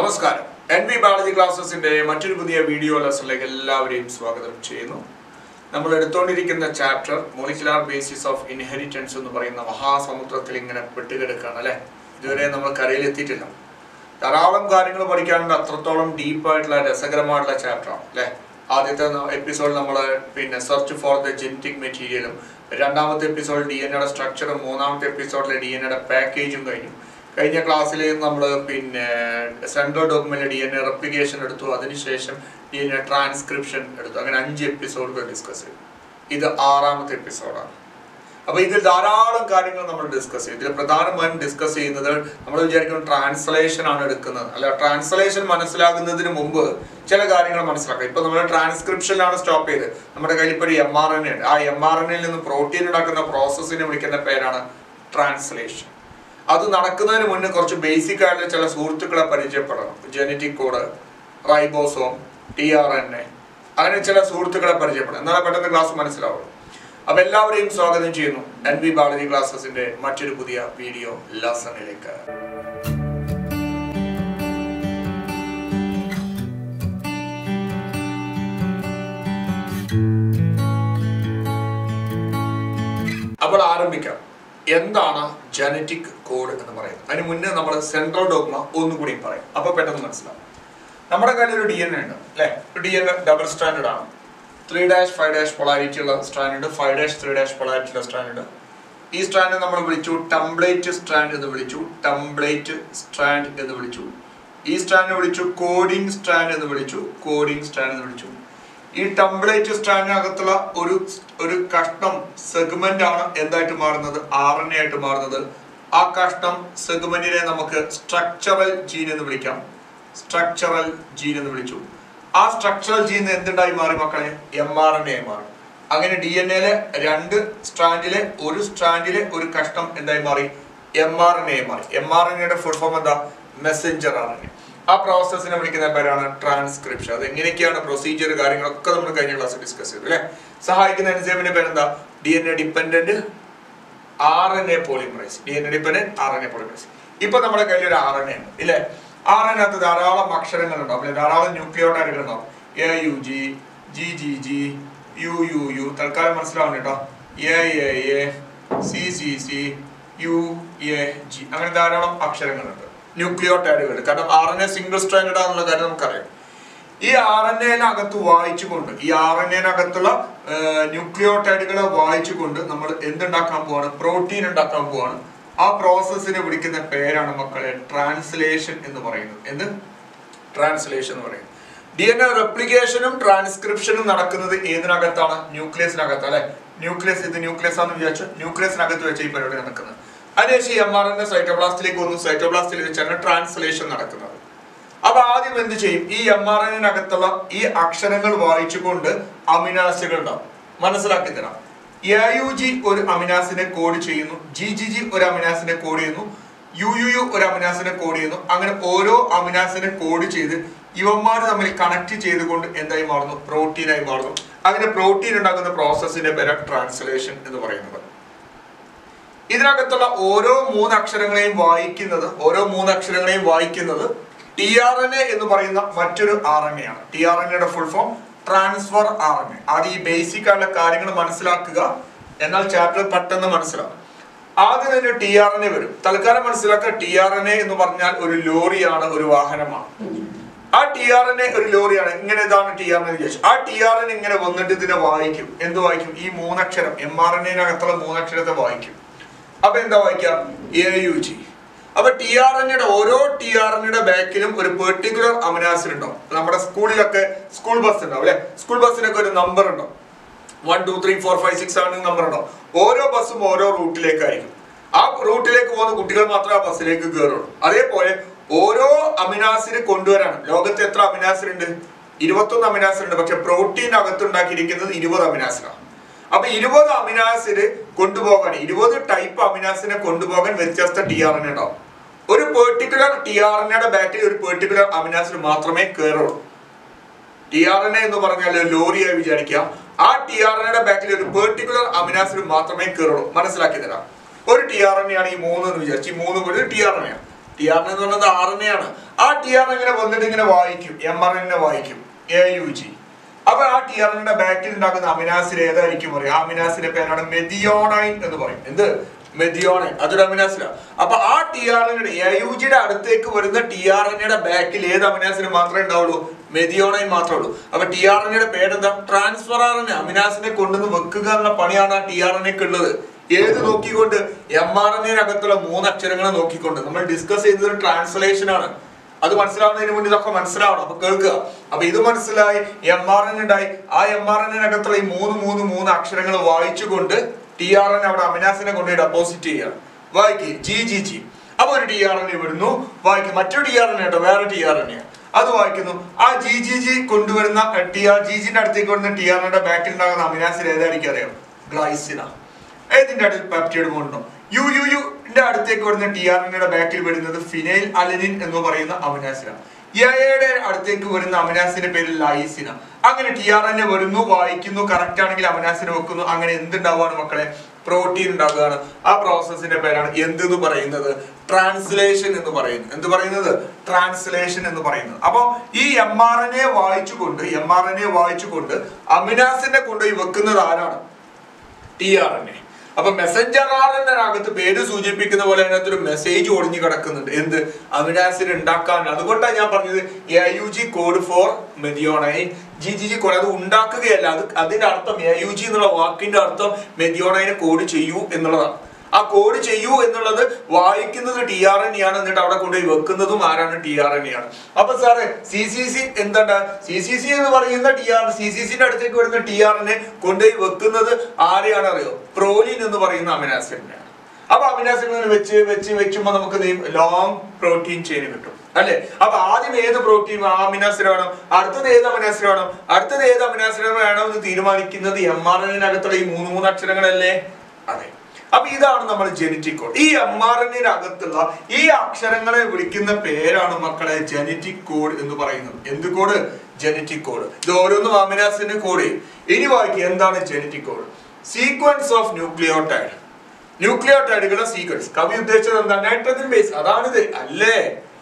നമസ്കാരം N V biology ക്ലാസ്സസിന്റെ മറ്റൊരു പുതിയ വീഡിയോ ലെസണിലേക്ക് എല്ലാവരെയും സ്വാഗതം ചെയ്യുന്നു നമ്മൾ എടുത്തുകൊണ്ടിരിക്കുന്ന chapter molecular basis of inheritance എന്ന് പറയുന്ന മഹാസമുദ്രത്തിൽ ഇങ്ങനെ പെട്ടുകിടക്കുകയാണ് അല്ലെ ഇതുവരെ നമ്മൾ കരയിലെത്തിയിട്ടില്ല ധാരാളം കാര്യങ്ങൾ പഠിക്കാനുണ്ട് അത്രത്തോളം ഡീപ്പായിട്ടുള്ള രസകരമായിട്ടുള്ള ചാപ്റ്ററാണ് അല്ലെ ആദ്യത്തെ എപ്പിസോഡ് നമ്മൾ പിന്നെ സെർച്ച് ഫോർ ദ ജെനറ്റിക് മെറ്റീരിയലും രണ്ടാമത്തെ എപ്പിസോഡ് ഡി എൻ എയുടെ സ്ട്രക്ചറും മൂന്നാമത്തെ എപ്പിസോഡിലെ ഡി എൻ എയുടെ പാക്കേജും കഴിഞ്ഞു കഴിഞ്ഞ ക്ലാസ്സിൽ നമ്മൾ പിന്നെ central document D N A replication എടുത്തു അതിനുശേഷം ഡി എൻ എ ട്രാൻസ്ക്രിപ്ഷൻ എടുത്തു അങ്ങനെ അഞ്ച് എപ്പിസോഡുകൾ ഡിസ്കസ് ചെയ്തു ഇത് ആറാമത്തെ എപ്പിസോഡാണ് അപ്പൊ ഇതിൽ ധാരാളം കാര്യങ്ങൾ നമ്മൾ ഡിസ്കസ് ചെയ്യും ഇതിൽ പ്രധാനമായും ഡിസ്കസ് ചെയ്യുന്നത് നമ്മൾ വിചാരിക്കും ട്രാൻസ്ലേഷൻ ആണ് എടുക്കുന്നത് അല്ല ട്രാൻസ്ലേഷൻ മനസ്സിലാകുന്നതിന് മുമ്പ് ചില കാര്യങ്ങൾ മനസ്സിലാക്കാം ഇപ്പൊ നമ്മൾ ട്രാൻസ്ക്രിപ്ഷനിലാണ് സ്റ്റോപ്പ് ചെയ്ത് നമ്മുടെ കയ്യിൽ ഇപ്പോൾ ഒരു എം ആർ എൻ എ ഉണ്ട് ആ എം ആർ എൻ എയിൽ നിന്ന് പ്രോട്ടീൻ ഉണ്ടാക്കുന്ന പ്രോസസ്സിനെ വിളിക്കുന്ന പേരാണ് ട്രാൻസ്ലേഷൻ അത് നടക്കുന്നതിന് മുന്നേ കുറച്ച് ബേസിക് ആയിട്ടുള്ള ചില സുഹൃത്തുക്കളെ പരിചയപ്പെടണം genetic code ribosome T R N A അങ്ങനെ ചില സുഹൃത്തുക്കളെ പരിചയപ്പെടണം എന്നാലേ പെട്ടെന്ന് ക്ലാസ് മനസ്സിലാവുള്ളൂ അപ്പൊ എല്ലാവരെയും സ്വാഗതം ചെയ്യുന്നു എൻ വി ബയോളജി ക്ലാസ്സസിന്റെ മറ്റൊരു പുതിയ വീഡിയോ ലെസണിലേക്ക് അപ്പോൾ ആരംഭിക്കാം എന്താണ് ജനറ്റിക് കോഡ് എന്ന് പറയുന്നത് അതിന് മുന്നേ നമ്മൾ സെൻട്രൽ ഡോഗ്മ ഒന്നുകൂടി പറയാം അപ്പൊ പെട്ടെന്ന് മനസ്സിലാവും നമ്മുടെ കയ്യിൽ ഒരു ഡി എൻ എ ഉണ്ട് അല്ലെ D N A double stranded ആണ് three dash five dash polarity ഉള്ള സ്ട്രാൻഡ് ഉണ്ട് five dash three dash polarity ഉള്ള സ്ട്രാൻഡ് ഉണ്ട് ഈ സ്ട്രാൻഡ് നമ്മൾ വിളിച്ചു ടംപ്ലേറ്റ് സ്ട്രാൻഡ് എന്ന് വിളിച്ചു ടംപ്ലേറ്റ് സ്ട്രാൻഡ് എന്ന് വിളിച്ചു ഈ സ്ട്രാൻഡ് വിളിച്ചു കോഡിംഗ് സ്ട്രാൻഡ് എന്ന് വിളിച്ചു കോഡിംഗ് സ്ട്രാൻഡ് എന്ന് വിളിച്ചു ഈ ടംപ്ലേറ്റ് സ്ട്രാൻഡിനകത്തുള്ള ഒരു ഒരു കഷ്ണം സെഗ്മെന്റ് ആണ് എന്തായിട്ട് മാറുന്നത് ആർ എൻ എ ആയിട്ട് മാറുന്നത് ആ കഷ്ണം സെഗ്മെന്റിനെ നമുക്ക് സ്ട്രക്ചറൽ ജീൻ എന്ന് വിളിക്കാം സ്ട്രക്ചറൽ ജീൻ എന്ന് വിളിച്ചു ആ സ്ട്രക്ചറൽ ജീൻ എന്തുണ്ടായി മാറി മക്കളെ എം ആർ എൻ എ മാറി അങ്ങനെ ഡി എൻ എയിലെ രണ്ട് സ്ട്രാൻഡിലെ ഒരു സ്ട്രാൻഡിലെ ഒരു കഷ്ണം എന്തായി മാറി എം ആർ എൻ എ മാറി എം ആർ എൻ എയുടെ ഫുൾ ഫോം എന്താ മെസ്സഞ്ചർ ആർ എൻ എ ആ പ്രോസസ്സിനെ വിളിക്കുന്ന പേരാണ് ട്രാൻസ്ക്രിപ്ഷൻ അത് എങ്ങനെയൊക്കെയാണ് പ്രൊസീജിയർ കാര്യങ്ങളൊക്കെ നമ്മൾ കഴിഞ്ഞ ക്ലാസ് ഡിസ്കസ് ചെയ്തു അല്ലെ സഹായിക്കുന്ന എൻസൈമിന്റെ പേരെന്താ D N A dependent R N A polymerase D N A dependent R N A polymerase ഇപ്പൊ നമ്മുടെ കയ്യിൽ ഒരു ആർ എൻ എ ഉണ്ട് ഇല്ലേ ആർ എൻ അകത്ത് ധാരാളം അക്ഷരങ്ങൾ ഉണ്ടാവും അല്ലെ ധാരാളം ന്യൂക്ലിയോട്ടൈഡുകൾ ഉണ്ടാവും A U G G G G U U U തൽക്കാലം മനസ്സിലാവുന്നു കേട്ടോ A A A C C C U A G അങ്ങനെ ധാരാളം അക്ഷരങ്ങളുണ്ട് ന്യൂക്ലിയോടൈഡുകൾ കാരണം R N A single stranded ആണെന്നുള്ള കാര്യം നമുക്കറിയാം ഈ ആർ എൻ എനകത്ത് വായിച്ചുകൊണ്ട് ഈ ആർ എൻ എനകത്തുള്ള ന്യൂക്ലിയോടൈഡുകളെ വായിച്ചുകൊണ്ട് നമ്മൾ എന്തുണ്ടാക്കാൻ പോവാണ് പ്രോട്ടീൻ ഉണ്ടാക്കാൻ പോവാണ് ആ പ്രോസസ്സിനെ വിളിക്കുന്ന പേരാണ് മക്കളെ ട്രാൻസ്ലേഷൻ എന്ന് പറയുന്നത് എന്ത് ട്രാൻസ്ലേഷൻ എന്ന് പറയുന്നത് ഡി എൻ എ റെപ്ലിക്കേഷനും ട്രാൻസ്ക്രിപ്ഷനും നടക്കുന്നത് ഏതിനകത്താണ് ന്യൂക്ലിയസിനകത്ത് അല്ലെ ന്യൂക്ലിയസ് ഇത് ന്യൂക്ലിയസ് ആണെന്ന് വിചാരിച്ചു ന്യൂക്ലിയസിനകത്ത് വെച്ച് ഈ പരിപാടി നടക്കുന്നത് അതിനുശേഷം എം ആർ എൻ എ സൈറ്റോപ്ലാസ്റ്റിലേക്ക് വന്നു സൈറ്റോപ്ലാസ്റ്റിൽ വെച്ചാണ് ട്രാൻസ്ലേഷൻ നടക്കുന്നത് അപ്പൊ ആദ്യം എന്ത് ചെയ്യും ഈ എം ആർ എനിനകത്തുള്ള ഈ അക്ഷരങ്ങൾ വായിച്ചുകൊണ്ട് അമിനാസുകൾ ഉണ്ടാവും മനസ്സിലാക്കി തരാം എ യു ജി ഒരു അമിനാസിനെ കോഡ് ചെയ്യുന്നു ജി ജി ജി ഒരു അമിനാസിനെ കോഡ് ചെയ്യുന്നു യു യു യു ഒരു അമിനാസിനെ കോഡ് ചെയ്യുന്നു അങ്ങനെ ഓരോ അമിനാസിനെ കോഡ് ചെയ്ത് ഇവന്മാർ തമ്മിൽ കണക്ട് ചെയ്തുകൊണ്ട് എന്തായി മാറുന്നു പ്രോട്ടീനായി മാറുന്നു അങ്ങനെ പ്രോട്ടീൻ ഉണ്ടാക്കുന്ന പ്രോസസ്സിന്റെ പേര് ട്രാൻസ്ലേഷൻ എന്ന് പറയുന്നത് ഇതിനകത്തുള്ള ഓരോ മൂന്ന് അക്ഷരങ്ങളെയും വായിക്കുന്നത് ഓരോ മൂന്ന് അക്ഷരങ്ങളെയും വായിക്കുന്നത് ടി ആർ എൻ എ എന്ന് പറയുന്ന മറ്റൊരു ആർ എൻ എ ആണ് ടി ആർ എൻ എയുടെ full form transfer R N A അത് ഈ ബേസിക് ആയിട്ടുള്ള കാര്യങ്ങൾ മനസ്സിലാക്കുക എന്നാൽ ചാപ്റ്റർ പെട്ടെന്ന് മനസ്സിലാവും ആദ്യം തന്നെ ടി ആർ എൻ എ വരും തൽക്കാലം മനസ്സിലാക്കുക ടി ആർ എൻ എ എന്ന് പറഞ്ഞാൽ ഒരു ലോറിയാണ് ഒരു വാഹനമാണ് ആ ടി ആർ എൻ എ ഒരു ലോറിയാണ് ഇങ്ങനെ ഇതാണ് ടി ആർ എൻ വിചാരിച്ചു ആ ടി ആർ എൻ ഇങ്ങനെ വന്നിട്ട് ഇതിനെ വായിക്കും എന്ത് വായിക്കും ഈ മൂന്നക്ഷരം എം ആർ എൻ എനകത്തുള്ള മൂന്നക്ഷരത്തെ വായിക്കും അപ്പൊ എന്താ വായിക്കാം എ യു ജി അപ്പൊ ടി ആർ എയുടെ ഓരോ ടി ആർ എയുടെ ബാക്കിലും ഒരു പെർട്ടിക്കുലർ അമിനാസിൻ ഉണ്ടാവും നമ്മുടെ സ്കൂളിലൊക്കെ സ്കൂൾ ബസ് ഉണ്ടാവും അല്ലെ സ്കൂൾ ബസ്സിനൊക്കെ ഒരു നമ്പർ ഉണ്ടാവും one two three four five six seven number ഉണ്ടാവും ഓരോ ബസ്സും ഓരോ റൂട്ടിലേക്കായിരിക്കും ആ റൂട്ടിലേക്ക് പോകുന്ന കുട്ടികൾ മാത്രമേ ആ ബസ്സിലേക്ക് കയറുള്ളൂ അതേപോലെ ഓരോ അമിനാസിന് കൊണ്ടുവരാണ് ലോകത്ത് എത്ര അമിനാസിൻ ഉണ്ട് ഇരുപത്തൊന്ന് അമിനാസിൻ ഉണ്ട് പക്ഷെ പ്രോട്ടീൻ അകത്തുണ്ടാക്കിയിരിക്കുന്നത് ഇരുപത് അമിനാസിനാണ് അപ്പൊ ഇരുപത് അമിനാസിന് കൊണ്ടുപോകാൻ ഇരുപത് ടൈപ്പ് അമിനാസിനെ കൊണ്ടുപോകാൻ വ്യത്യസ്ത ടി ആർ എൻ ഉണ്ടാവും ഒരു പെർട്ടിക്കുലർ ടി ആർ എയുടെ ബാക്കിൽ ഒരു പെർട്ടിക്കുലർ അമിനാസിന് മാത്രമേ കയറുള്ളൂ ടി ആർ എൻ എ എന്ന് പറഞ്ഞാൽ ലോറിയായി വിചാരിക്കുക ആ ടി ആർ എയുടെ ബാക്കിൽ ഒരു പെർട്ടിക്കുലർ അമിനാസിന് മാത്രമേ കയറുള്ളൂ മനസ്സിലാക്കി തരാം ഒരു ടി ആർ എൻ ആണ് ഈ മൂന്ന് എന്ന് വിചാരിച്ചു ഈ മൂന്ന് കൂടി ടി ആർ എൻ ആണ് ടി ആർ എന്ന് പറയുന്നത് ആർ എൻ എ ആണ് ആ ടി ആർ ഇങ്ങനെ വന്നിട്ട് ഇങ്ങനെ വായിക്കും എം ആർ എൻ വായിക്കും എ യു ജി അപ്പൊ ആ ടി ആർ എന്റെ ബാക്കിൽ ഉണ്ടാക്കുന്ന അമിനാസിൽ ഏതായിരിക്കും പറയും ആ അമിനാസിന്റെ പേരാണ് മെതിയോണൈൻ എന്ന് പറയും എന്ത് മെതിയോണൈൻ അതൊരു അമിനാസില അപ്പൊ ആ T R N A U ജിയുടെ അടുത്തേക്ക് വരുന്ന ടി ആർ എൻ എയുടെ ബാക്കിൽ ഏത് അമിനാസിന് മാത്രമേ ഉണ്ടാവുള്ളൂ മെതിയോണൈൻ മാത്രമേ ഉള്ളൂ അപ്പൊ ടി ആർ എൻ എയുടെ പേരെന്താ ട്രാൻസ്ഫർ ആർ എൻ അമിനാസിനെ കൊണ്ടുവന്ന് വെക്കുക എന്നുള്ള പണിയാണ് ആ ടി ആർ എൻ എക്ക് ഉള്ളത് ഏത് നോക്കിക്കൊണ്ട് എം ആർ എൻ എനകത്തുള്ള മൂന്ന് അക്ഷരങ്ങളെ നോക്കിക്കൊണ്ട് നമ്മൾ ഡിസ്കസ് ചെയ്തത് ട്രാൻസ്ലേഷൻ ആണ് അത് മനസ്സിലാവുന്നതിന് മുന്നേ ഇതൊക്കെ മനസ്സിലാവണം അപ്പൊ കേൾക്കുക അപ്പൊ ഇത് മനസ്സിലായി എം ആർ എൻ ഉണ്ടായി ആ എം ആർ എന്നിനകത്തുള്ള ഈ മൂന്ന് മൂന്ന് മൂന്ന് അക്ഷരങ്ങൾ വായിച്ചുകൊണ്ട് ടി ആർ എൻ അവിടെ അമിനാസിനെ കൊണ്ട് ഡെപ്പോസിറ്റ് ചെയ്യണം വായിക്ക് ജി ജി ജി അപ്പൊ ഒരു ടി ആർ എൻ വരുന്നു വായിക്കും മറ്റൊരു ടി ആർ എൻ കേട്ടോ വേറെ ടി ആർ എൻ അത് വായിക്കുന്നു ആ ജി ജി ജി കൊണ്ടുവരുന്ന ടി ആർ ജി ജിന്റെ അടുത്തേക്ക് വരുന്ന ടി ആർ എന്റെ ബാക്കിൽ ഉണ്ടാകുന്ന അമിനാസിൽ ഏതായിരിക്കും അറിയാം ഗ്ലൈസിന ഏതിന്റെ അടുത്ത് പെപ്റ്റൈഡ് ബോണ്ടോ യു യു യുന്റെ അടുത്തേക്ക് വരുന്ന ടി ആർ എന്റെ ബാക്കിൽ വരുന്നത് ഫിനൈൽ അലനിൻ എന്ന് പറയുന്ന അമിനാസിനാണ് എയുടെ അടുത്തേക്ക് വരുന്ന അമിനാസിന്റെ പേര് ലൈസിന അങ്ങനെ ടി ആർ എൻ വരുന്നു വായിക്കുന്നു കറക്റ്റ് ആണെങ്കിൽ അമിനാസിനെ വെക്കുന്നു അങ്ങനെ എന്തുണ്ടാവുകയാണ് മക്കളെ പ്രോട്ടീൻ ഉണ്ടാകുകയാണ് ആ പ്രോസസ്സിന്റെ പേരാണ് എന്ത് എന്ന് പറയുന്നത് ട്രാൻസ്ലേഷൻ എന്ന് പറയുന്നത് എന്ത് പറയുന്നത് ട്രാൻസ്ലേഷൻ എന്ന് പറയുന്നത് അപ്പൊ ഈ എം ആർ എൻ എ വായിച്ചുകൊണ്ട് എം ആർ എൻ എ വായിച്ചുകൊണ്ട് അമിനാസിനെ കൊണ്ടുപോയി വെക്കുന്നത് ആരാണ് ടി ആർ എൻ എ അപ്പൊ മെസ്സഞ്ചർ ആർ എൻ അകത്ത് പേര് സൂചിപ്പിക്കുന്ന പോലെ അതിനകത്ത് ഒരു മെസ്സേജ് ഒളിഞ്ഞു കിടക്കുന്നുണ്ട് എന്ത് അമിനാസിഡ് ഉണ്ടാക്കാൻ അതുകൊണ്ടാണ് ഞാൻ പറഞ്ഞത് A U G code for methionine G G G code അത് ഉണ്ടാക്കുകയല്ല അത് അതിന്റെ അർത്ഥം എ യു ജി എന്നുള്ള വാക്കിന്റെ അർത്ഥം മെതിയോണൈനെ കോഡ് ചെയ്യൂ എന്നുള്ളതാണ് ആ കോഡ് ചെയ്യൂ എന്നുള്ളത് വായിക്കുന്നത് ടി ആർ എൻ ആണ് എന്നിട്ട് അവിടെ കൊണ്ടുപോയി വെക്കുന്നതും ആരാണ് ടി ആർ എൻ ആണ് അപ്പൊ സാറേ സി സി സി എന്താണ് സി സി സി എന്ന് പറയുന്ന ടി ആർ സി സി സിന്റെ അടുത്തേക്ക് വരുന്ന ടി ആർ എന്നെ കൊണ്ടുപോയി വെക്കുന്നത് ആരെയാണ് അറിയോ പ്രോലിൻ എന്ന് പറയുന്ന അമിനാസിഡിനെയാണ് അപ്പൊ അമിനാസിഡിനെ വെച്ച് വെച്ച് വെച്ചുമ്പോ നമുക്ക് ലോങ് പ്രോട്ടീൻ ചെയിൻ കിട്ടും അല്ലെ അപ്പൊ ആദ്യം ഏത് പ്രോട്ടീൻ അമിനാസിഡ് വേണം അടുത്തത് ഏത് അമിനാസിഡ് വേണം അടുത്തത് ഏത് അമിനാസിഡ് വേണം എന്ന് തീരുമാനിക്കുന്നത് എം ആർ എന്നിനകത്തുള്ള ഈ മൂന്ന് മൂന്ന് അക്ഷരങ്ങളല്ലേ അതെ അപ്പൊ ഇതാണ് നമ്മൾ ജനറ്റിക് കോഡ് ഈ എം ആർ എന്നിന്റെ അകത്തുള്ള ഈ അക്ഷരങ്ങളെ വിളിക്കുന്ന പേരാണ് മക്കളെ ജനറ്റിക് കോഡ് എന്ന് പറയുന്നത് എന്ത് കോഡ് ജനറ്റിക് കോഡ് ഇത് ഓരോന്നും അമിനാസിന്റെ കോഡ് ഇനി വായിക്കുക എന്താണ് genetic code sequence of nucleotide ന്യൂക്ലിയോടൈഡുകളുടെ സീക്വൻസ് കവി ഉദ്ദേശിച്ചത് എന്താ നൈട്രജൻ ബേസ് അതാണിത് അല്ലേ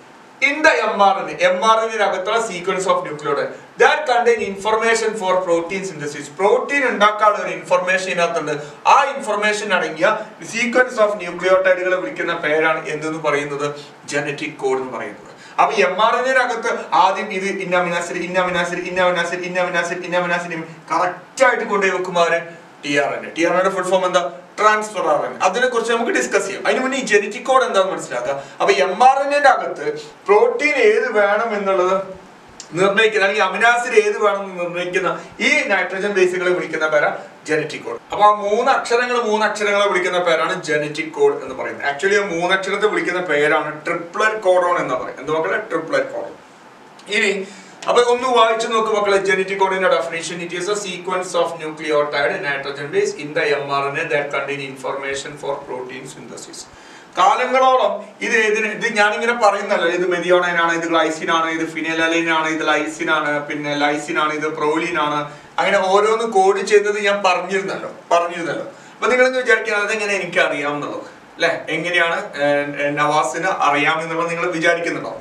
in the M R N M R എന്നിനകത്തുള്ള sequence of nucleotide that contain information for protein synthesis protein ഉണ്ടാക്കാനുള്ള ഒരു ഇൻഫർമേഷൻ ഇതിനകത്തുണ്ട് ആ ഇൻഫർമേഷൻ അടങ്ങിയ സീക്വൻസ് ഓഫ് ന്യൂക്ലിയോടൈഡുകളെ വിളിക്കുന്ന പേരാണ് എന്തെന്ന് പറയുന്നത് ജനറ്റിക് കോഡ് എന്ന് പറയുന്നത് അപ്പൊ എം ആർ അകത്ത് ആദ്യം ഇത് ഇന്ന അമിനാസിഡ് ഇന്ന അമിനാസിഡ് ഇന്ന അമിനാസിഡ് ഇന്ന അമിനാസിഡ് ഇന്ന അമിനാസിഡ് കറക്റ്റ് ആയിട്ട് കൊണ്ടുപോയി വെക്കുമ്പോൾ അവര് T R N T R എന്റെ ഫുൾ ഫോം എന്താ ട്രാൻസ്ഫർ ആർ എൻ അതിനെ കുറിച്ച് നമുക്ക് ഡിസ്കസ് ചെയ്യാം അതിന് മുന്നേ ഈ ജനറ്റിക് കോഡ് എന്താണെന്ന് മനസ്സിലാക്കുക അപ്പൊ എം ആർ എന്റെ അകത്ത് പ്രോട്ടീൻ ഏത് വേണം എന്നുള്ളത് നിർണ്ണയിക്കുന്ന അല്ലെങ്കിൽ അമിനാസിഡ് ഏത് വേണമെന്ന് നിർണ്ണയിക്കുന്ന ഈ നൈട്രജൻ ബേസുകളെ വിളിക്കുന്ന പേരാ ജനറ്റിക് കോഡ് അപ്പൊ ആ മൂന്ന് അക്ഷരങ്ങൾ മൂന്ന് അക്ഷരങ്ങളെ വിളിക്കുന്ന പേരാണ് ജനറ്റിക് കോഡ് എന്ന് പറയുന്നത് ആക്ച്വലി ആ മൂന്ന് അക്ഷരത്തെ വിളിക്കുന്ന പേരാണ് ട്രിപ്ലറ്റ് കോഡോൺ എന്ന് പറയും എന്താ മക്കളെ ട്രിപ്ലറ്റ് കോഡോൺ ഇനി അപ്പൊ ഒന്ന് വായിച്ചു നോക്ക് മക്കളെ ജനറ്റിക് കോഡിന്റെ definition it is a sequence of nucleotide nitrogen base in the M R N A that contain information for protein synthesis കാലങ്ങളോളം ഇത് ഏതിന് ഇത് ഞാനിങ്ങനെ പറയുന്നല്ലോ ഇത് മെതിയോണൈൻ ആണ് ഇത് ഗ്ലൈസിൻ ആണ് ഇത് ഫിനലലൈൻ ആണ് ഇത് ലൈസിൻ ആണ് പിന്നെ ലൈസിൻ ആണ് ഇത് പ്രോലിൻ ആണ് അങ്ങനെ ഓരോന്ന് കോഡ് ചെയ്തത് ഞാൻ പറഞ്ഞിരുന്നല്ലോ പറഞ്ഞിരുന്നല്ലോ അപ്പൊ നിങ്ങൾ വിചാരിക്കുന്നത് അതെങ്ങനെ എനിക്ക് അറിയാമെന്നുള്ളത് അല്ലെ എങ്ങനെയാണ് ഏർ, നവാസിന് അറിയാമെന്നുള്ളത് നിങ്ങൾ വിചാരിക്കുന്നുണ്ടോ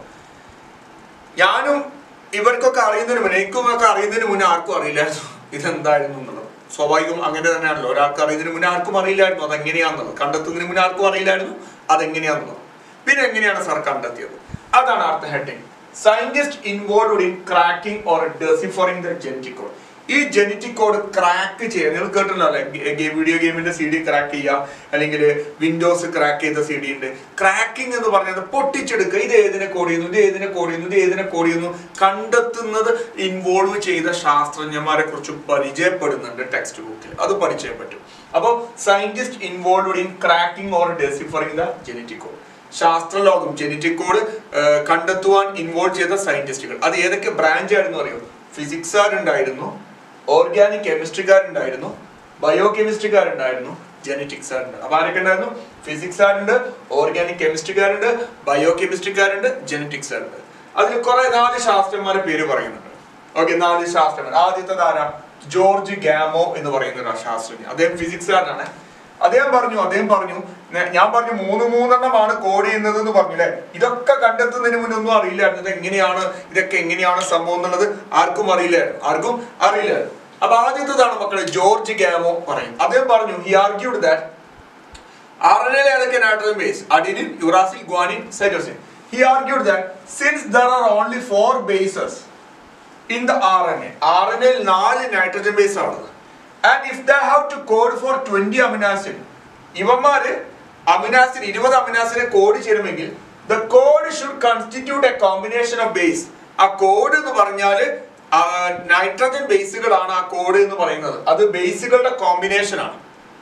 ഞാനും ഇവർക്കൊക്കെ അറിയുന്നതിന് മുന്നേ എനിക്കും ഒക്കെ അറിയുന്നതിന് മുന്നേ ആർക്കും അറിയില്ലായിരുന്നു ഇതെന്തായിരുന്നു എന്നുള്ളത് സ്വാഭാവികം അങ്ങനെ തന്നെയാണല്ലോ ഒരാൾക്ക് അറിയുന്നതിന് മുന്നേ ആർക്കും അറിയില്ലായിരുന്നു അതെങ്ങനെയാണെന്നുള്ളത് കണ്ടെത്തുന്നതിന് മുന്നേ ആർക്കും അറിയില്ലായിരുന്നു അതെങ്ങനെയാണെന്നുള്ളത് പിന്നെ എങ്ങനെയാണ് സാർ കണ്ടെത്തിയത് അതാണ് അടുത്ത heading scientist involve in cracking or deciphering the genetic code ഈ ജനറ്റിക് കോഡ് ക്രാക്ക് ചെയ്യുക നിങ്ങൾ കേട്ടിട്ടുണ്ടോ അല്ലെ വീഡിയോ ഗെയിമിന്റെ സി ഡി ക്രാക്ക് ചെയ്യുക അല്ലെങ്കിൽ വിൻഡോസ് ക്രാക്ക് ചെയ്ത സി ഡി ഉണ്ട് ക്രാക്കിംഗ് എന്ന് പറഞ്ഞത് പൊട്ടിച്ചെടുക്കുക ഇത് ഏതിനെ കോഡ് ചെയ്യുന്നു ഇത് ഏതിനെ കോഡ് ചെയ്യുന്നു ഇത് ഏതിനെ കോഡ് ചെയ്യുന്നു കണ്ടെത്തുന്നത് ഇൻവോൾവ് ചെയ്ത ശാസ്ത്രജ്ഞന്മാരെ കുറിച്ച് പരിചയപ്പെടുന്നുണ്ട് ടെക്സ്റ്റ് ബുക്കിൽ അത് പഠിച്ചേ പറ്റും അപ്പോൾ scientist involve in cracking or deciphering the genetic code ശാസ്ത്രലോകം ജനറ്റിക് കോഡ് കണ്ടെത്തുവാൻ ഇൻവോൾവ് ചെയ്ത സയന്റിസ്റ്റുകൾ അത് ഏതൊക്കെ ബ്രാഞ്ച് ആയിരുന്നു അറിയോ ഫിസിക്സുകാരുണ്ടായിരുന്നു ഓർഗാനിക് കെമിസ്ട്രിക്കാരുണ്ടായിരുന്നു ബയോ കെമിസ്ട്രിക്കാരുണ്ടായിരുന്നു ജനറ്റിക്സുകാരുണ്ട് അപ്പൊ ആരൊക്കെ ഉണ്ടായിരുന്നു ഫിസിക്സുകാരുണ്ട് ഓർഗാനിക് കെമിസ്ട്രിക്കാരുണ്ട് ബയോ കെമിസ്ട്രിക്കാരുണ്ട് ജനറ്റിക്സുകാരുണ്ട് അതിൽ കുറെ നാല് ശാസ്ത്രന്മാരെ പേര് പറയുന്നുണ്ട് ഓക്കെ നാല് ശാസ്ത്രജ്ഞർ ആദ്യത്തെ ആരാ ജോർജ് ഗാമോ എന്ന് പറയുന്ന ഒരു ശാസ്ത്രജ്ഞൻ അദ്ദേഹം ഫിസിക്സുകാരനാണ് അദ്ദേഹം പറഞ്ഞു അദ്ദേഹം പറഞ്ഞു "നെ- ഞാൻ പറഞ്ഞു മൂന്ന് മൂന്നെണ്ണമാണ് കോഡ് ചെയ്യുന്നത് എന്ന് പറഞ്ഞു അല്ലെ ഇതൊക്കെ കണ്ടെത്തുന്നതിന് മുന്നേ ഒന്നും അറിയില്ലായിരുന്നു ഇത് എങ്ങനെയാണ് ഇതൊക്കെ എങ്ങനെയാണ് സംഭവം എന്നുള്ളത് ആർക്കും അറിയില്ലായിരുന്നു ആർക്കും അറിയില്ലായിരുന്നു അപ്പൊ ആദ്യത്തേതാണ് മക്കളെ ജോർജ് ഗാമോ പറയും അദ്ദേഹം പറഞ്ഞു he argued that R N L ഏതൊക്കെ nitrogen base adenine uracil guanine cytosine he argued that since there are only four bases in the R N A R N L നാല് nitrogen base ആണ് and if the have to code for twenty amino acids ഇവന്മാര് amino acids ഇരുപത് അമിനാസിനെ code ചെയ്യണമെങ്കിൽ the code should constitute a combination of base ആ code എന്ന് പറഞ്ഞാല് nitrogen ബേസുകളാണ് ആ കോഡ് എന്ന് പറയുന്നത് അത് ബേസുകളുടെ കോമ്പിനേഷൻ ആണ്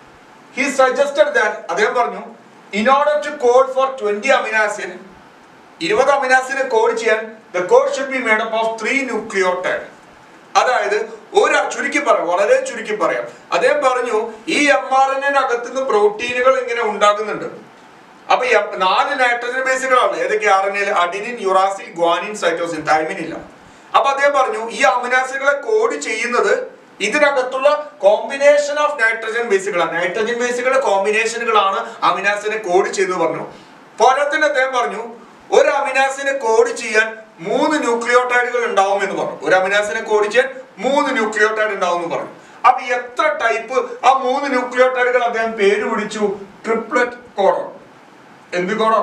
ഹി സജസ്റ്റഡ് ദാറ്റ് അദ്ദേഹം പറഞ്ഞു in order to code for twenty amino acids ഇരുപത് അമിനാസിനെ കോഡ് ചെയ്യാൻ the code should be made up of three nucleotide അതായത് ഒരു ചുരുക്കി പറയാം വളരെ ചുരുക്കി പറയാം അദ്ദേഹം പറഞ്ഞു ഈ എം ആർ എൻ അകത്ത് നിന്ന് പ്രോട്ടീനുകൾ ഇങ്ങനെ ഉണ്ടാകുന്നുണ്ട് അപ്പൊ ഈ നാല് നൈട്രജൻ ബേസുകളാണ് ഏതൊക്കെ R N L adenine uracil guanine cytosine thymine ഇല്ല അപ്പൊ അദ്ദേഹം പറഞ്ഞു ഈ അമിനാസുകളെ കോഡ് ചെയ്യുന്നത് ഇതിനകത്തുള്ള കോമ്പിനേഷൻ ഓഫ് നൈട്രജൻ ബേസുകളാണ് നൈട്രജൻ ബേസുകളുടെ കോമ്പിനേഷനുകളാണ് അമിനാസിനെ കോഡ് ചെയ്തു പറഞ്ഞു പോരാത്തിന് അദ്ദേഹം പറഞ്ഞു ഒരു അമിനാസിനെ കോഡ് ചെയ്യാൻ മൂന്ന് ന്യൂക്ലിയോട്ടൈഡുകൾ ഉണ്ടാവും എന്ന് പറഞ്ഞു ഒരു അമിനാസിനെ കോഡ് ചെയ്യാൻ മൂന്ന് ന്യൂക്ലിയോട്ടൈഡ് ഉണ്ടാവും എന്ന് പറഞ്ഞു അപ്പൊ എത്ര ടൈപ്പ് ആ മൂന്ന് ന്യൂക്ലിയോട്ടൈഡുകൾ അദ്ദേഹം പേര് പിടിച്ചു ട്രിപ്ലറ്റ് കോഡൺ എന്ത് കോഡൺ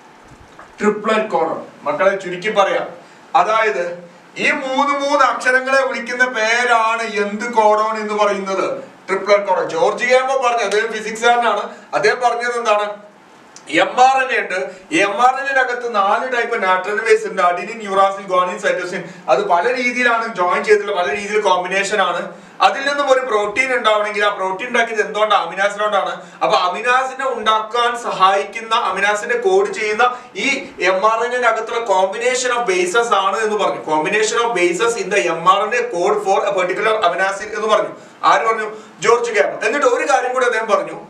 ട്രിപ്ലറ്റ് കോഡൺ മക്കളെ ചുരുക്കി പറയാം അതായത് ഈ മൂന്ന് മൂന്ന് അക്ഷരങ്ങളെ വിളിക്കുന്ന പേരാണ് എന്ത് കോഡോൺ എന്ന് പറയുന്നത് ട്രിപ്ലറ്റ് കോഡോൺ ജോർജ് ഗാമോ പറഞ്ഞു അദ്ദേഹം ഫിസിക്സുകാരനാണ് അദ്ദേഹം പറഞ്ഞത് എന്താണ് എം ആർ എൻ എ ഉണ്ട് എം ആർ അകത്ത് നാല് ടൈപ്പ് നാട്രജൻ ബേസ് ഉണ്ട് അഡിനിൻ യുറാസിൽ ഗോണിൻ സൈറ്റോസിൻ അത് പല രീതിയിലാണ് ജോയിൻ ചെയ്തിട്ടുള്ള പല രീതിയിൽ കോമ്പിനേഷൻ ആണ് അതിൽ നിന്നും ഒരു പ്രോട്ടീൻ ഉണ്ടാവണമെങ്കിൽ ആ പ്രോട്ടീൻ ഉണ്ടാക്കിയത് എന്തുകൊണ്ടാണ് അമിനാസിനോടാണ് അപ്പൊ അമിനാസിനെ ഉണ്ടാക്കാൻ സഹായിക്കുന്ന അമിനാസിനെ കോഡ് ചെയ്യുന്ന ഈ എം ആർ എൻ അകത്തുള്ള കോമ്പിനേഷൻ ഓഫ് ബേസസ് ആണ് എന്ന് പറഞ്ഞു combination of bases in the M R N A code for a particular amino acid എന്ന് പറഞ്ഞു ആര് പറഞ്ഞു ജോർജ് ക്യാബ് എന്നിട്ട് ഒരു കാര്യം കൂടി അദ്ദേഹം പറഞ്ഞു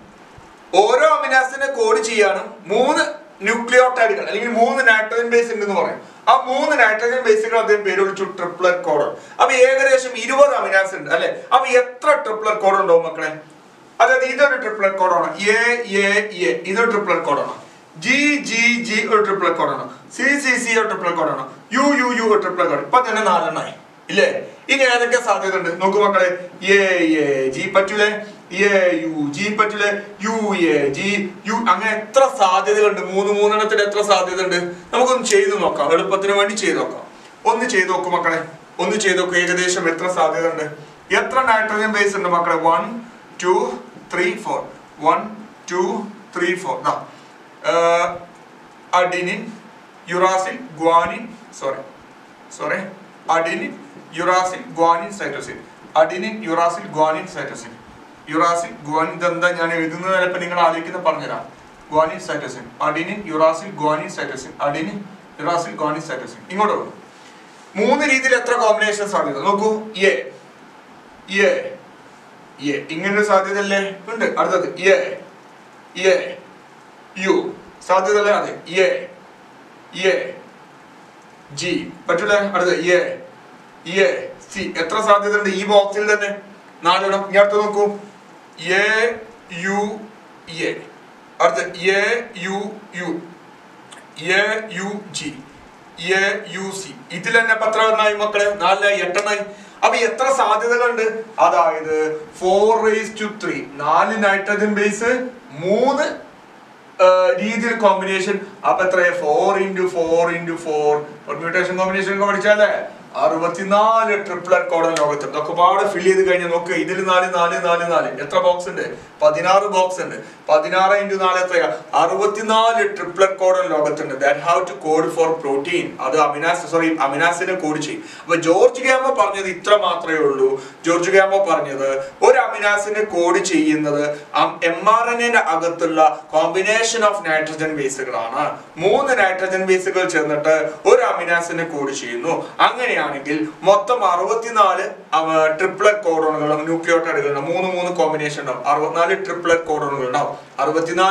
ഓരോ അമിനാസിനെ കോഡ് ചെയ്യാനും മൂന്ന് ന്യൂക്ലിയോട്ടൈഡുകൾ അല്ലെങ്കിൽ മൂന്ന് നൈട്രജൻ ബേസ് ഉണ്ടെന്ന് പറയും ആ മൂന്ന് നൈട്രജൻ ബേസുകൾ അദ്ദേഹം പേര് വിളിച്ചു ട്രിപ്ലറ്റ് കോഡ് അപ്പൊ ഏകദേശം ഇരുപത് അമിനാസ് ഉണ്ട് അല്ലെ അപ്പൊ എത്ര ട്രിപ്ലറ്റ് കോഡ് ഉണ്ടാവും മക്കളെ അതായത് ഇതൊരു ട്രിപ്ലറ്റ് കോഡാണ് എ എ എ ഇതൊരു ട്രിപ്ലറ്റ് കോഡാണ് ജി ജി ജി ഒരു ട്രിപ്ലറ്റ് കോഡാണ് സി സി സി ഒരു ട്രിപ്ലറ്റ് കോഡാണ് യു യു യു ഒരു ട്രിപ്ലറ്റ് കോഡ് ഇപ്പൊ തന്നെ നാലെണ്ണമായി ഇല്ലേ ഇനി ഏതൊക്കെ സാധ്യത ഉണ്ട് നോക്കൂ മക്കളെ എ എ ജി പറ്റൂലേ എ യു ജി പറ്റൂലേ യു എ ജി യു അങ്ങനെ എത്ര സാധ്യതകളുണ്ട് മൂന്ന് മൂന്നെണ്ണത്തിന് എത്ര സാധ്യത ഉണ്ട് നമുക്കൊന്ന് ചെയ്തു നോക്കാം എളുപ്പത്തിന് വേണ്ടി ചെയ്തു നോക്കാം ഒന്ന് ചെയ്തു നോക്കൂ മക്കളെ ഒന്ന് ചെയ്തു നോക്കൂ ഏകദേശം എത്ര സാധ്യത ഉണ്ട് എത്ര നൈട്രജൻ ബേസ് ഉണ്ട് മക്കളെ one two three four one two three four adenine uracil guanine sorry sorry adenine uracil guanine cytosine adenine uracil guanine cytosine uracil guanine ഇതെന്താ ഞാൻ എഴുതുന്നത് ചിലപ്പോൾ നിങ്ങൾ ആലോചിക്കുന്ന പറഞ്ഞുതരാം guanine cytosine adenine uracil guanine cytosine adenine uracil guanine cytosine ഇങ്ങോട്ട് വരൂ മൂന്ന് രീതിയിൽ എത്ര കോമ്പിനേഷൻ സാധ്യത നോക്കൂ എ എ എ ഇങ്ങനൊരു സാധ്യത അല്ലേ ഉണ്ട് അടുത്തത് എ എ യു സാധ്യത അല്ലേ അതെ എ എ ജി പറ്റൂല അടുത്ത എ എ സി എത്ര സാധ്യത ഉണ്ട് ഈ ബോക്സിൽ തന്നെ നാലെണ്ണം ഇനി അടുത്ത് നോക്കൂ എ യു എ അടുത്ത A U U A U G A U C ഇതിൽ തന്നെ പത്ര എണ്ണായി മക്കളെ നാലിനായി എട്ടെണ്ണായി അപ്പൊ എത്ര സാധ്യതകളുണ്ട് അതായത് ഫോർ റേസ് ടു ത്രീ നാല് നൈട്രജൻ ബേസ് മൂന്ന് രീതിയിൽ കോമ്പിനേഷൻ അപ്പൊ എത്ര four into four into four permutation combination ഒക്കെ പഠിച്ചാലേ അറുപത്തിനാല് ട്രിപ്ലറ്റ് കോഡൻ ലോകത്ത് ഇതൊക്കെ പാട് ഫിൽ ചെയ്ത് കഴിഞ്ഞാൽ നോക്ക് ഇതിൽ നാല് നാല് നാല് നാല് എത്ര ബോക്സ് ഉണ്ട് പതിനാറ് ബോക്സ് ഉണ്ട് പതിനാറ് ഇൻറ്റു നാല് എത്രയാ അറുപത്തിനാല് ട്രിപ്ലറ്റ് കോഡൻ ലോകത്തുണ്ട് that have to code for protein അത് അമിനാസ് സോറി അമിനാസിനെ കോഡ് ചെയ്യും അപ്പൊ ജോർജ് ഗാമോ പറഞ്ഞത് ഇത്ര മാത്രമേ ഉള്ളൂ ജോർജ് ഗാമോ പറഞ്ഞത് ഒരു അമിനാസിനെ കോഡ് ചെയ്യുന്നത് എം ആർ എൻ എന്റെ അകത്തുള്ള കോമ്പിനേഷൻ ഓഫ് നൈട്രജൻ ബേസുകളാണ് മൂന്ന് നൈട്രജൻ ബേസുകൾ ചേർന്നിട്ട് ഒരു അമിനാസിനെ കോഡ് ചെയ്യുന്നു അങ്ങനെയാണെങ്കിൽ മൊത്തം അറുപത്തിനാല് ട്രിപ്ലറ്റ് കോഡോണുകളും ന്യൂക്ലിയോട്ടൈഡുകൾ ഉണ്ടാവും മൂന്ന് മൂന്ന് കോമ്പിനേഷൻ ഉണ്ടാവും അറുപത്തിനാല് ട്രിപ്ലറ്റ് കോഡോണുകൾ ഉണ്ടാവും അറുപത്തിനാല്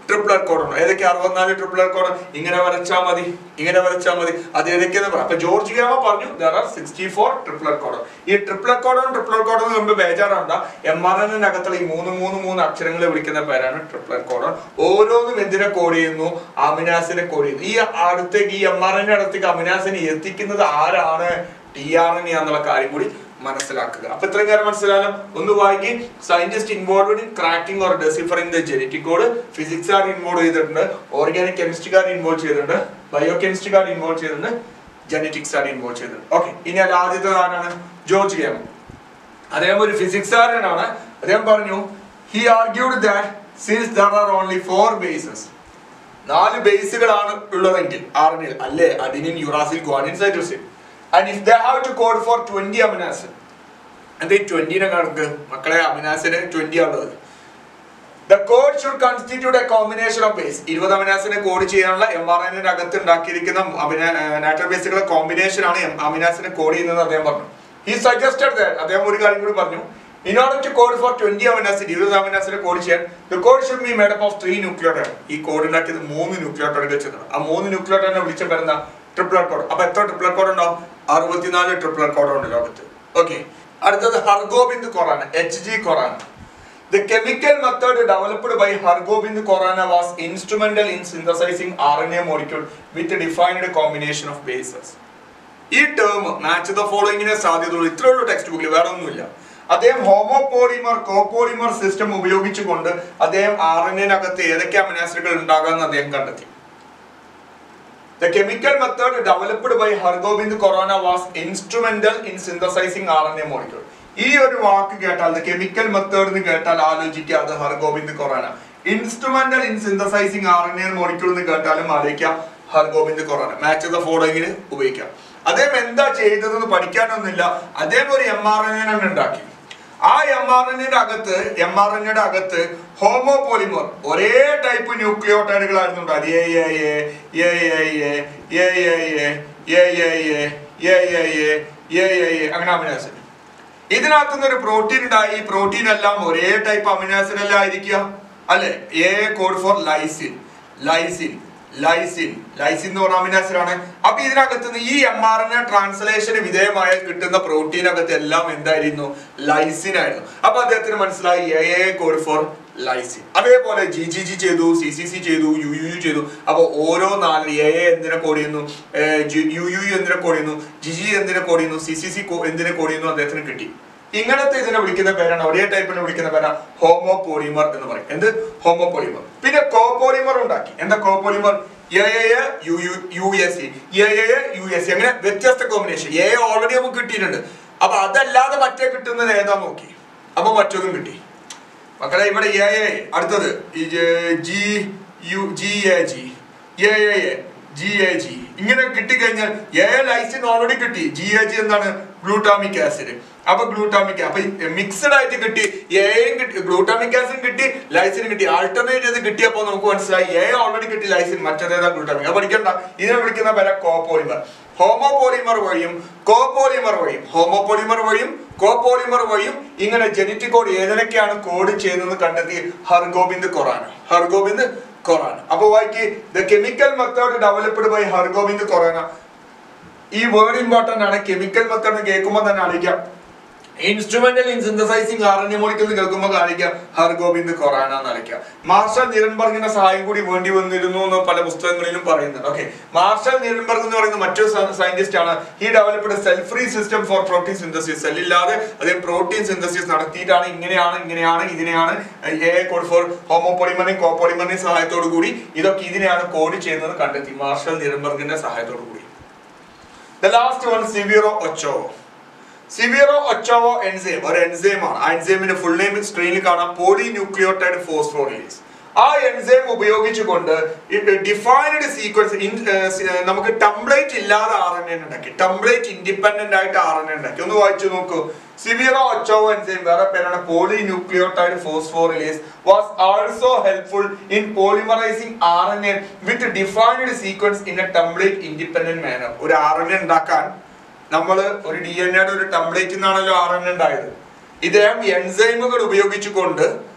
ട്രിപ്പിൾ കോഡ് ഉണ്ട് ഏതൊക്കെ അറുപത്തിനാല് ട്രിപ്പിൾ കോഡ് ഇങ്ങനെ വരച്ചാൽ മതി ഇങ്ങനെ വരച്ചാൽ മതി അത് ഏതൊക്കെയെന്ന് പറയാം അപ്പൊ ജോർജ് ഗ്യാമ പറഞ്ഞു there are sixty four triple code ഈ ട്രിപ്പിൾ കോഡും ട്രിപ്പിൾ കോഡും മുമ്പ് ബേജാറുണ്ട എം ആർ എന്നിനകത്തുള്ള ഈ മൂന്ന് മൂന്ന് മൂന്ന് അക്ഷരങ്ങൾ വിളിക്കുന്ന പേരാണ് ട്രിപ്പിൾ കോഡ് ഓരോന്നും എന്തിനെ കോഡ് ചെയ്യുന്നു അമിനാസിനെ കോഡ് ചെയ്യുന്നു ഈ അടുത്തേക്ക് ഈ എം ആർ എൻ അടുത്തേക്ക് അമിനാസിനെ എത്തിക്കുന്നത് ആരാണ് ടി ആർ എൻ എന്നുള്ള കാര്യം കൂടി മനസ്സിലാക്കുക അപ്പൊ ഇത്രയും കാര്യം മനസ്സിലായാലും ഒന്ന് വായിക്കും scientist involved in cracking or deciphering the genetic code ഫിസിക്സുകാർ ഇൻവോൾവ് ചെയ്തിട്ടുണ്ട് ഓർഗാനിക് കെമിസ്ട്രിക്കാർ ഇൻവോൾവ് ചെയ്തിട്ടുണ്ട് ബയോ കെമിസ്ട്രിക്കാർ ഇൻവോൾവ് ചെയ്തിട്ടുണ്ട് ജനറ്റിക്സ് ഇൻവോൾവ് ചെയ്തിട്ടുണ്ട് ഓക്കെ ഇനി അല്ല ആദ്യത്തെ ആരാണ് ജോർജ് ഗേം അദ്ദേഹം ഒരു ഫിസിക്സുകാരനാണ് അദ്ദേഹം പറഞ്ഞു he argued that since there are only four bases നാല് ബേസുകളാണ് ഉള്ളതെങ്കിൽ ആറിനിൽ അല്ലേ adenine uracil guanine cytosine and if they have to code for twenty amino acids എന്താ ഈ ട്വന്റിനെ കണക്ക് മക്കളെ അമിനാസിന് ട്വന്റി ഉള്ളത് the code should constitute a combination of base ഇരുപത് അമിനാസിനെ കോഡ് ചെയ്യാനുള്ള എം ആർ എന്നിന്റെ അകത്ത് ഉണ്ടാക്കിയിരിക്കുന്ന നാച്ചുറൽ ബേസുകളുടെ കോമ്പിനേഷൻ ആണ് അമിനാസിനെ കോഡ് ചെയ്യുന്നത് അദ്ദേഹം പറഞ്ഞു ഈ സജസ്റ്റഡ് ദാറ്റ് അദ്ദേഹം ഒരു കാര്യം കൂടി പറഞ്ഞു in order to code for twenty amino acids ഇരുപത് അമിനാസിനെ കോഡ് ചെയ്യാൻ the code should be made up of three nucleotide ഈ കോഡ് ഉണ്ടാക്കിയത് മൂന്ന് ന്യൂക്ലിയോട്ടൈഡുകൾ വെച്ചതാണ് ആ മൂന്ന് ന്യൂക്ലിയോട്ടൈഡിനെ വിളിച്ച വരുന്ന ട്രിപ്പിൾ കോഡ് അപ്പൊ എത്ര ട്രിപ്പിൾ കോഡ് ഉണ്ടാവും അറുപത്തിനാല് ട്രിപ്പിൾ കോഡ് ഉണ്ട് ലോകത്ത് ഓക്കെ അടുത്തത് Hargobind Khorana H G Khorana The chemical method developed by Hargobind Khorana was instrumental in synthesizing RNA molecule with a defined combination of bases. ഈ ടേം മാച്ച് ദ ഫോളോയിങ്ങിനെ സാധ്യതയുള്ളൂ ഇത്രേ ഉള്ളൂ ടെക്സ്റ്റ് ബുക്കിൽ വേറെ ഒന്നുമില്ല അദ്ദേഹം ഹോമോപോളിമർ കോപോളിമർ സിസ്റ്റം ഉപയോഗിച്ചുകൊണ്ട് അദ്ദേഹം ആർ എൻ എനകത്ത് ഏതൊക്കെ അമിനാസിഡുകൾ ഉണ്ടാകാമെന്ന് അദ്ദേഹം കണ്ടെത്തി The chemical method developed by Hargobind Khorana was instrumental in synthesizing RNA molecule. ഈ ഒരു വാക്ക് കേട്ടാൽ കെമിക്കൽ മെത്തേഡ് എന്ന് കേട്ടാൽ ആലോചിക്കുക അത് Hargobind Khorana instrumental in synthesising R N A molecule എന്ന് കേട്ടാലും ആലോചിക്കാം ഹർഗോബിന്ദ് ഖൊറാന മാച്ച് ദ ഫോളോയിങ്ങിന് ഉപയോഗിക്കാം അദ്ദേഹം എന്താ ചെയ്തതെന്ന് പഠിക്കാനൊന്നുമില്ല അദ്ദേഹം ഒരു എം ആർ എൻ എ ഉണ്ടാക്കി ആ എം ആർ എൻ അകത്ത് എം ആർ എൻ അകത്ത് ഹോമോപോളിമർ ഒരേ ടൈപ്പ് ന്യൂക്ലിയോട്ടൈഡുകളായിരുന്നു ഉണ്ടായത് A A A A A A A A A A A A A A A A A അങ്ങനെ അമിനാസിഡ് ഇതിനകത്തുനിന്ന് ഒരു പ്രോട്ടീൻ ഉണ്ടായി ഈ പ്രോട്ടീൻ എല്ലാം ഒരേ ടൈപ്പ് അമിനാസിഡ് അല്ല ആയിരിക്കുക അല്ലെ A code for lysine lysine lysine lysine എന്ന് പറഞ്ഞ അമിനാസിഡ് ആണ് അപ്പൊ ഇതിനകത്ത് നിന്ന് ഈ എം ആർ എൻ എ ട്രാൻസ്ലേഷന് വിധേയമായി കിട്ടുന്ന പ്രോട്ടീൻ അകത്ത് എല്ലാം എന്തായിരുന്നു ലൈസിൻ ആയിരുന്നു അപ്പൊ അദ്ദേഹത്തിന് മനസ്സിലായി A A code for lysine അതേപോലെ ജി ജി ജി ചെയ്തു സി സി സി ചെയ്തു യു യു യു ചെയ്തു അപ്പൊ ഓരോ നാല് എ എ എന്തിനെ കോഡ് ചെയ്യുന്നു യു യു യു എന്തിനെ കോഡ് ചെയ്യുന്നു ജി ജി എന്തിനെ കോഡ് ചെയ്യുന്നു സി സി സി എന്തിനെ കോഡ് ചെയ്യുന്നു അദ്ദേഹത്തിന് കിട്ടി ഇങ്ങനത്തെ ഇതിനെ വിളിക്കുന്ന പേരാണ് ഒരേ ടൈപ്പിനെ വിളിക്കുന്ന പേരാണ് ഹോമോപോളിമർ എന്ന് പറയും എന്ത് ഹോമോപോളിമർ പിന്നെ കോപോളിമർ ഉണ്ടാക്കി എന്താ copolymer A A U U U S A A U S അങ്ങനെ വ്യത്യസ്ത കോമ്പിനേഷൻ എ ഓൾറെഡി നമുക്ക് കിട്ടിയിട്ടുണ്ട് അപ്പൊ അതല്ലാതെ മറ്റേ കിട്ടുന്നത് ഏതാ നോക്കി അപ്പൊ മറ്റൊന്നും കിട്ടി മക്കളെ ഇവിടെ എ എ അടുത്തത് ഈ G U G A G A A A G A G ഇങ്ങനെ കിട്ടിക്കഴിഞ്ഞാൽ എ ലൈസിൻ ഓൾറെഡി കിട്ടി ജി എ ജി എന്താണ് ഗ്ലൂട്ടാമിക് ആസിഡ് അപ്പൊ ഗ്ലൂട്ടാമിക് അപ്പൊ മിക്സഡ് ആയിട്ട് കിട്ടി എയും കിട്ടി ഗ്ലൂട്ടാമിക് ആസിഡ് കിട്ടി ലൈസിൻ കിട്ടി ആൾട്ടർനേറ്റ് ചെയ്ത് കിട്ടിയപ്പോൾ നമുക്ക് മനസ്സിലായി എ ഓൾറെഡി കിട്ടി ലൈസിൻ മറ്റേതാ ഗ്ലൂട്ടാമിക് അത് പഠിക്കണ്ട ഇതിനെ വിളിക്കുന്ന പേര കോപോളിമർ ഹോമോപോളിമർ വഴിയും കോപോളിമർ വഴിയും ഹോമോപോളിമർ വഴിയും കോപോളിമർ വഴിയും ഇങ്ങനെ ജനറ്റിക് കോഡ് ഏതിനൊക്കെയാണ് കോഡ് ചെയ്യുന്നത് കണ്ടെത്തി ഹർഗോബിന്ദ് ഖൊറാന ഹർഗോബിന്ദ് ഖൊറാന അപ്പൊ വായിക്ക് the chemical method developed by Hargobind Khorana ഈ വേർഡ് ഇമ്പോർട്ടന്റ് ആണ് കെമിക്കൽ മെത്തേഡ് കേൾക്കുമ്പോൾ തന്നെ അറിയിക്കാം instrumental in synthesising R N A molecule കേൾക്കുമ്പോൾ കാണിക്കാം ഹർഗോബിന്ദ് ഖൊറാന എന്ന് അറിയിക്കാം മാർഷൽ നിരൻബർഗിന്റെ സഹായം കൂടി വേണ്ടി വന്നിരുന്നു എന്ന് പല പുസ്തകങ്ങളിലും പറയുന്നുണ്ട് ഓക്കെ മാർഷൽ നിരൻബർഗ് എന്ന് പറയുന്ന മറ്റൊരു സയന്റിസ്റ്റ് ആണ് ഈ developed cell free system for protein synthesis സെല്ലില്ലാതെ അതേ പ്രോട്ടീൻ സിന്തസിസ് നടത്തിയിട്ടാണ് ഇങ്ങനെയാണ് ഇങ്ങനെയാണ് ഇതിനെയാണ് എ കോഡ് ഫോർ ഹോമോപോളിമറിനെയും കോപോളിമറിനെയും സഹായത്തോടു കൂടി ഇതൊക്കെ ഇതിനെയാണ് കോഡ് ചെയ്യുന്നത് കണ്ടെത്തി മാർഷൽ നിരൻബർഗിന്റെ സഹായത്തോടു കൂടി the last one Severo Ochoa Severo Ochoa enzyme ഒരു എൻസൈം ആണ് ആ എൻസൈമിന്റെ ഫുൾ നെയിം സ്ക്രീനിൽ കാണാം പോളി ന്യൂക്ലിയോട്ടൈഡ് ഫോസ്ഫോറിലേസ് ആ എൻസൈം ഉപയോഗിച്ചുകൊണ്ട് ഡിഫൈൻഡ് സീക്വൻസ് നമുക്ക് ടംപ്ലേറ്റ് ഇല്ലാതെ ആർ എൻ എ ഉണ്ടാക്കി ടംപ്ലേറ്റ് ഇൻഡിപെൻഡന്റ് ആയിട്ട് ആർ എൻ എ ഉണ്ടാക്കി ഒന്ന് വായിച്ചു നോക്കൂ സിവിറോ ഒച്ചോവോ എൻസൈം വേറെ പേരാണ് polynucleotide phosphorylase was also helpful in polymerising R N A with defined sequence in a template independent manner ഒരു ആർ എൻ എ ഉണ്ടാക്കാൻ നമ്മൾ ഒരു ഡി എൻ എയുടെ ഒരു ടെംപ്ലേറ്റിൽ നിന്നാണല്ലോ ആർ എൻ ഉണ്ടായത് ഇദ്ദേഹം എൻസൈമുകൾ ഉപയോഗിച്ചുകൊണ്ട്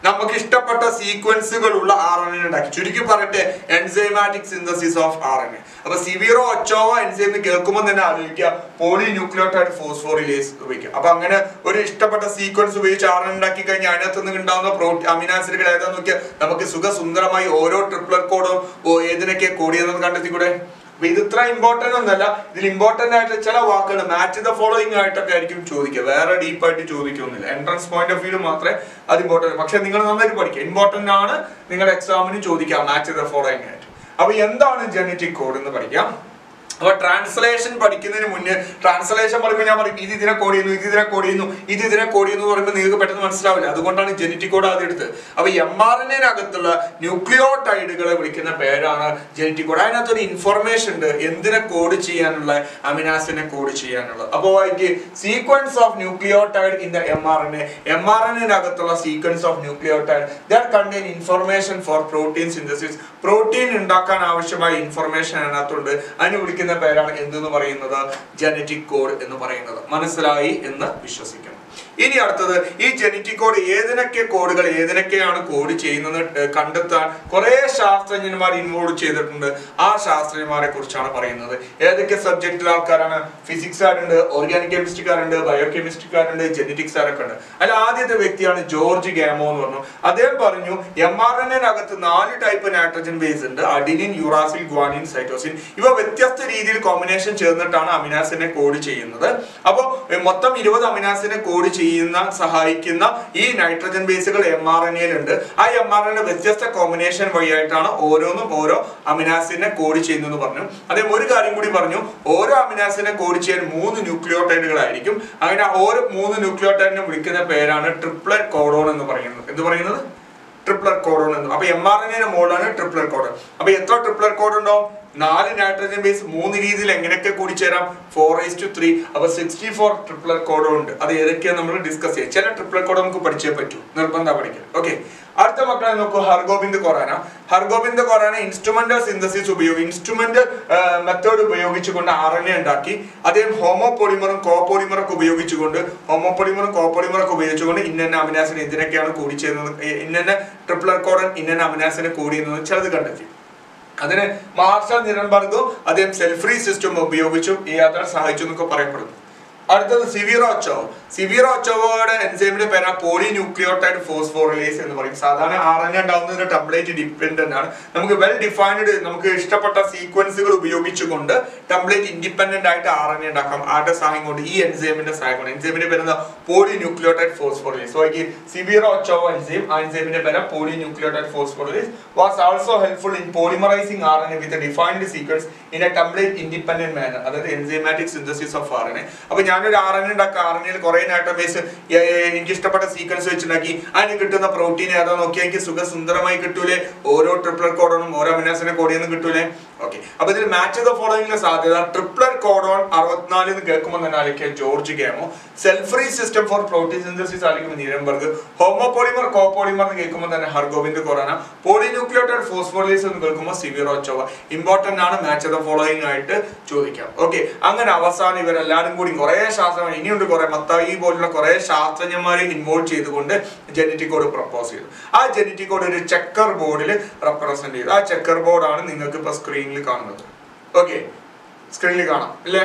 നമുക്ക് ഇഷ്ടപ്പെട്ട സീക്വൻസുകളുള്ള ആർ എൻ എ ഉണ്ടാക്കി ചുരുക്കി പറയട്ടെ enzymatic synthesis of R N A അപ്പൊ സിവിയറോ ഒച്ചോവോ എൻസൈം കേൾക്കുമ്പോൾ തന്നെ ആലോചിക്കുക പോളി ന്യൂക്ലിയോട്ടൈഡ് ഫോസ്ഫോറിലേസ് ഉപയോഗിക്കുക അപ്പൊ അങ്ങനെ ഒരു ഇഷ്ടപ്പെട്ട സീക്വൻസ് ഉപയോഗിച്ച് ആർ എൻ ഉണ്ടാക്കി കഴിഞ്ഞാൽ അതിനകത്ത് നിന്ന് ഉണ്ടാകുന്ന പ്രോട്ടീൻ അമിനാസിഡുകൾ ഏതാന്ന് നോക്കിയാൽ നമുക്ക് സുഖസുന്ദരമായി ഓരോ ട്രിപ്ലർ കോഡും ഏതിനൊക്കെ കോടിയെന്നത് കണ്ടെത്തിക്കൂടെ അപ്പൊ ഇത് ഇത്ര ഇമ്പോർട്ടന്റ് ഒന്നല്ല ഇതിൽ ഇമ്പോർട്ടന്റ് ആയിട്ട് ചില വാക്കുകൾ മാച്ച് ദ ഫോളോയിങ് ആയിട്ടൊക്കെ ആയിരിക്കും ചോദിക്കുക വേറെ ഡീപ്പായിട്ട് ചോദിക്കൊന്നുമില്ല എൻട്രൻസ് പോയിന്റ് ഓഫ് വ്യൂ മാത്രമേ അത് ഇമ്പോർട്ടന്റ് പക്ഷെ നിങ്ങൾ നന്നായിട്ട് പഠിക്കുക ഇമ്പോർട്ടന്റ് ആണ് നിങ്ങളുടെ എക്സാമിന് ചോദിക്കാം മാച്ച് ദ ഫോളോയിങ് ആയിട്ട് അപ്പൊ എന്താണ് ജനറ്റിക് കോഡ് എന്ന് പഠിക്കാം അപ്പൊ ട്രാൻസ്ലേഷൻ പഠിക്കുന്നതിന് മുന്നേ ട്രാൻസ്ലേഷൻ പറയുമ്പോൾ ഞാൻ പറയും ഇത് ഇതിനെ കോഡ് ചെയ്യുന്നു ഇത് ഇതിനെ കോഡ് ചെയ്യുന്നു ഇത് ഇതിനെ കോഡ് ചെയ്യുന്നു എന്ന് പറയുമ്പോൾ നിങ്ങൾക്ക് പെട്ടെന്ന് മനസ്സിലാവില്ല അതുകൊണ്ടാണ് ജനറ്റിക് കോഡ് ആദ്യം എടുത്തത് അപ്പൊ എം ആർ എൻ എനകത്തുള്ള ന്യൂക്ലിയോടൈഡുകളെ വിളിക്കുന്ന പേരാണ് ജനറ്റിക് കോഡ് അതിനകത്തൊരു ഇൻഫർമേഷൻ ഉണ്ട് എന്തിനെ കോഡ് ചെയ്യാനുള്ള അമിനാസിനെ കോഡ് ചെയ്യാനുള്ള അപ്പോൾ വായിക്ക് sequence of nucleotide in the M R N A M R N എനകത്തുള്ള sequence of nucleotide that contain information for protein synthesis protein ഉണ്ടാക്കാൻ ആവശ്യമായ ഇൻഫർമേഷൻ അതിനകത്തുണ്ട് അതിന് വിളിക്കുന്ന പേരാണ് എന്തെന്ന് പറയുന്നത് ജനറ്റിക് കോഡ് എന്ന് പറയുന്നത് മനസ്സിലായി എന്ന് വിശ്വസിക്കുന്നു ഇനി അടുത്തത് ഈ ജനറ്റിക് കോഡ് ഏതിനൊക്കെ കോഡുകൾ ഏതിനൊക്കെയാണ് കോഡ് ചെയ്യുന്നത് ഏർ കണ്ടെത്താൻ കുറെ ശാസ്ത്രജ്ഞന്മാർ ഇൻവോൾവ് ചെയ്തിട്ടുണ്ട് ആ ശാസ്ത്രജ്ഞന്മാരെ കുറിച്ചാണ് പറയുന്നത് ഏതൊക്കെ സബ്ജക്റ്റിൽ ആൾക്കാരാണ് ഫിസിക്സുകാരുണ്ട് ഓർഗാനിക് കെമിസ്ട്രിക്കാരുണ്ട് ബയോ കെമിസ്ട്രിക്കാരുണ്ട് ജനറ്റിക്സ് ആരൊക്കെ ഉണ്ട് അതിൽ ആദ്യത്തെ വ്യക്തിയാണ് ജോർജ് ഗാമോ എന്ന് പറഞ്ഞു അദ്ദേഹം പറഞ്ഞു എം ആർ എൻ അകത്ത് നാല് ടൈപ്പ് നൈട്രജൻ ബേസ് ഉണ്ട് അഡിനിൻ യുറാസിൽ ഗ്വാനിൻ സൈറ്റോസിൻ ഇവ വ്യത്യസ്ത രീതിയിൽ കോമ്പിനേഷൻ ചേർന്നിട്ടാണ് അമിനാസിനെ കോഡ് ചെയ്യുന്നത് അപ്പോൾ മൊത്തം ഇരുപത് അമിനാസിനെ കോഡ് ചെയ്യുന്ന സഹായിക്കുന്ന ഈ നൈട്രജൻ ബേസുകൾ എം ആർ എൻ ഉണ്ട് ആ എം ആർ എൻ വ്യത്യസ്ത കോമ്പിനേഷൻ വഴിയായിട്ടാണ് ഓരോന്നും ഓരോ അമിനാസിനെ കോഡ് ചെയ്യുന്നത് പറഞ്ഞു അദ്ദേഹം ഒരു കാര്യം കൂടി പറഞ്ഞു ഓരോ അമിനാസിനെ കോഡ് ചെയ്യാൻ മൂന്ന് ന്യൂക്ലിയോടൈഡുകളായിരിക്കും അങ്ങനെ ഓരോ മൂന്ന് ന്യൂക്ലിയോടൈഡിനെ വിളിക്കുന്ന പേരാണ് ട്രിപ്ലറ്റ് കോഡോൺ എന്ന് പറയുന്നത് എന്ത് പറയുന്നത് ട്രിപ്ലർ കോഡോൺ എന്ന് അപ്പൊ എം ആർ എൻ മോഡാണ് ട്രിപ്ലർ കോഡൺ അപ്പൊ എത്ര ട്രിപ്ലർ കോഡ് ഉണ്ടോ നാല് നൈട്രജൻ ബേസ് മൂന്ന് രീതിയിൽ എങ്ങനെയൊക്കെ കൂടിച്ചേരാം ഫോർ ഈസ് ടു ത്രീ അപ്പൊ സിക്സ്റ്റി ഫോർ ട്രിപ്ലർ കോഡും ഉണ്ട് അത് ഏതൊക്കെയാണ് നമ്മൾ ഡിസ്കസ് ചെയ്യാം ചില ട്രിപ്ലർ കോഡ് നമുക്ക് പഠിച്ചേ പറ്റൂ നിർബന്ധം പഠിക്കാം ഓക്കെ അടുത്ത മക്കളെ നോക്കൂ ഹർഗോബിന്ദ് കൊറാന ഹർഗോബിന്ദ് കൊറാന ഇൻസ്ട്രുമെന്റൽ സിന്തസിസ് ഉപയോഗി ഇൻസ്ട്രുമെന്റൽ മെത്തേഡ് ഉപയോഗിച്ചുകൊണ്ട് ആർ എൻ എ ഉണ്ടാക്കി അദ്ദേഹം ഹോമോപോളിമറും കോപോളിമറും ഒക്കെ ഉപയോഗിച്ചുകൊണ്ട് ഹോമോപോളിമറും കോപോളിമറും ഒക്കെ ഉപയോഗിച്ചുകൊണ്ട് ഇന്ന അമിനാസിന് എന്തിനൊക്കെയാണ് കൂടിച്ചേരുന്നത് ഇന്ന ട്രിപ്ലർ കോഡൻ ഇന്ന അമിനാസിനെ കൂടിയെന്നത് ചിലത് കണ്ടെത്തി അതിന് മാർഷൽ നിരൻബർഗും അദ്ദേഹം സെൽഫ് ഫ്രീ സിസ്റ്റം ഉപയോഗിച്ചും ഈ യാത്ര സഹായിച്ചു എന്നൊക്കെ പറയപ്പെടുന്നു അടുത്തത് സിവിറോച്ചോ സിവിറോച്ചോയുടെ എൻസൈമിന്റെ പേരാ പോളി ന്യൂക്ലിയോടൈഡ് ഫോസ്ഫോറിലേസ് എന്ന് പറയും സാധാരണ ആർ എൻ ഉണ്ടാവുന്നതിന്റെ ടെംപ്ലേറ്റ് ഡിപ്പെൻഡന്റ് ആണ് നമുക്ക് വെൽ ഡിഫൈൻഡ് നമുക്ക് ഇഷ്ടപ്പെട്ട സീക്വൻസുകൾ ഉപയോഗിച്ചുകൊണ്ട് ടെംപ്ലേറ്റ് ഇൻഡിപെൻഡന്റ് ആയിട്ട് ആർ എൻ ഉണ്ടാക്കാം ആരുടെ സഹായം കൊണ്ട് ഈ എൻസൈമിന്റെ സഹായം കൊണ്ട് എൻസൈമിന്റെ പേര് പോളി ന്യൂക്ലിയോടൈഡ് ഫോസ്ഫോറിലേസ് സോ ഈ സിവിറോച്ചോ എൻസൈം ആ എൻസൈമിന്റെ പേര് polynucleotide phosphorylase was also helpful in polymerising R N with defined sequence in a template independent manner അതായത് enzymatic synthesis of R N അപ്പൊ ഞാനൊരു ആർ എൻ ഉണ്ടാക്കുക ആർ എൻ കുറെ nitro base എനിക്ക് ഇഷ്ടപ്പെട്ട സീക്വൻസ് വെച്ചുണ്ടാക്കി അതിന് കിട്ടുന്ന പ്രോട്ടീൻ ഏതാ നോക്കിയാൽ എനിക്ക് സുഖസുന്ദരമായി കിട്ടൂലേ ഓരോ ട്രിപ്ലർ കോഡോണും ഓരോ അമിനാസിനെ കോഡിയെന്ന് കിട്ടൂലേ ഓക്കെ അപ്പൊ ഇതിൽ മാച്ച് ദ ഫോളോയിങ്ങിലെ സാധ്യത ട്രിപ്ലർ കോഡോൺ അറുപത്തിനാല് എന്ന് കേൾക്കുമ്പോൾ തന്നെ ആലോചിക്കുക George Gamow self free system for protein synthesis ആയിരിക്കും നീരംബർഗ് ഹോമോപോളിമർ കോപോളിമർ എന്ന് കേൾക്കുമ്പോൾ തന്നെ ഹർഗോവിന്ദ് കൊറാന പോളിന്യൂക്ലിയോട്ടൈഡ് ഫോസ്ഫോറിലേസ് എന്ന് കേൾക്കുമ്പോൾ സിവിറോച്ചോവ ഇമ്പോർട്ടന്റ് ആണ് മാച്ച് ദ ഫോളോയിങ് ആയിട്ട് ചോദിക്കാം ഓക്കെ അങ്ങനെ അവസാനം ഇവരെല്ലാരും കൂടി കുറെ ശാസ്ത്രം ഇനിയുണ്ട് കുറെ മത്തായി പോലുള്ള കുറെ ശാസ്ത്രജ്ഞന്മാരെ ഇൻവോൾവ് ചെയ്തുകൊണ്ട് ജനറ്റിക് കോഡ് പ്രപ്പോസ് ചെയ്തു ആ ജനറ്റിക് കോഡ് ഒരു ചെക്കർ ബോർഡിൽ റെപ്രസെന്റ് ചെയ്തു ആ ചെക്കർ ബോർഡാണ് നിങ്ങൾക്ക് ഇപ്പൊ സ്ക്രീനിൽ കാണുന്നത് ഓക്കെ സ്ക്രീനിൽ കാണാം അല്ലേ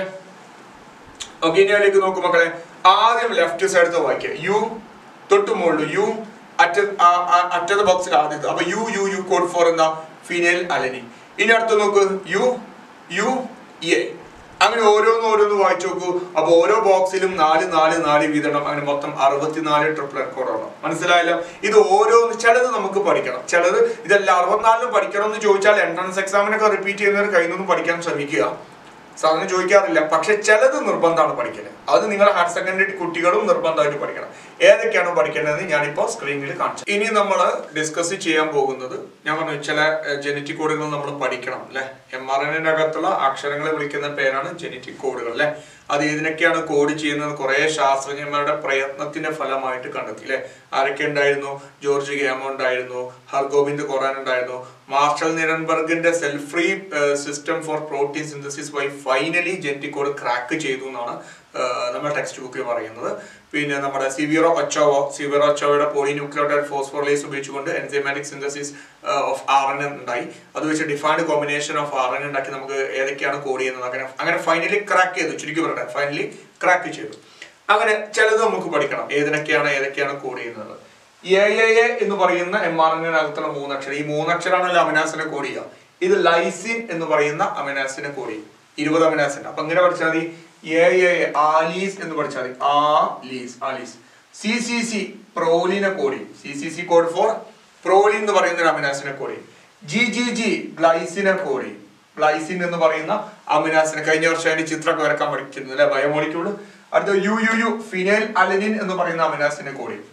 ഓക്കെ ഇനി അതിലേക്ക് നോക്കൂ മക്കളെ ആദ്യം ലെഫ്റ്റ് സൈഡത്തെ വായിക്കുക യു തൊട്ട് മുകളിൽ യു അറ്റ ആ- ആ- അറ്റത്തെ ബോക്സിൽ ആദ്യത്തെ അപ്പൊ U U U code for എന്താ ഫിനൈൽ അലനി ഇനി അടുത്ത് നോക്ക് യു യു എ അങ്ങനെ ഓരോന്ന് ഓരോന്ന് വായിച്ചു നോക്കൂ അപ്പൊ ഓരോ ബോക്സിലും നാല് നാല് നാല് വീതം അങ്ങനെ മൊത്തം അറുപത്തിനാല് ട്രിപ്ലറ്റ് കോഡാണ് മനസ്സിലായല്ലോ ഇത് ഓരോന്ന് ചിലത് നമുക്ക് പഠിക്കണം ചിലത് ഇതെല്ലാം അറുപത്തിനാലിലും പഠിക്കണം എന്ന് ചോദിച്ചാൽ എൻട്രൻസ് എക്സാമിനൊക്കെ റിപ്പീറ്റ് ചെയ്യുന്നവർ കയ്യിൽ നിന്നും പഠിക്കാൻ ശ്രമിക്കുക സാധാരണ ചോദിക്കാറില്ല പക്ഷെ ചിലത് നിർബന്ധമാണ് പഠിക്കല് അത് നിങ്ങൾ ഹയർ സെക്കൻഡറി കുട്ടികളും നിർബന്ധമായിട്ട് പഠിക്കണം ഏതൊക്കെയാണ് പഠിക്കേണ്ടത് ഞാനിപ്പോൾ സ്ക്രീനിൽ കാണിച്ചു ഇനി നമ്മൾ ഡിസ്കസ് ചെയ്യാൻ പോകുന്നത് ഞാൻ പറഞ്ഞു ചില ജനറ്റിക് കോഡുകൾ നമ്മൾ പഠിക്കണം അല്ലെ എം ആർ എൻ അകത്തുള്ള അക്ഷരങ്ങളെ വിളിക്കുന്ന പേരാണ് ജനറ്റിക് കോഡുകൾ അല്ലെ അത് ഏതിനൊക്കെയാണ് കോഡ് ചെയ്യുന്നത് കുറെ ശാസ്ത്രജ്ഞന്മാരുടെ പ്രയത്നത്തിന്റെ ഫലമായിട്ട് കണ്ടെത്തി അല്ലെ ആരൊക്കെ ഉണ്ടായിരുന്നു ജോർജ് ഗാമോ ഉണ്ടായിരുന്നു ഹർഗോവിന്ദ് കൊറാൻ ഉണ്ടായിരുന്നു മാർഷൽ നിരൻബർഗിന്റെ self free system for protein synthesis വഴി ഫൈനലി ജനറ്റിക് കോഡ് ക്രാക്ക് ചെയ്തു എന്നാണ് നമ്മുടെ ടെക്സ്റ്റ് ബുക്കിൽ പറയുന്നത് പിന്നെ നമ്മുടെ സിവിറോ ഒച്ചോവോ സിവിറോ ഒച്ചോവയുടെ പോളിന്യൂക്ലിയോട്ടൈഡ് ഫോസ്ഫോറിലേസ് ഉപയോഗിച്ചുകൊണ്ട് enzymatic synthesis of R N ഉണ്ടായി അത് വെച്ച് defined combination of R N ഉണ്ടാക്കി നമുക്ക് ഏതൊക്കെയാണ് കോഡ് ചെയ്യുന്നത് അങ്ങനെ അങ്ങനെ ഫൈനലി ക്രാക്ക് ചെയ്തു ചുരുക്കി പറയട്ടെ ഫൈനലി ക്രാക്ക് ചെയ്തു അങ്ങനെ ചിലത് നമുക്ക് പഠിക്കണം ഏതിനൊക്കെയാണ് ഏതൊക്കെയാണ് കോഡ് ചെയ്യുന്നത് എ എ എ എന്ന് പറയുന്ന എം ആർ എന്നിനകത്തുള്ള മൂന്നക്ഷരം ഈ മൂന്നക്ഷരമാണല്ലോ അമിനാസിനെ കോഡ് ചെയ്യുക ഇത് ലൈസിൻ എന്ന് പറയുന്ന അമിനാസിനെ കോഡ് ചെയ്യും ഇരുപത് അമിനാസിന്റെ അപ്പൊ ഇങ്ങനെ പഠിച്ചാൽ മതി എ എ എ ആലീസ് എന്ന് പഠിച്ചാൽ മതി ആലീസ് ആലീസ് സി സി സി പ്രോലിനെ കോഡ് ചെയ്യും C C C code for proline എന്ന് പറയുന്ന ഒരു അമിനാസിനെ കോഡ് ചെയ്യും ജി ജി ജി ഗ്ലൈസിനെ കോഡ് ചെയ്യും ഗ്ലൈസിൻ എന്ന് പറയുന്ന അമിനാസിനെ കഴിഞ്ഞ വർഷം അതിന്റെ ചിത്രമൊക്കെ വരക്കാൻ പഠിച്ചിരുന്നു അല്ലെ ബയോമോളിക്യൂൾ അടുത്ത U U U phenylalanine എന്ന് പറയുന്ന അമിനാസിനെ കോഡ് ചെയ്യും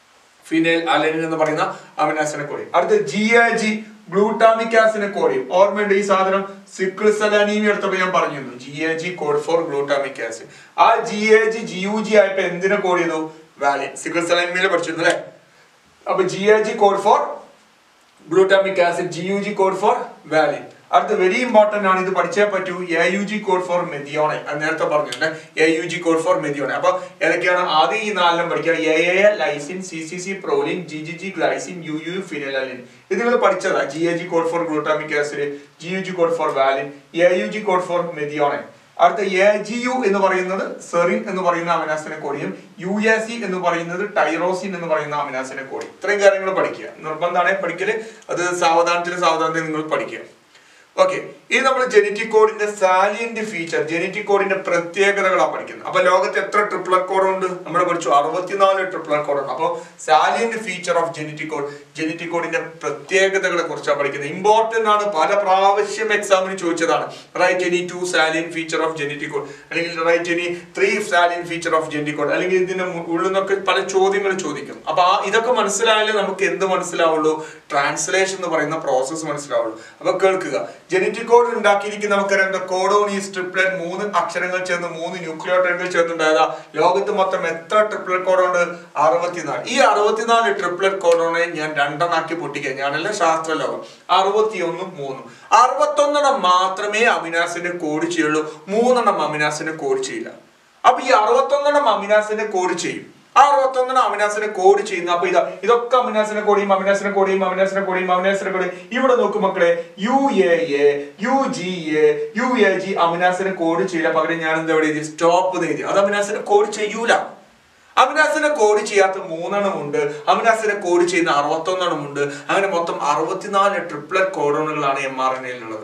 ഫിനൈൽ അലനിൻ എന്ന് പറയുന്ന അമിനാസിനെ കോഡ് ചെയ്യും അടുത്ത ജി എ ജി ഗ്ലൂട്ടാമിക് ആസിനെ കോഡ് ചെയ്യും ഓർമ്മയുണ്ട് ഈ സാധനം സിക്കിൾസൽ അനീമിയ എടുത്തപ്പോൾ ഞാൻ പറഞ്ഞിരുന്നു G A G code for glutamic acid ആ G A G G U G ആയപ്പോ എന്തിനെ കോഡ് ചെയ്തു വാലിൻ സിക്കിൾസൽ അനീമിയയിൽ പഠിച്ചിരുന്നു അല്ലേ അപ്പൊ G A G code for glutamic acid G U G code for valine അടുത്ത വെരി ഇമ്പോർട്ടന്റ് ആണ് ഇത് പഠിച്ചേ പറ്റൂ A U G code for methionine അത് നേരത്തെ പറഞ്ഞിട്ടുണ്ട് A U G code for methionine അപ്പൊ ഏതൊക്കെയാണ് ആദ്യം ഈ നാലെണ്ണം പഠിക്കുക A A lysine C C C proline G G G glycine U U phenylalanine ഇത് നിങ്ങൾ പഠിച്ചതാ G A G code for glutamic acid G U G code for valine A U G code for methionine അടുത്ത A G U എന്ന് പറയുന്നത് serine എന്ന് പറയുന്ന അമിനാസിനെ കോടിയും U A C എന്ന് പറയുന്നത് ടൈറോസിൻ എന്ന് പറയുന്ന അമിനാസിനെ കോടി ഇത്രയും കാര്യങ്ങൾ പഠിക്കുക നിർബന്ധമാണ് പഠിക്കല് അത് സാവധാനത്തിൽ സാവധാനത്തിൽ നിങ്ങൾ പഠിക്കുക ഓക്കെ ഇത് നമ്മൾ ജനറ്റിക് കോഡിന്റെ സാലിയന്റ് ഫീച്ചർ ജനറ്റിക് കോഡിന്റെ പ്രത്യേകതകളാണ് പഠിക്കുന്നത് അപ്പൊ ലോകത്ത് എത്ര ട്രിപ്ലർ കോഡ് ഉണ്ട് നമ്മൾ പഠിച്ചു അറുപത്തിനാല് ട്രിപ്ലർ കോഡ് ഉണ്ട് അപ്പോൾ salient feature of genetic code genetic കോഡിന്റെ പ്രത്യേകതകളെ കുറിച്ചാണ് പഠിക്കുന്നത് ഇമ്പോർട്ടന്റ് ആണ് പല പ്രാവശ്യം എക്സാമിന് ചോദിച്ചതാണ് write any two salient feature of genetic code അല്ലെങ്കിൽ write any three salient feature of genetic code അല്ലെങ്കിൽ ഇതിന്റെ മു- ഉള്ളിൽ നിന്നൊക്കെ പല ചോദ്യങ്ങൾ ചോദിക്കും അപ്പൊ ആ ഇതൊക്കെ മനസ്സിലായാലേ നമുക്ക് എന്ത് മനസ്സിലാവുള്ളൂ ട്രാൻസ്ലേഷൻ എന്ന് പറയുന്ന പ്രോസസ്സ് മനസ്സിലാവുള്ളൂ അപ്പൊ കേൾക്കുക ജനറ്റിക് കോഡ് ഉണ്ടാക്കിയിരിക്കുന്ന നമുക്കറിയാം കോഡോൺ ഈ ട്രിപ്ലറ്റ് മൂന്ന് അക്ഷരങ്ങൾ ചേർന്ന് മൂന്ന് ന്യൂക്ലിയോട്ടൈഡുകൾ ചേർന്നുണ്ടായതാ ലോകത്ത് മൊത്തം എത്ര ട്രിപ്ലറ്റ് കോഡുണ്ട് അറുപത്തിനാല് ഈ അറുപത്തിനാല് ട്രിപ്ലറ്റ് കോഡോണെ ഞാൻ രണ്ടെണ്ണാക്കി പൊട്ടിക്കുക ഞാനല്ല ശാസ്ത്ര ലോകം അറുപത്തിയൊന്നും മൂന്നും അറുപത്തൊന്നെണ്ണം മാത്രമേ അമിനാസിന്റെ കോഡ് ചെയ്യുള്ളൂ മൂന്നെണ്ണം അമിനാസിന്റെ കോഡ് ചെയ്യില്ല അപ്പൊ ഈ അറുപത്തൊന്നെണ്ണം അമിനാസിന്റെ കോഡ് ചെയ്യും ആ അറുപത്തൊന്നെണ്ണം അമിനാസിനെ കോഡ് ചെയ്യുന്നു അപ്പൊ ഇതാ ഇതൊക്കെ അമിനാസിനെ കോടിയും അമിനാസിനെ കോടിയും അമിനാസിനെ കോടിയും അമിനാസിനെ കോടിയും ഇവിടെ നോക്കും മക്കളെ U A A U G A U A G അമിനാസിനെ കോഡ് ചെയ്യില്ല പകരം ഞാൻ എന്താ എഴുതി സ്റ്റോപ്പ് എഴുതി അത് അമിനാസിനെ കോഡ് ചെയ്യൂല അമിനാസിനെ കോഡ് ചെയ്യാത്ത മൂന്നെണ്ണം ഉണ്ട് അമിനാസിനെ കോഡ് ചെയ്യുന്ന അറുപത്തൊന്നെണ്ണം ഉണ്ട് അങ്ങനെ മൊത്തം അറുപത്തിനാല് ട്രിപ്ലറ്റ് കോഡോണുകളാണ് എം ആർ എൻ എയിലുള്ളത്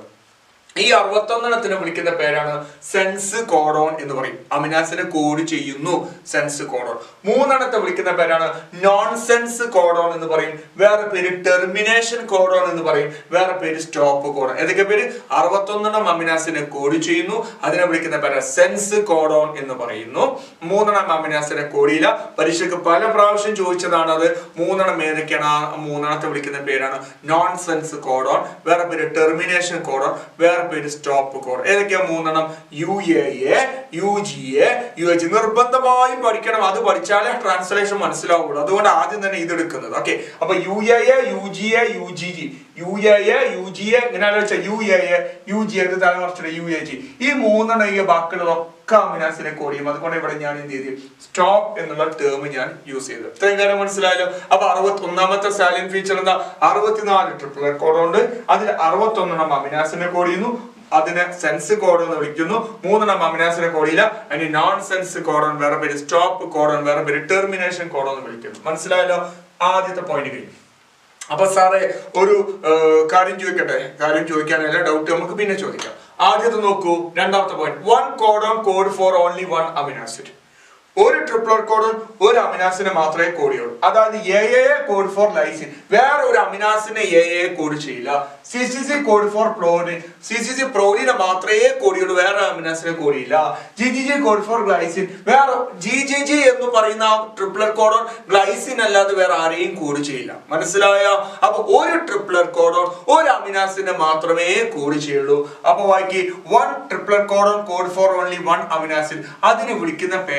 ഈ അറുപത്തൊന്നെണ്ണത്തിനെ വിളിക്കുന്ന പേരാണ് സെൻസ് കോഡോൺ എന്ന് പറയും അമിനാസിനെ കോഡ് ചെയ്യുന്നു സെൻസ് കോഡോൺ മൂന്നെണ്ണത്തെ വിളിക്കുന്ന പേരാണ് നോൺ സെൻസ് കോഡോൺ എന്ന് പറയും വേറെ പേര് ടെർമിനേഷൻ കോഡോൺ എന്ന് പറയും വേറെ പേര് സ്റ്റോപ്പ് കോഡോൺ ഏതൊക്കെ പേര് അറുപത്തൊന്നെണ്ണം അമിനാസിനെ കോഡ് ചെയ്യുന്നു അതിനെ വിളിക്കുന്ന പേര് സെൻസ് കോഡോൺ എന്ന് പറയുന്നു മൂന്നെണ്ണം അമിനാസിനെ കോഡിയില്ല പരീക്ഷയ്ക്ക് പല പ്രാവശ്യം ചോദിച്ചതാണ് അത് മൂന്നെണ്ണം ഏതൊക്കെയാണ് ആ മൂന്നെണ്ണത്തെ വിളിക്കുന്ന പേരാണ് നോൺ സെൻസ് കോഡോൺ വേറെ പേര് ടെർമിനേഷൻ കോഡോൺ വേറെ പേര് സ്റ്റോപ്പ് കോഡ് ഏതൊക്കെയാ മൂന്നെണ്ണം U A A U G A U H നിർബന്ധമായും പഠിക്കണം അത് പഠിച്ചാലേ ട്രാൻസ്ലേഷൻ മനസ്സിലാവുള്ളൂ അതുകൊണ്ട് ആദ്യം തന്നെ ഇത് എടുക്കുന്നത് ഓക്കെ അപ്പൊ U A A U G A U G G U A A U G A ഇങ്ങനെ വെച്ചാൽ U A A U G A തലമറിച്ചിട്ട് യു എ ജി ഈ മൂന്നെണ്ണം ഈ ബാക്കിയുള്ളതൊക്കെ അമിനാസിനെ കോടിയും അതുകൊണ്ട് ഇവിടെ ഞാൻ എന്ത് ചെയ്തു സ്റ്റോപ്പ് എന്നുള്ള ടേം ഞാൻ യൂസ് ചെയ്തു ഇത്രയും കാര്യം മനസ്സിലായല്ലോ അപ്പൊ അറുപത്തി ഒന്നാമത്തെ സാലിയൻ ഫീച്ചർ എന്താ അറുപത്തിനാല് ട്രിപ്പിൾ കോഡ് ഉണ്ട് അതിൽ അറുപത്തൊന്നെണ്ണം അമിനാസിനെ കോഡ് ചെയ്യുന്നു അതിനെ സെൻസ് കോഡ് എന്ന് വിളിക്കുന്നു മൂന്നെണ്ണം അമിനാസിനെ കോഡിയില്ല അതിന് നോൺ സെൻസ് കോഡൺ വേറെ പേര് സ്റ്റോപ്പ് കോഡൺ വേറെ പേര് ടെർമിനേഷൻ കോഡൺ എന്ന് വിളിക്കുന്നു മനസ്സിലായല്ലോ ആദ്യത്തെ പോയിന്റ് കഴിഞ്ഞു അപ്പൊ സാറേ ഒരു ഏർ, കാര്യം ചോദിക്കട്ടെ കാര്യം ചോദിക്കാനല്ല ഡൗട്ട് നമുക്ക് പിന്നെ ചോദിക്കാം ആദ്യത്തെ നോക്കൂ രണ്ടാമത്തെ point one codon code for only one amino acid ഒരു ട്രിപ്ലോർ കോഡൺ ഒരു അമിനാസിനെ മാത്രമേ കോഡ് ചെയ്യുള്ളൂ അതായത് A A code for lysine വേറെ ഒരു അമിനാസിനെ എ എ കോഡ് ചെയ്യില്ല C C C code for proline C C C പ്രോലിനെ മാത്രമേ കോഡ് ചെയ്യുള്ളൂ വേറെ അമിനാസിനെ കോഡ് ചെയ്യില്ല G G G code for glycine വേറെ ജി ജി ജി എന്ന് പറയുന്ന ട്രിപ്ലർ കോഡോൺ ഗ്ലൈസിൻ അല്ലാതെ വേറെ ആരെയും കോഡ് ചെയ്യില്ല മനസ്സിലായ അപ്പൊ ഒരു ട്രിപ്ലർ കോഡോൺ ഒരു അമിനാസിനെ മാത്രമേ കോഡ് ചെയ്യുള്ളൂ അപ്പൊ വായിക്കി one triplet codon code for only one amino acid അതിന് വിളിക്കുന്ന പേരാണ്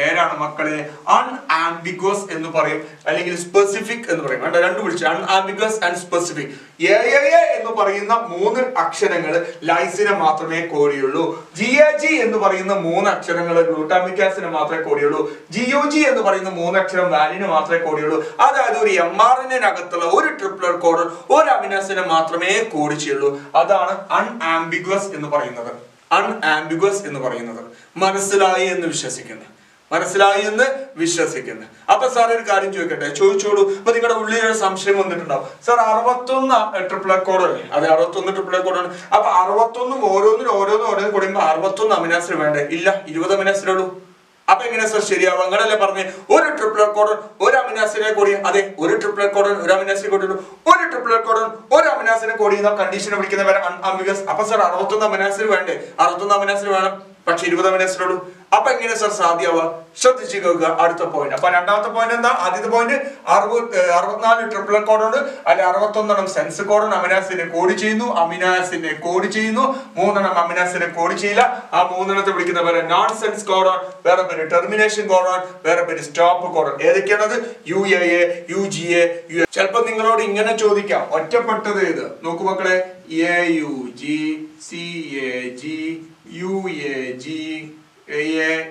മക്കളെ അൺആംബിഗ്വസ് എന്ന് പറയും അല്ലെങ്കിൽ സ്പെസിഫിക് എന്ന് പറയും വേണ്ട രണ്ടു വിളിച്ചു unambiguous and specific A A എന്ന് പറയുന്ന മൂന്ന് അക്ഷരങ്ങൾ ലൈസിനെ മാത്രമേ കോടിയുള്ളൂ ജി എ ജി എന്ന് പറയുന്ന മൂന്ന് അക്ഷരങ്ങൾ ഗ്ലൂട്ടാമിക് ആസിഡിന് മാത്രമേ കോടിയുള്ളൂ ജി യു ജി എന്ന് പറയുന്ന മൂന്ന് അക്ഷരം വാലിന് മാത്രമേ കോടിയുള്ളൂ അതായത് ഒരു എം ആർ അകത്തുള്ള ഒരു ട്രിപ്ലർ കോഡ് ഒരു അമിനാസിനെ മാത്രമേ കോഡ് ചെയ്യുള്ളൂ അതാണ് അൺആംബിഗ്വസ് എന്ന് പറയുന്നത് അൺആംബിഗ്വസ് എന്ന് പറയുന്നത് മനസ്സിലായി എന്ന് വിശ്വസിക്കുന്നു മനസ്സിലായി എന്ന് വിശ്വസിക്കുന്നു അപ്പൊ സാർ ഒരു കാര്യം ചോദിക്കട്ടെ ചോദിച്ചോളൂ അപ്പൊ നിങ്ങളുടെ ഉള്ളിൽ ഒരു സംശയം വന്നിട്ടുണ്ടാവും സാർ അറുപത്തൊന്ന് ട്രിപ്പിൾ കോഡ് അല്ലേ അതെ അറുപത്തൊന്ന് ട്രിപ്പിൾ കോഡാണ് അപ്പൊ അറുപത്തൊന്നും ഓരോന്നിനും ഓരോന്നും ഓരോന്നും കൂടുമ്പോ അറുപത്തൊന്ന് അമിനാസിന് വേണ്ടേ ഇല്ല ഇരുപത് അമിനാസിനുള്ളൂ അപ്പൊ എങ്ങനെ സാർ ശരിയാവും അങ്ങനല്ലേ പറഞ്ഞ് ഒരു ട്രിപ്പിൾ കോഡൺ ഒരു അമിനാസിനെ കൂടി അതെ ഒരു ട്രിപ്പിൾ കോഡൺ ഒരു അമിനാസിനെ കൂടി ഒരു ട്രിപ്പിൾ കോഡൺ ഒരു അമിനാസിനെ കൂടി എന്ന കണ്ടീഷനെ വിളിക്കുന്നവരെ അമിഗസ് അപ്പൊ സാർ അറുപത്തൊന്ന് അമിനാസിന് വേണ്ടേ അറുപത്തൊന്ന് അമിനാസിന് വേണം പക്ഷെ ഇരുപത് അമിനാസിനുള്ളൂ അപ്പൊ എങ്ങനെ സാർ സാധ്യമാവുക ശ്രദ്ധിച്ചു കേൾക്കുക അടുത്ത പോയിന്റ് അപ്പൊ രണ്ടാമത്തെ പോയിന്റ് എന്താ ആദ്യത്തെ പോയിന്റ് അറുപത് അറുപത്തിനാല് ട്രിപ്പിൾ കോഡുണ്ട് അല്ലെ അറുപത്തൊന്നെണ്ണം സെൻസ് കോഡൺ അമിനാസിനെ കോഡ് ചെയ്യുന്നു അമിനാസിനെ കോഡ് ചെയ്യുന്നു മൂന്നെണ്ണം അമിനാസിനെ കോഡ് ചെയ്യില്ല ആ മൂന്നെണ്ണത്തെ വിളിക്കുന്ന പേര് നോൺ സെൻസ് കോഡൺ വേറെ പേര് ടെർമിനേഷൻ കോഡൺ വേറെ പേര് സ്റ്റോപ്പ് കോഡൺ ഏതൊക്കെയാണത് U A A U G A U ചിലപ്പോ നിങ്ങളോട് ഇങ്ങനെ ചോദിക്കാം ഒറ്റപ്പെട്ടത് ഏത് നോക്കൂ മക്കളെ A U G C A G U A G A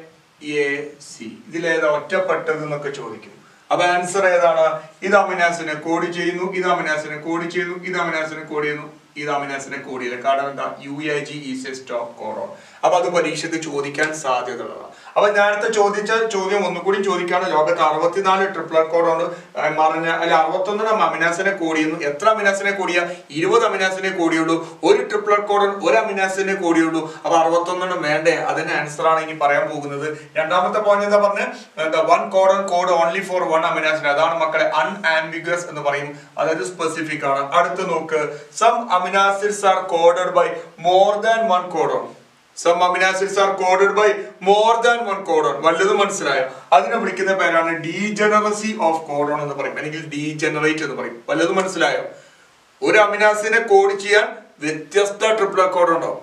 A C ഇതിലേതാ ഒറ്റപ്പെട്ടത് എന്നൊക്കെ ചോദിക്കും അപ്പൊ ആൻസർ ഏതാണ് ഇത് അമിനാസിനെ കോഡ് ചെയ്യുന്നു ഇത് അമിനാസിനെ കോഡ് ചെയ്യുന്നു ഇത് അമിനാസിനെ കോഡ് ചെയ്യുന്നു ഇത് അമിനാസിനെ കോഡ് ചെയ്യില്ല കാരണം എന്താ U A G is a stop codon അപ്പൊ അത് പരീക്ഷയ്ക്ക് ചോദിക്കാൻ സാധ്യതയുള്ളതാണ് അപ്പൊ നേരത്തെ ചോദിച്ച ചോദ്യം ഒന്നുകൂടി ചോദിക്കാണ് ലോകത്ത് അറുപത്തിനാല് ട്രിപ്ലർ കോഡോണ്ട് പറഞ്ഞ അല്ല അറുപത്തൊന്നിനം അമിനാസിനെ കോടിയുന്നു എത്ര അമിനാസിനെ കോടിയ ഇരുപത് അമിനാസിനെ കോടിയുള്ളൂ ഒരു ട്രിപ്ലർ കോഡൺ ഒരു അമിനാസിനെ കോടിയുള്ളൂ അപ്പൊ അറുപത്തൊന്നെണ്ണം വേണ്ടേ അതിന് ആൻസർ ആണ് ഇനി പറയാൻ പോകുന്നത് രണ്ടാമത്തെ പോയിന്റ് എന്താ പറഞ്ഞ എന്താ one codon code only for one amino acid അതാണ് മക്കളെ അൺആംബിഗസ് എന്ന് പറയും അതായത് സ്പെസിഫിക് ആണ് അടുത്ത് നോക്ക് some amino acids are coded by more than one codon some amino acids are coded by more than one codon വല്ലതും മനസ്സിലായോ അതിനെ വിളിക്കുന്ന പേരാണ് ഡീജനറസി ഓഫ് കോഡോൺ എന്ന് പറയും അല്ലെങ്കിൽ ഡീജനറേറ്റ് എന്ന് പറയും വല്ലതും മനസ്സിലായോ ഒരു അമിനാസിനെ കോഡ് ചെയ്യാൻ വ്യത്യസ്ത ട്രിപ്പിൾ കോഡ് ഉണ്ടാവും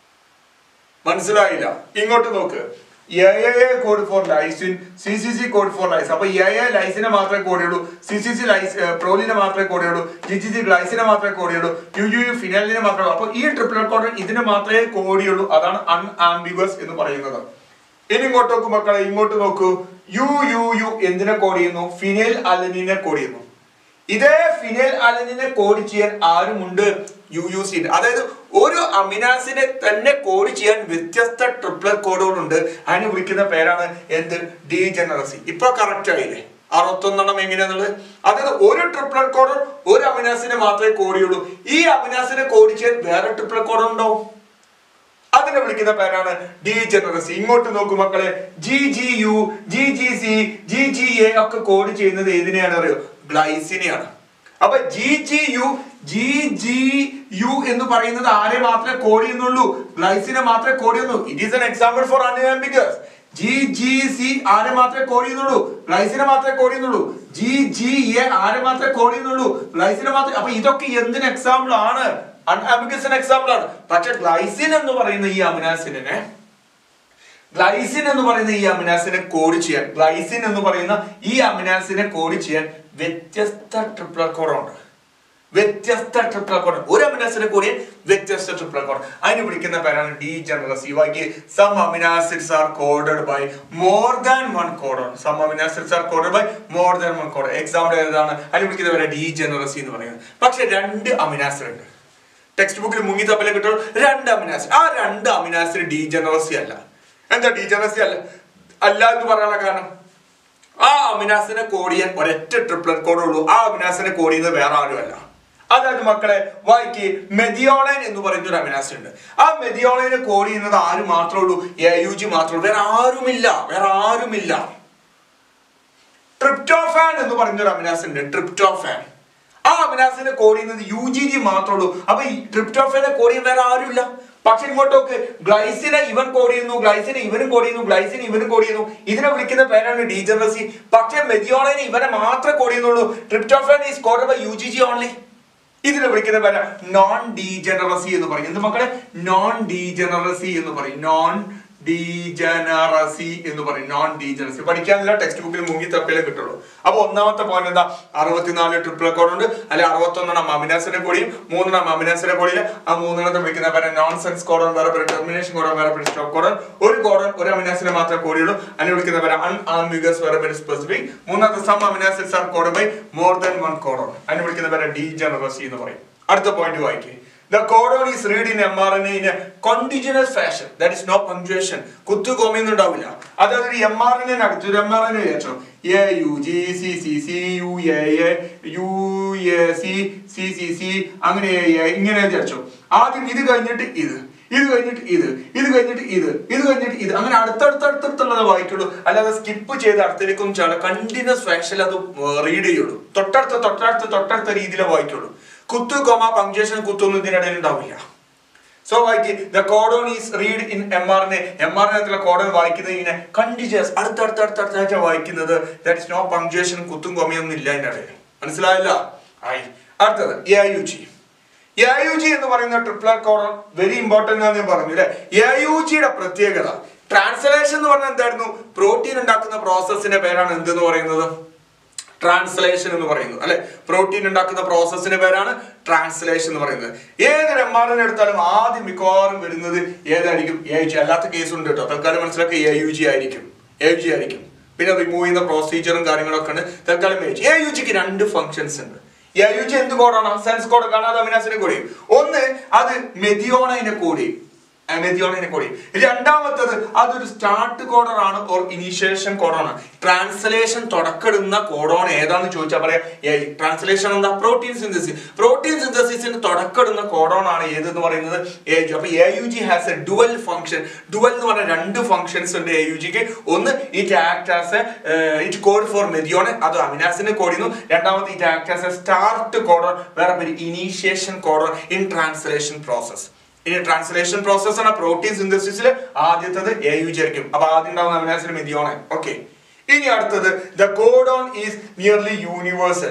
മനസ്സിലായില്ല ഇങ്ങോട്ട് നോക്ക് A A code for lysine C C C code for lys അപ്പൊ എ എ ലൈസിനെ മാത്രമേ കോടിയുള്ളൂ സി സി സി ലൈസ് പ്രോലിനെ മാത്രമേ കോടിയുള്ളൂ ജി ജി ജി ഗ്ലൈസിനെ മാത്രമേ കോടിയുള്ളൂ യു യു യു ഫിനാലിനെ മാത്രമേ അപ്പൊ ഈ ട്രിപ്പിൾ കോഡ് ഇതിന് മാത്രമേ കോടിയുള്ളൂ അതാണ് അൺആംബിഗസ് എന്ന് പറയുന്നത് ഇനി ഇങ്ങോട്ട് നോക്കൂ മക്കളെ ഇങ്ങോട്ട് നോക്കൂ യു യു യു എന്തിനെ കോഡ് ചെയ്യുന്നു ഫിനൈൽ അലനിനെ കോഡ് ചെയ്യുന്നു ഇതേ ഫിനൈൽ അലനിനെ കോഡ് ചെയ്യാൻ ആരുമുണ്ട് യു യു സി അതായത് ഒരു അമിനാസിനെ തന്നെ കോഡ് ചെയ്യാൻ വ്യത്യസ്ത ട്രിപ്ലർ കോഡുകളുണ്ട് അതിന് വിളിക്കുന്ന പേരാണ് എന്ത് ഡീജനറസി ഇപ്പൊ കറക്റ്റ് ആയില്ലേ അറുപത്തൊന്നെണ്ണം എങ്ങനെയാന്നുള്ളത് അതായത് ഒരു ട്രിപ്ലർ കോഡ് ഒരു അമിനാസിനെ മാത്രമേ കോഡ് ചെയ്യുള്ളൂ ഈ അമിനാസിനെ കോഡ് ചെയ്യാൻ വേറെ ട്രിപ്ലർ കോഡ് ഉണ്ടാവും അതിനെ വിളിക്കുന്ന പേരാണ് ഡീജനറസി ഇങ്ങോട്ട് നോക്കൂ മക്കളെ G G U G G C G G A ഒക്കെ കോഡ് ചെയ്യുന്നത് ഏതിനെയാണ് അറിയോ ഗ്ലൈസിനെയാണ് അപ്പൊ G G U G G U എന്ന് പറയുന്നത് ആരെ മാത്രമേ കോഡ് ചെയ്യുന്നുള്ളൂ ഗ്ലൈസിനെ മാത്രമേ കോഡ് ചെയ്യുന്നു it is an example for unambiguous G G C ആരെ മാത്രമേ കോഡ് ചെയ്യുന്നുള്ളൂ ഗ്ലൈസിനെ മാത്രമേ കോഡ് ചെയ്യുന്നുള്ളൂ ജി ജി എ ആരെ മാത്രമേ കോഡ് ചെയ്യുന്നുള്ളൂ ഗ്ലൈസിനെ മാത്രമേ അപ്പൊ ഇതൊക്കെ എന്തിന് എക്സാമ്പിൾ ആണ് അൺആംബിഗസിന് എക്സാമ്പിൾ ആണ് പക്ഷെ ഗ്ലൈസിൻ എന്ന് പറയുന്ന ഈ അമിനാസിനെ ഗ്ലൈസിൻ എന്ന് പറയുന്ന ഈ അമിനാസിനെ കോഡ് ചെയ്യാൻ ഗ്ലൈസിൻ എന്ന് പറയുന്ന ഈ അമിനാസിനെ കോഡ് ചെയ്യാൻ വ്യത്യസ്ത ട്രിപ്ലർ കോഡുണ്ട് വ്യത്യസ്ത ട്രിപ്ലർ കോഡ് ഒരു അമിനാസിനെ കൂടി വ്യത്യസ്ത ട്രിപ്ലർ കോഡ് അതിന് വിളിക്കുന്ന പേരാണ് ഡീജനറസി ബാക്കി some amino acids are coded by more than one codon some amino acids are coded by more than one code example ഏതാണ് അതിന് വിളിക്കുന്ന പേരാണ് ഡീജനറസി എന്ന് പറയുന്നത് പക്ഷെ രണ്ട് അമിനാസിഡ് ഉണ്ട് ടെക്സ്റ്റ് ബുക്കിൽ മുങ്ങി തപ്പലെ കിട്ടും രണ്ട് അമിനാസിഡ് ആ രണ്ട് അമിനാസിഡ് ഡീജനറസി അല്ല എന്താ ഡീജനറസി അല്ല അല്ല എന്ന് പറയാനുള്ള കാരണം ആ അമിനാസിനെ കോഡ് ചെയ്യാൻ ഒരൊറ്റ ട്രിപ്ലറ്റ് കോഡ് ഉള്ളൂ ആ അമിനാസിനെ കോഡ് ചെയ്യുന്നത് വേറെ ആരുമല്ല അതായത് മക്കളെ വായിക്ക് മെതിയോളൈൻ എന്ന് പറയുന്ന ഒരു അമിനാസ് ഉണ്ട് ആ മെതിയോളൈനെ കോഡ് ചെയ്യുന്നത് ആര് മാത്രമേ ഉള്ളൂ എ യു ജി മാത്രമേ ഉള്ളൂ വേറെ ആരുമില്ല വേറെ ആരുമില്ല ട്രിപ്റ്റോഫാൻ എന്ന് പറയുന്ന ഒരു അമിനാസ് ഉണ്ട് ട്രിപ്റ്റോഫാൻ ആ അമിനാസിനെ കോഡ് ചെയ്യുന്നത് യു ജി ജി മാത്രമേ ഉള്ളൂ അപ്പൊ ഈ ട്രിപ്റ്റോഫാനെ കോഡ് ചെയ്യാൻ വേറെ ആരുമില്ല പക്ഷെ ഇങ്ങോട്ടൊക്കെ ഗ്ലൈസിനെ ഇവൻ കോഡ് ചെയ്യുന്നു ഗ്ലൈസിനെ ഇവനും കോഡ് ചെയ്യുന്നു ഗ്ലൈസിനെ ഇവനും കോഡ് ചെയ്യുന്നു ഇതിനെ വിളിക്കുന്ന പേരാണ് ഡീജനറസി പക്ഷെ മെതിയോളൈനെ ഇവനെ മാത്രമേ കോഡ് ചെയ്യുന്നുള്ളൂ tryptophan is code by U G G only ഇതിനെ വിളിക്കുന്ന പേര് നോൺ ഡീജനറസി എന്ന് പറയും എന്ത് മക്കളെ നോൺ ഡീജനറസി എന്ന് പറയും നോൺ ഡീജനറസി എന്ന് പറയും നോൺ ഡീജനറസി പഠിക്കാനില്ല ടെക്സ്റ്റ് ബുക്കിൽ മുങ്ങി തപ്പിയാലേ കിട്ടുള്ളൂ അപ്പൊ ഒന്നാമത്തെ പോയിന്റ് എന്താ അറുപത്തിനാല് ട്രിപ്പിൾ കോഡ് ഉണ്ട് അല്ലെ അറുപത്തൊന്നെണ്ണം അമിനാസിന്റെ കൂടിയും മൂന്നെണ്ണം അമിനാസിന്റെ കൂടിയിൽ ആ മൂന്നെണ്ണത്തെ വിളിക്കുന്ന പേര് നോൺ സെൻസ് കോഡൺ വേറെ പേര് ടെർമിനേഷൻ കോഡൺ വേറെ പേര് സ്റ്റോപ്പ് കോഡൺ ഒരു കോഡൺ ഒരു അമിനാസിനെ മാത്രമേ കോടിയുള്ളൂ അതിനെ വിളിക്കുന്ന പേര് അൺ ആംബിഗസ് വേറെ പേര് സ്പെസിഫിക് മൂന്നാമത്തെ some amino acids are code by more than one codon അതിനെ വിളിക്കുന്ന പേര് ഡീജനറസി എന്ന് പറയും അടുത്ത പോയിന്റ് വായിക്കേ The codon is read in mRNA in a continuous fashion. That is no punctuation. കുത്തു കോമയൊന്നും ഉണ്ടാവില്ല അതായത് ഒരു എം ആർ എൻ അകത്ത് ഒരു എം ആർ എൻ വിചാരിച്ചോ A U G C C C U A A U A C C C C അങ്ങനെ A A ഇങ്ങനെ വിചാരിച്ചോ ആദ്യം ഇത് കഴിഞ്ഞിട്ട് ഇത് ഇത് കഴിഞ്ഞിട്ട് ഇത് ഇത് കഴിഞ്ഞിട്ട് ഇത് ഇത് കഴിഞ്ഞിട്ട് ഇത് അങ്ങനെ അടുത്തടുത്തടുത്തുള്ളത് വായിക്കുള്ളൂ അല്ലാതെ സ്കിപ്പ് ചെയ്ത് അടുത്തേക്കൊന്നും ചാടില്ല കണ്ടിന്യൂസ് ഫാഷനിൽ അത് റീഡ് ചെയ്യുള്ളൂ തൊട്ടടുത്ത തൊട്ടടുത്ത തൊട്ടടുത്ത രീതിയിലേ വായിക്കുള്ളൂ കുത്തു കൊമ പങ്ക്ച്വേഷൻ കുത്തൊന്നും ഇതിനിടയിൽ ഉണ്ടാവില്ല സോ വായിക്ക് the codon is read in M R A M R എത്തിലെ കോഡോൺ വായിക്കുന്നത് ഇങ്ങനെ കണ്ടിന്യൂസ് അടുത്തടുത്ത അടുത്തടുത്താഴ്ച വായിക്കുന്നത് ദാറ്റ് ഇസ് നോ പങ്ക്ച്വേഷൻ കുത്തും കൊമയൊന്നും ഇല്ല അതിന്റെ ഇടയിൽ മനസ്സിലായില്ല ആയി അടുത്തത് A U G A U G എന്ന് പറയുന്ന ട്രിപ്ലർ കോഡൺ വെരി ഇമ്പോർട്ടന്റ് ആണെന്ന് ഞാൻ പറഞ്ഞു അല്ലെ എ യു ജിയുടെ പ്രത്യേകത ട്രാൻസ്ലേഷൻ എന്ന് പറഞ്ഞാൽ എന്തായിരുന്നു പ്രോട്ടീൻ ഉണ്ടാക്കുന്ന പ്രോസസ്സിന്റെ പേരാണ് എന്തെന്ന് പറയുന്നത് ട്രാൻസ്ലേഷൻ എന്ന് പറയുന്നത് അല്ലെ പ്രോട്ടീൻ ഉണ്ടാക്കുന്ന പ്രോസസ്സിന്റെ പേരാണ് ട്രാൻസ്ലേഷൻ എന്ന് പറയുന്നത് ഏതൊരു എം ആർ എൻ എടുത്താലും ആദ്യം മിക്കവാറും വരുന്നത് ഏതായിരിക്കും എ ജി അല്ലാത്ത കേസ് ഉണ്ട് കേട്ടോ തൽക്കാലം മനസ്സിലാക്കി എ യു ജി ആയിരിക്കും എ ജി ആയിരിക്കും പിന്നെ റിമൂവ് ചെയ്യുന്ന പ്രൊസീജിയറും കാര്യങ്ങളൊക്കെ ഉണ്ട് തൽക്കാലം എ ജി എ യു ജിക്ക് രണ്ട് ഫംഗ്ഷൻസ് ഉണ്ട് എ യു ജി എന്ത് കോഡാണ് സെൻസ് കോഡ് കാണാതെ അമിനാസിനെ കൂടി ഒന്ന് അത് മെതിയോണൈനെ കൂടി മെതിയോണൈനെ കൂടി രണ്ടാമത്തത് അതൊരു സ്റ്റാർട്ട് കോഡർ ആണ് ഓർ ഇനീഷ്യേഷൻ കോഡാണ് ട്രാൻസ്ലേഷൻ തുടക്കിടുന്ന കോഡോൺ ഏതാന്ന് ചോദിച്ചാൽ പറയാ ട്രാൻസ്ലേഷൻ എന്താ പ്രോട്ടീൻ സിന്തസിസ് പ്രോട്ടീൻ സിന്തസിസിന് തുടക്കിടുന്ന കോഡോൺ ആണ് ഏതെന്ന് പറയുന്നത് എ ജി അപ്പൊ A U G has a dual function dual എന്ന് പറഞ്ഞ രണ്ട് ഫംഗ്ഷൻസ് ഉണ്ട് എ യു ജിക്ക് ഒന്ന് it act as a it code for methionine അത് അമിനാസിന്റെ കോഡിന്നു രണ്ടാമത് it act as a start codon വേറെ പേര് initiation codon in translation process ഇനി ട്രാൻസ്ലേഷൻ പ്രോസസ് ആണ് പ്രോട്ടീൻ സിന്തസിസിൽ ആദ്യത്തത് എ യു ജി ആയിരിക്കും അപ്പൊ ആദ്യം ഉണ്ടാവുന്ന അമിനാസിന് മെതിയോണെ ഓക്കെ ഇനി അടുത്തത് the codon is nearly universal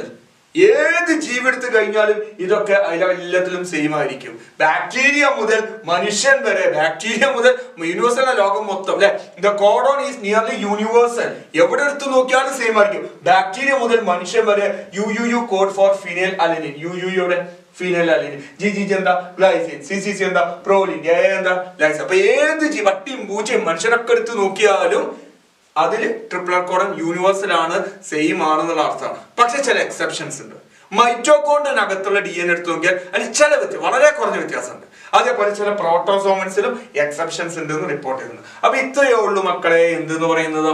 ഏത് ജീവി എടുത്തു കഴിഞ്ഞാലും ഇതൊക്കെ അതിലെല്ലാത്തിലും സെയിം ആയിരിക്കും ബാക്ടീരിയ മുതൽ മനുഷ്യൻ വരെ ബാക്ടീരിയ മുതൽ യൂണിവേഴ്സൽ ലോകം മൊത്തം അല്ലെ the codon is nearly universal എവിടെ എടുത്തു നോക്കിയാലും സെയിം ആയിരിക്കും ബാക്ടീരിയ മുതൽ മനുഷ്യൻ വരെ U U U code for phenyl alanine U U യുടെ phenyl alanine G G G എന്താ ഗ്ലൈസിൻ സി സി സി എന്താ പ്രോലിൻ എ എന്താ ലൈസിൻ അപ്പൊ ഏത് ജി വട്ടിയും പൂച്ചയും മനുഷ്യരൊക്കെ എടുത്ത് നോക്കിയാലും അതിൽ ട്രിപ്പിൾ കോഡൻ യൂണിവേഴ്സൽ ആണ് സെയിം ആണെന്നുള്ള അർത്ഥമാണ് പക്ഷെ ചില എക്സെപ്ഷൻസ് ഉണ്ട് മൈറ്റോകോണ്ടിനകത്തുള്ള ഡി എൻ എടുത്ത് നോക്കിയാൽ അതിൽ ചില വ്യത്യാസം വളരെ കുറഞ്ഞ വ്യത്യാസമുണ്ട് അതേപോലെ ചില പ്രോട്ടോസോമൻസിലും എക്സെപ്ഷൻസ് ഉണ്ടെന്ന് റിപ്പോർട്ട് ചെയ്യുന്നുണ്ട് അപ്പൊ ഇത്രയേ ഉള്ളൂ മക്കളെ എന്തെന്ന് പറയുന്നത്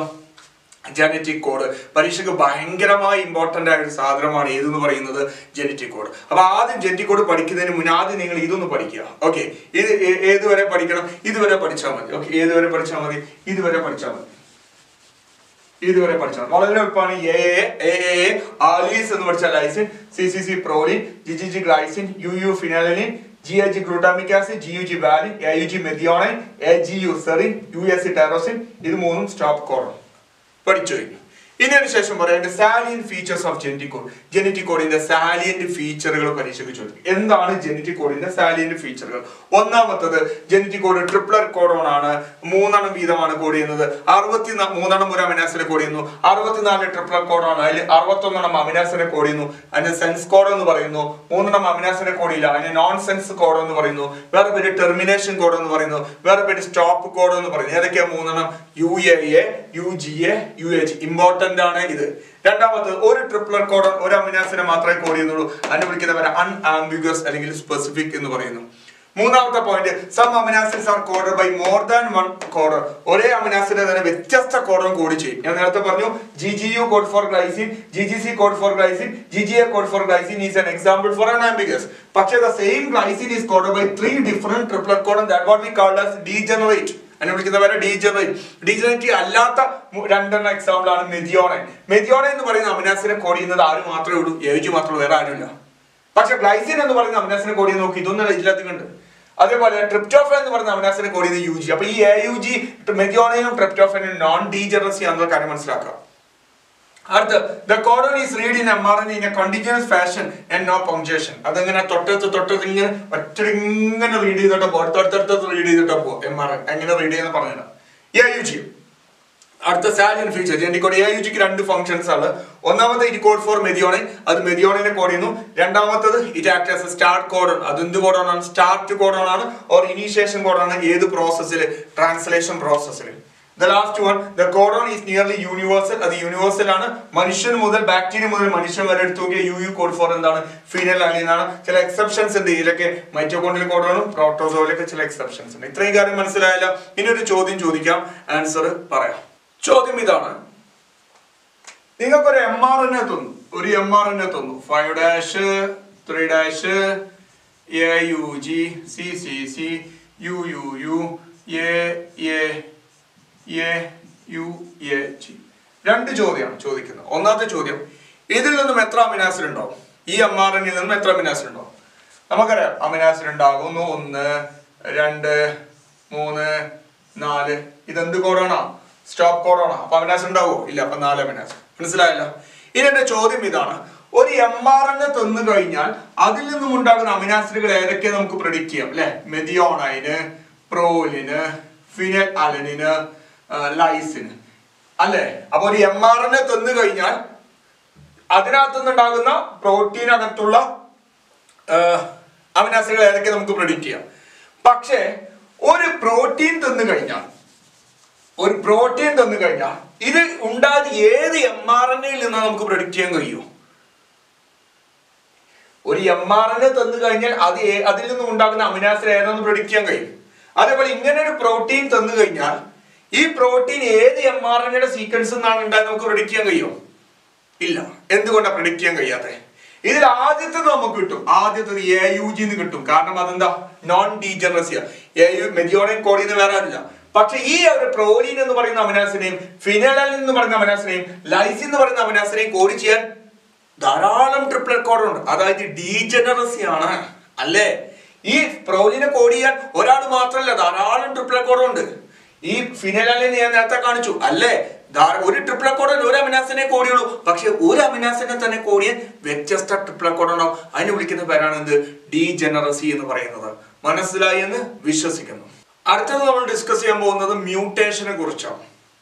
ജനറ്റിക് കോഡ് പരീക്ഷയ്ക്ക് ഭയങ്കരമായി ഇമ്പോർട്ടന്റ് ആയ ഒരു സാധനമാണ് ഏതെന്ന് പറയുന്നത് ജനറ്റിക് കോഡ് അപ്പൊ ആദ്യം ജനറ്റിക് കോഡ് പഠിക്കുന്നതിന് മുന്നേ ആദ്യം നിങ്ങൾ ഇതൊന്ന് പഠിക്കുക ഓക്കെ ഇത് ഏ- ഏതുവരെ പഠിക്കണം ഇതുവരെ പഠിച്ചാൽ മതി ഓക്കെ ഏതുവരെ പഠിച്ചാൽ മതി ഇതുവരെ പഠിച്ചാൽ മതി ഇതുവരെ പഠിച്ചാൽ മതി. വളരെ എളുപ്പമാണ് എ എ എ ആലീസ് എന്ന് പഠിച്ചാൽ lysine C C C proline G G G glycine U U phenylalanine G A G glutamic acid G U G valine A U G methionine A G U serine U S C tyrosine ഇത് മൂന്നും stop codon പഠിച്ചു കഴിഞ്ഞു ഇനി അതിന് ശേഷം പറയാം salient features of genetic code genetic കോഡിന്റെ salient ഫീച്ചറുകൾ പരീക്ഷയ്ക്ക് ചോദിക്കും എന്താണ് ജനറ്റിക് കോഡിന്റെ സാലിയന്റ് ഫീച്ചറുകൾ ഒന്നാമത്തത് ജനറ്റിക് കോഡ് ട്രിപ്ലർ കോഡോൺ ആണ് മൂന്നെണ്ണം വീതമാണ് കോഡ് ചെയ്യുന്നത് അറുപത്തി മൂന്നെണ്ണം ഒരു അമിനാസിനെ കോഡ് ചെയ്യുന്നു അറുപത്തിനാല് ട്രിപ്ലർ കോഡാണ് അതിൽ അറുപത്തൊന്നെണ്ണം അമിനാസിനെ കോഡ് ചെയ്യുന്നു അതിന് സെൻസ് കോഡ് എന്ന് പറയുന്നു മൂന്നെണ്ണം അമിനാസിനെ കോഡ് ഇല്ല അതിന് നോൺ സെൻസ് കോഡ് എന്ന് പറയുന്നു വേറെ പേര് ടെർമിനേഷൻ കോഡ് എന്ന് പറയുന്നു വേറെ പേര് സ്റ്റോപ്പ് കോഡ് എന്ന് പറയുന്നു ഏതൊക്കെയാ മൂന്നെണ്ണം U A A U G A U H important ആണ് ഇത് രണ്ടാമത് ഒരു ട്രിപ്ലർ കോഡ് ഒരു അമിനാസിനെ മാത്രമേ കോഡ് ചെയ്യുന്നുള്ളൂ അതിനെ വിളിക്കുന്നവരെ അൺആംബിഗസ് അല്ലെങ്കിൽ സ്പെസിഫിക് എന്ന് പറയുന്നു മൂന്നാമത്തെ point some amino acids are coded by more than one codon ഒരേ അമിനാസിനെ തന്നെ വ്യത്യസ്ത കോഡും കോഡ് ചെയ്യും ഞാൻ നേരത്തെ പറഞ്ഞു G G U code for glycine G G C code for glycine G G A code for glycine is an example for an ambiguous പക്ഷേ the same glycine is coded by three different triplet codon that what we call as degenerate അതിനെ വിളിക്കുന്നവരെ degenerate degenerate അല്ലാത്ത മു- രണ്ടെണ്ണം example ആണ് methionine methionine എന്ന് പറയുന്ന അമിനാസിനെ code ചെയ്യുന്നത് ആര് മാത്രമേ ഉള്ളൂ ഏജ് മാത്രമേ വേറെ ആരുമില്ല പക്ഷെ ഗ്ലൈസിൻ എന്ന് പറയുന്ന അമിനാസിനെ കോഡ് ചെയ്ത് നോക്കി ഇതൊന്നും ഇതിലധികമുണ്ട് അതേപോലെ ട്രിപ്റ്റോഫൻ എന്ന് പറയുന്ന അമിനാസിനെ കോഡ് ചെയ്ത് യു ജി അപ്പൊ ഈ എ യു ജി മെതിയോണൈനും ട്രിപ്റ്റോഫനും നോൺ ഡീജനറസി ആണെന്നുള്ള കാര്യം മനസ്സിലാക്കാം അടുത്ത the codon is read in M R N in a continuous fashion and no punctuation അതെങ്ങനെ തൊട്ടടുത്ത് തൊട്ടടുത്ത് ഇങ്ങനെ ഒറ്റ ഇങ്ങനെ റീഡ് ചെയ്തിട്ട് പോ അടുത്തടുത്തടുത്ത് റീഡ് ചെയ്തിട്ട് പോ എം ആർ എൻ എങ്ങനെ റീഡ് ചെയ്യുന്ന പറഞ്ഞില്ല എ യു ജി അടുത്ത salient feature genetic code A U ജിക്ക് രണ്ട് ഫംഗ്ഷൻസ് ആണ് ഒന്നാമത്തെ ഇറ്റ് കോഡ് ഫോർ മെതിയോണിൻ അത് മെതിയോണിനെ കോഡ് ചെയ്യുന്നു രണ്ടാമത്തത് it act as a start codon അത് എന്ത് കോഡൺ സ്റ്റാർട്ട് കോഡൺ ആണ് ഓർ ഇനീഷ്യേഷൻ കോഡൺ ഏത് പ്രോസസ്സിൽ ട്രാൻസ്ലേഷൻ പ്രോസസ്സിൽ the last one the codon is nearly universal അത് യൂണിവേഴ്സൽ ആണ് മനുഷ്യൻ മുതൽ ബാക്ടീരിയ മുതൽ മനുഷ്യൻ വരെ എടുത്തു നോക്കിയ യു യു കോഡ് ഫോർ എന്താണ് ഫീനൽ അലീനാണ് ചില എക്സെപ്ഷൻസ് ഉണ്ട് ഇതിലൊക്കെ മൈറ്റോകോണ്ടിൽ കോഡോണും പ്രോട്ടോസോയിലൊക്കെ ചില എക്സെപ്ഷൻസ് ഉണ്ട് ഇത്രയും കാര്യം മനസ്സിലായല്ലോ ഇനി ഒരു ചോദ്യം ചോദിക്കാം ആൻസർ പറയാം ചോദ്യം ഇതാണ് നിങ്ങൾക്കൊരു എം ആർ എൻ എ തന്നു ഒരു എം ആർ എൻ എ തന്നു five dash three dash A U G C C C U U U A A A U A G രണ്ട് ചോദ്യമാണ് ചോദിക്കുന്നത് ഒന്നാമത്തെ ചോദ്യം ഇതിൽ നിന്നും എത്ര അമിനാസിഡ് ഉണ്ടാവും ഈ എം ആർ എന്നിൽ നിന്നും എത്ര അമിനാസിഡ് ഉണ്ടാവും നമുക്കറിയാം അമിനാസിഡ് ഉണ്ടാകുന്നു ഒന്ന് രണ്ട് മൂന്ന് നാല് ഇതെന്ത് കോഡാണോ സ്റ്റോപ്പ് കോഡാണോ അപ്പൊ അമിനാസിഡ് ഉണ്ടാവോ ഇല്ല അപ്പൊ നാല് അമിനാസിഡ് മനസ്സിലായല്ലോ ഇനി എന്റെ ചോദ്യം ഇതാണ് ഒരു എം ആർ എൻ തന്നു കഴിഞ്ഞാൽ അതിൽ നിന്നും ഉണ്ടാകുന്ന അമിനാസിഡുകൾ ഏതൊക്കെ നമുക്ക് പ്രഡിക്റ്റ് ചെയ്യാം അല്ലെ മെതിയോണൈന് പ്രോലിന് ഫിനൽ അലനിന് ലൈസിന് അല്ലേ അപ്പൊ ഒരു എം ആർ എൻ തന്നു കഴിഞ്ഞാൽ അതിനകത്തു നിന്നുണ്ടാകുന്ന പ്രോട്ടീനകത്തുള്ള അമിനാസിഡുകൾ ഏതൊക്കെ നമുക്ക് പ്രഡിക്റ്റ് ചെയ്യാം പക്ഷേ ഒരു പ്രോട്ടീൻ തിന്നു കഴിഞ്ഞാൽ ഒരു പ്രോട്ടീൻ തന്നു കഴിഞ്ഞാൽ ഇത് ഉണ്ടായത് ഏത് എം ആർ എൻ എയിൽ നിന്നാണ് നമുക്ക് പ്രഡിക്റ്റ് ചെയ്യാൻ കഴിയുമോ ഒരു എം ആർ എൻ എ തന്നു കഴിഞ്ഞാൽ അത് ഏ- അതിൽ നിന്നും ഉണ്ടാകുന്ന അമിനാസിഡ് ഏതാണെന്ന് പ്രഡിക്റ്റ് ചെയ്യാൻ കഴിയും അതേപോലെ ഇങ്ങനെ ഒരു പ്രോട്ടീൻ തന്നു കഴിഞ്ഞാൽ ഈ പ്രോട്ടീൻ ഏത് എം ആർ എൻ എയുടെ സീക്വൻസ് നിന്നാണ് ഉണ്ടായത് നമുക്ക് പ്രഡിക്റ്റ് ചെയ്യാൻ കഴിയുമോ ഇല്ല എന്തുകൊണ്ടാണ് പ്രഡിക്റ്റ് ചെയ്യാൻ കഴിയാത്തെ ഇതിൽ ആദ്യത്തത് നമുക്ക് കിട്ടും ആദ്യത്തത് എ യു ജി എന്ന് കിട്ടും കാരണം അതെന്താ നോൺ ഡീജനറസിയ എ യു മെജിയോണിൻ കോഡ് ചെയ്യുന്ന വേറെ ആരില്ല പക്ഷെ ഈ ഒരു പ്രോലീൻ എന്ന് പറയുന്ന അമിനാസിനെയും ഫിനലൻ എന്ന് പറയുന്ന അമിനാസിനെയും ലൈസിൻ എന്ന് പറയുന്ന അമിനാസിനെയും കോഡ് ചെയ്യാൻ ധാരാളം ട്രിപ്ലറ്റ് കോഡ് ഉണ്ട് അതായത് ഡീജനറസി ആണ് അല്ലേ ഈ പ്രോലിനെ കോഡ് ചെയ്യാൻ ഒരാൾ മാത്രമല്ല ധാരാളം ട്രിപ്ലറ്റ് കോഡ് ഉണ്ട് ഈ ഫിനലിനെ ഞാൻ നേരത്തെ കാണിച്ചു അല്ലേ ധാ- ഒരു ട്രിപ്ലറ്റ് കോഡ് ഒരു അമിനാസിനെ കോടിയുള്ളൂ പക്ഷെ ഒരു അമിനാസിനെ തന്നെ കോടിയാൻ വ്യത്യസ്ത ട്രിപ്ലറ്റ് കോഡ് ഉണ്ടാവും അതിന് വിളിക്കുന്ന പേരാണ് എന്ത് ഡീജനറസി എന്ന് പറയുന്നത് മനസ്സിലായി എന്ന് വിശ്വസിക്കുന്നു അടുത്തത് നമ്മൾ ഡിസ്കസ് ചെയ്യാൻ പോകുന്നത് മ്യൂട്ടേഷനെ കുറിച്ചാണ്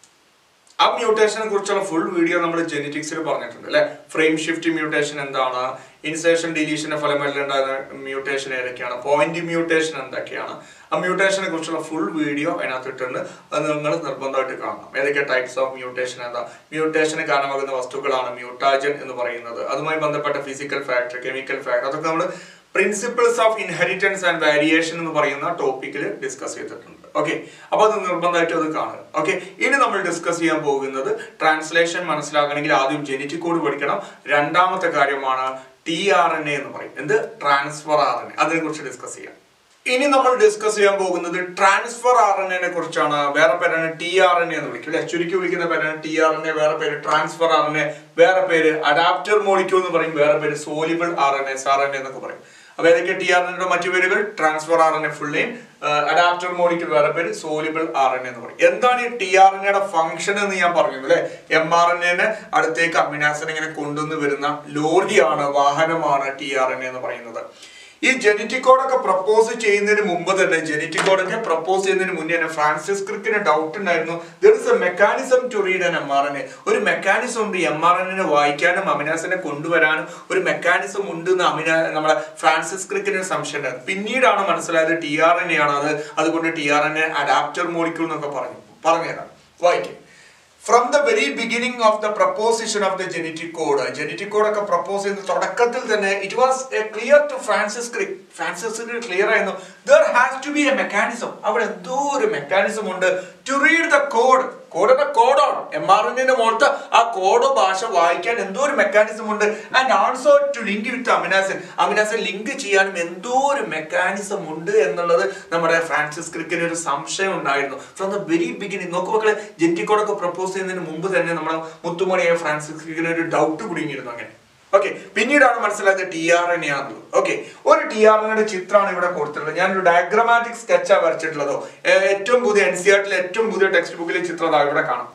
ആ മ്യൂട്ടേഷനെ കുറിച്ചുള്ള ഫുൾ വീഡിയോ നമ്മൾ ജെനറ്റിക്സിൽ പറഞ്ഞിട്ടുണ്ട് അല്ലെ ഫ്രെയിം ഷിഫ്റ്റ് മ്യൂട്ടേഷൻ എന്താണ് ഇൻസേഷൻ ഡിലീഷന്റെ ഫലമായിട്ട് ഉണ്ടാകുന്ന മ്യൂട്ടേഷൻ ഏതൊക്കെയാണ് പോയിന്റ് മ്യൂട്ടേഷൻ എന്തൊക്കെയാണ് ആ മ്യൂട്ടേഷനെ കുറിച്ചുള്ള ഫുൾ വീഡിയോ അതിനകത്ത് ഇട്ടുണ്ട് അത് നിങ്ങൾ നിർബന്ധമായിട്ട് കാണണം ഏതൊക്കെ ടൈപ്സ് ഓഫ് മ്യൂട്ടേഷൻ എന്താ മ്യൂട്ടേഷന് കാരണമാകുന്ന വസ്തുക്കളാണ് മ്യൂട്ടാജൻ എന്ന് പറയുന്നത് അതുമായി ബന്ധപ്പെട്ട ഫിസിക്കൽ ഫാക്ടർ കെമിക്കൽ ഫാക്ടർ അതൊക്കെ നമ്മൾ principles of inheritance and variation എന്ന് പറയുന്ന ടോപ്പിക്കിൽ ഡിസ്കസ് ചെയ്തിട്ടുണ്ട് ഓക്കെ അപ്പോൾ അത് നിർബന്ധമായിട്ട് അത് കാണുക ഓക്കെ ഇനി നമ്മൾ ഡിസ്കസ് ചെയ്യാൻ പോകുന്നത് ട്രാൻസ്ലേഷൻ മനസ്സിലാക്കണമെങ്കിൽ ആദ്യം ജെനറ്റിക് കോഡ് പഠിക്കണം രണ്ടാമത്തെ കാര്യമാണ് ടി ആർ എൻ എ എന്ന് പറയും എന്ത് ട്രാൻസ്ഫർ ആർ എൻ എ അതിനെ കുറിച്ച് ഡിസ്കസ് ചെയ്യാം ഇനി നമ്മൾ ഡിസ്കസ് ചെയ്യാൻ പോകുന്നത് ട്രാൻസ്ഫർ ആർ എൻ എനെ കുറിച്ചാണ് വേറെ പേരാണ് ടി ആർ എൻ എ എന്ന് വിളിക്കും അല്ലെ ചുരുക്കി വിളിക്കുന്ന പേരാണ് ടി ആർ എൻ എ വേറെ പേര് ട്രാൻസ്ഫർ ആർ എൻ എ വേറെ പേര് അഡാപ്റ്റർ മോളിക്യൂൾ എന്ന് പറയും വേറെ പേര് soluble R N S R N A എന്നൊക്കെ പറയും അപ്പൊ ഏതൊക്കെ ടി ആർ എന്റെ മറ്റു പേരുകൾ transfer R N A full name adapter molecule വേറെ പേര് സോലിബിൾ ആർ എൻ എന്ന് പറയും എന്താണ് ഈ ടി ആർ എൻ എയുടെ ഫംഗ്ഷൻ എന്ന് ഞാൻ പറഞ്ഞു അല്ലെ എം ആർ എൻ എനെ അടുത്തേക്ക് അമിനാസിനെ ഇങ്ങനെ കൊണ്ടുവന്ന് വരുന്ന ലോറിയാണ് വാഹനമാണ് ടി ആർ എൻ എന്ന് പറയുന്നത് ഈ ജനറ്റിക് കോഡൊക്കെ പ്രപ്പോസ് ചെയ്യുന്നതിന് മുമ്പ് തന്നെ ജനറ്റിക് കോഡൊക്കെ പ്രപ്പോസ് ചെയ്യുന്നതിന് മുന്നേ തന്നെ ഫ്രാൻസിസ് ക്രിക്കിന് ഡൗട്ട് ഉണ്ടായിരുന്നു there is a mechanism to read an M R N A ഒരു മെക്കാനിസം ഉണ്ട് എം ആർ എൻ എനെ വായിക്കാനും അമിനാസിനെ കൊണ്ടുവരാനും ഒരു മെക്കാനിസം ഉണ്ട് എന്ന് അമിന നമ്മളെ ഫ്രാൻസിസ് ക്രിക്കിന് സംശയം ഉണ്ടായിരുന്നു പിന്നീടാണ് മനസ്സിലായത് ടി ആർ എൻ എ ആണ് അത് അതുകൊണ്ട് T R N A adapter molecule എന്നൊക്കെ പറഞ്ഞു പറഞ്ഞുതരാം വായിക്കും from the very beginning of the proposition of the genetic code genetic code ഒക്കെ പ്രപ്പോസ് ചെയ്യുന്ന തുടക്കത്തിൽ തന്നെ it was a clear to Francis Crick Francis clear ആയിരുന്നു there has to be a mechanism അവിടെ എന്തോ ഒരു മെക്കാനിസം ഉണ്ട് to read the code code കോഡാണ് എം ആർ എന്നിന്റെ മുകളിലത്തെ ആ കോഡ് ഭാഷ വായിക്കാൻ എന്തോ ഒരു മെക്കാനിസം ഉണ്ട് and also to link with amino acid amino acid link ചെയ്യാനും എന്തോ ഒരു മെക്കാനിസം ഉണ്ട് എന്നുള്ളത് നമ്മുടെ ഫ്രാൻസിസ് ക്രിക്കിന് ഒരു സംശയം ഉണ്ടായിരുന്നു ഫ്രം ദ വെരി ബിഗിനിങ് നോക്കു മക്കളെ ജെന്റിക് കോഡൊക്കെ പ്രപ്പോസ് ചെയ്യുന്നതിന് മുമ്പ് തന്നെ നമ്മുടെ മുത്തുമണിയായ ഫ്രാൻസിസ് ക്രിക്കിന് ഒരു ഡൗട്ട് കുടുങ്ങിയിരുന്നു അങ്ങനെ ഓക്കെ പിന്നീടാണ് മനസ്സിലായത് ടി ആർ എൻ ആണുള്ളത് ഓക്കെ ഒരു ടി ആർ എൻ ചിത്രമാണ് ഇവിടെ കൊടുത്തിട്ടുള്ളത് ഞാനൊരു ഡയഗ്രമാറ്റിക് സ്കെച്ചാണ് വരച്ചിട്ടുള്ളതോ ഏ- ഏറ്റവും പുതിയ എൻ സി ആർട്ടിലെ ഏറ്റവും പുതിയ ടെക്സ്റ്റ് ബുക്കിലെ ചിത്രം ദാ ഇവിടെ കാണാം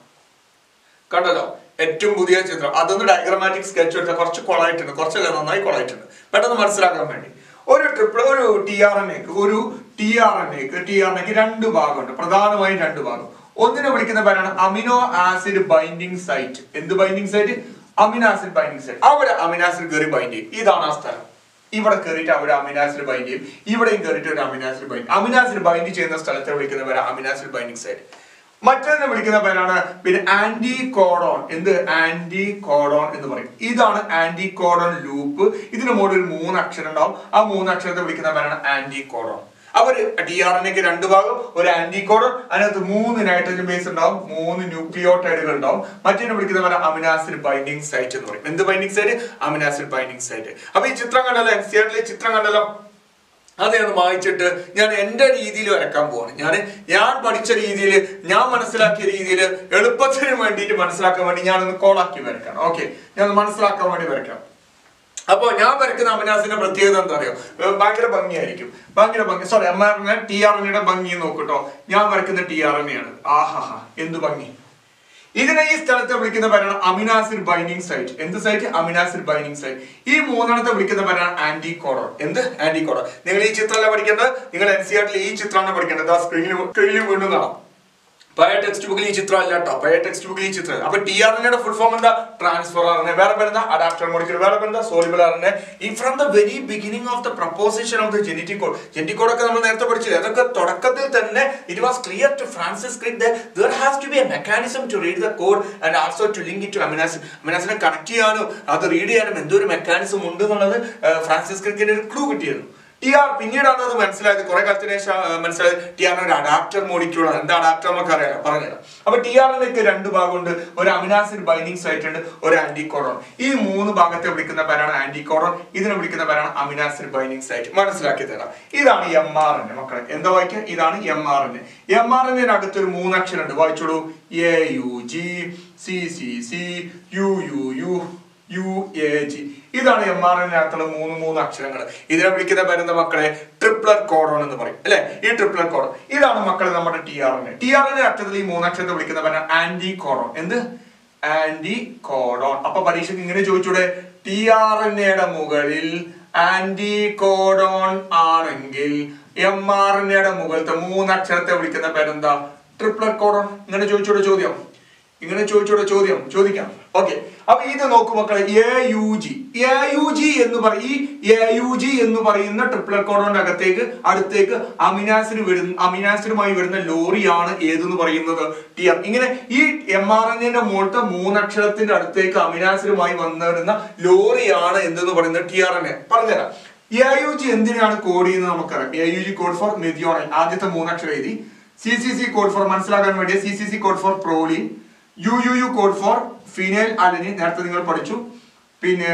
കണ്ടല്ലോ ഏറ്റവും പുതിയ ചിത്രം അതൊന്ന് ഡയഗ്രമാറ്റിക് സ്കെച്ച് എടുത്താൽ കുറച്ച് കൊളായിട്ടുണ്ട് കുറച്ചല്ല നന്നായി കൊളായിട്ടുണ്ട് പെട്ടെന്ന് മനസ്സിലാക്കാൻ വേണ്ടി ഒരു ട്രിപ്പിൾ ഒരു ടി ആർ എൻ എക്ക് ഒരു ടി ആർ എൻ എക്ക് ടി ആർ എൻ എക്ക് രണ്ട് ഭാഗമുണ്ട് പ്രധാനമായും രണ്ട് ഭാഗം ഒന്നിനെ വിളിക്കുന്ന പേരാണ് അമിനോ ആസിഡ് ബൈൻഡിങ് സൈറ്റ് എന്ത് binding site amino acid binding site അവിടെ അമിനോ ആസിഡ് കയറി ബൈൻഡ് ചെയ്യും ഇതാണ് ആ സ്ഥലം ഇവിടെ കയറിയിട്ട് അവിടെ അമിനോ ആസിഡ് ബൈൻഡ് ചെയ്യും ഇവിടെയും കയറിയിട്ട് ഒരു amino acid bind amino acid bind ചെയ്യുന്ന സ്ഥലത്തെ വിളിക്കുന്ന പേര് അമിനോ ആസിഡ് ബൈൻഡിങ് സൈറ്റ് മറ്റൊന്ന് വിളിക്കുന്ന പേരാണ് പിന്നെ ആന്റി കോഡോൺ എന്ത് ആന്റി കോഡോൺ എന്ന് പറയും ഇതാണ് ആന്റി കോഡോൺ ലൂപ്പ് ഇതിന് മുകളിൽ ഒരു മൂന്ന് അക്ഷരം ഉണ്ടാവും ആ മൂന്ന് അക്ഷരത്തെ വിളിക്കുന്ന പേരാണ് ആന്റി കോഡോൺ അവർ ഡി ആർ എൻ എക്ക് രണ്ട് ഭാഗം ഒരു ആന്റി കോഡോൺ അതിനകത്ത് മൂന്ന് നൈട്രജൻ ബേസ് ഉണ്ടാവും മൂന്ന് ന്യൂക്ലിയോടൈഡുകൾ ഉണ്ടാവും മറ്റേ വിളിക്കുന്ന പോലെ അമിനാസിഡ് ബൈൻഡിങ് സൈറ്റ് എന്ന് പറയും എന്ത് binding site amino acid binding site അപ്പൊ ഈ ചിത്രം കണ്ടല്ലോ എൻ സി ആറിലെ ചിത്രം കണ്ടല്ലോ അത് ഞാൻ വായിച്ചിട്ട് ഞാൻ എൻ്റെ രീതിയിൽ വരക്കാൻ പോവാണ് ഞാൻ ഞാൻ പഠിച്ച രീതിയിൽ ഞാൻ മനസ്സിലാക്കിയ രീതിയിൽ എളുപ്പത്തിന് വേണ്ടിയിട്ട് മനസ്സിലാക്കാൻ വേണ്ടി ഞാനൊന്ന് കോളാക്കി വരക്കാം ഓക്കെ ഞാൻ മനസ്സിലാക്കാൻ വേണ്ടി വരക്കാം അപ്പോ ഞാൻ വരയ്ക്കുന്ന അമിനാസിന്റെ പ്രത്യേകത എന്താ അറിയോ ഏർ ഭയങ്കര ഭംഗിയായിരിക്കും ഭയങ്കര ഭംഗി sorry M R T R N ഭംഗി നോക്കട്ടോ ഞാൻ വരയ്ക്കുന്ന ടി ആർ എൻ ആണ് ആഹാ എന്ത് ഭംഗി ഇതിനെ ഈ സ്ഥലത്തെ വിളിക്കുന്ന പേരാണ് അമിനാസിഡ് ബൈൻഡിങ് സൈറ്റ് എന്ത് സൈറ്റ് അമിനാസിഡ് ബൈൻഡിങ് സൈറ്റ് ഈ മൂന്നെണ്ണത്തെ വിളിക്കുന്ന പേരാണ് ആന്റി കോഡോൺ എന്ത് ആന്റി കോഡോൺ നിങ്ങൾ ഈ ചിത്രമല്ല പഠിക്കേണ്ടത് നിങ്ങൾ എൻ സി ആറിൽ ഈ ചിത്രമാണ് പഠിക്കേണ്ടത് ആ സ്ക്രീനിൽ സ്ക്രീനിൽ വീണ്ടും കാണാം പഴയ ടെക്സ്റ്റ് ബുക്കിൽ ഈ ചിത്രം അല്ല കേട്ടോ പഴയ ടെക്സ്റ്റ് ബുക്കിൽ ഈ ചിത്രം അപ്പൊ T R N full form എന്താ ട്രാൻസ്ഫർ ആർ വേറെ പേരെന്താ അഡാപ്റ്റർ മോളിക്യൂൾ വേറെ പേരെന്താ സോളിബിൾ ആർ ഈ from the very beginning of the proposition of the genetic code genetic code ഒക്കെ നമ്മൾ നേരത്തെ പഠിച്ചില്ലേ അതൊക്കെ തുടക്കത്തിൽ തന്നെ it was clear to Francis Crick there has to be a mechanism to read the code and also to link it to amino acid അമിനാസിനെ connect ചെയ്യാനും അത് റീഡ് ചെയ്യാനും എന്തോ ഒരു മെക്കാനിസം ഉണ്ട് എന്നുള്ളത് ഫ്രാൻസിസ് ക്രിക്കിന് ഒരു ക്ലൂ കിട്ടിയിരുന്നു ടി ആർ പിന്നീടാണ് അത് മനസ്സിലായത് കുറെ കാലത്തിന് ശേഷം ആ, മനസ്സിലായത് ടി ആർ ഒരു അഡാപ്റ്റർ മോളിക്യൂൾ ആണ് എന്താ അഡാപ്റ്റർ നമുക്ക് അറിയാം പറഞ്ഞുതരാം അപ്പൊ ടി ആറിനൊക്കെ രണ്ട് ഭാഗമുണ്ട് ഒരു അമിനാസിഡ് ബൈൻഡിങ് സൈറ്റ് ഉണ്ട് ഒരു ആന്റികോഡോൺ ഈ മൂന്ന് ഭാഗത്തെ വിളിക്കുന്ന പേരാണ് ആന്റികോഡോൺ ഇതിനെ വിളിക്കുന്ന പേരാണ് അമിനാസിഡ് ബൈൻഡിങ് സൈറ്റ് മനസ്സിലാക്കി തരാം ഇതാണ് എം ആർ എൻ മക്കളെ എന്താ വായിക്കുക ഇതാണ് M R N M R N അകത്ത് ഒരു മൂന്നക്ഷരം ഉണ്ട് വായിച്ചോളൂ A U G C C C U U U U A G ഇതാണ് എം ആർ അകത്തുള്ള മൂന്ന് മൂന്ന് അക്ഷരങ്ങൾ ഇതിനെ വിളിക്കുന്ന പേരെന്താ മക്കളെ ട്രിപ്ലർ കോഡോൺ എന്ന് പറയും അല്ലെ ഈ ട്രിപ്ലർ കോഡോൺ ഇതാണ് മക്കളെ നമ്മുടെ T R N T R N അർത്ഥത്തിൽ ഈ മൂന്നക്ഷരത്തെ വിളിക്കുന്ന പേരാണ് ആന്റി കോഡോൺ എന്ത് ആന്റി കോഡോൺ അപ്പൊ പരീക്ഷയ്ക്ക് ഇങ്ങനെ ചോദിച്ചൂടെ ടി ആർ എൻ എയുടെ മുകളിൽ ആന്റി കോഡോൺ ആണെങ്കിൽ എം ആർ എൻ എയുടെ മുകളിലത്തെ മൂന്നക്ഷരത്തെ വിളിക്കുന്ന പേരെന്താ ട്രിപ്ലർ കോഡോൺ ഇങ്ങനെ ചോദിച്ചൂടെ ചോദ്യം ഇങ്ങനെ ചോദിച്ചോടെ ചോദ്യം ചോദിക്കാം ഓക്കെ അപ്പൊ ഇത് നോക്കൂ മക്കളെ A U G A U G എന്ന് പറയും ഈ എ യു ജി എന്ന് പറയുന്ന ട്രിപ്പിൾ കോഡോന്റെ അകത്തേക്ക് അടുത്തേക്ക് അമിനാസിഡ് വരുന്ന അമിനാസിഡുമായി വരുന്ന ലോറിയാണ് ഏതെന്ന് പറയുന്നത് ടി എം ഇങ്ങനെ ഈ എം ആർ എൻ എന്റെ മുകളിലത്തെ മൂന്നക്ഷരത്തിന്റെ അടുത്തേക്ക് അമിനാസിഡുമായി വന്നിരുന്ന ലോറിയാണ് എന്തെന്ന് പറയുന്നത് ടി ആർ എൻ എ പറഞ്ഞുതരാം എ യു ജി എന്തിനാണ് കോഡ് ചെയ്യുന്നത് നമുക്കറിയാം A U G code for methionine ആദ്യത്തെ മൂന്നക്ഷരം എഴുതി C C C code for മനസ്സിലാക്കാൻ വേണ്ടി C C C code for proline U U U code for phenyl alanine നേരത്തെ നിങ്ങൾ പഠിച്ചു പിന്നെ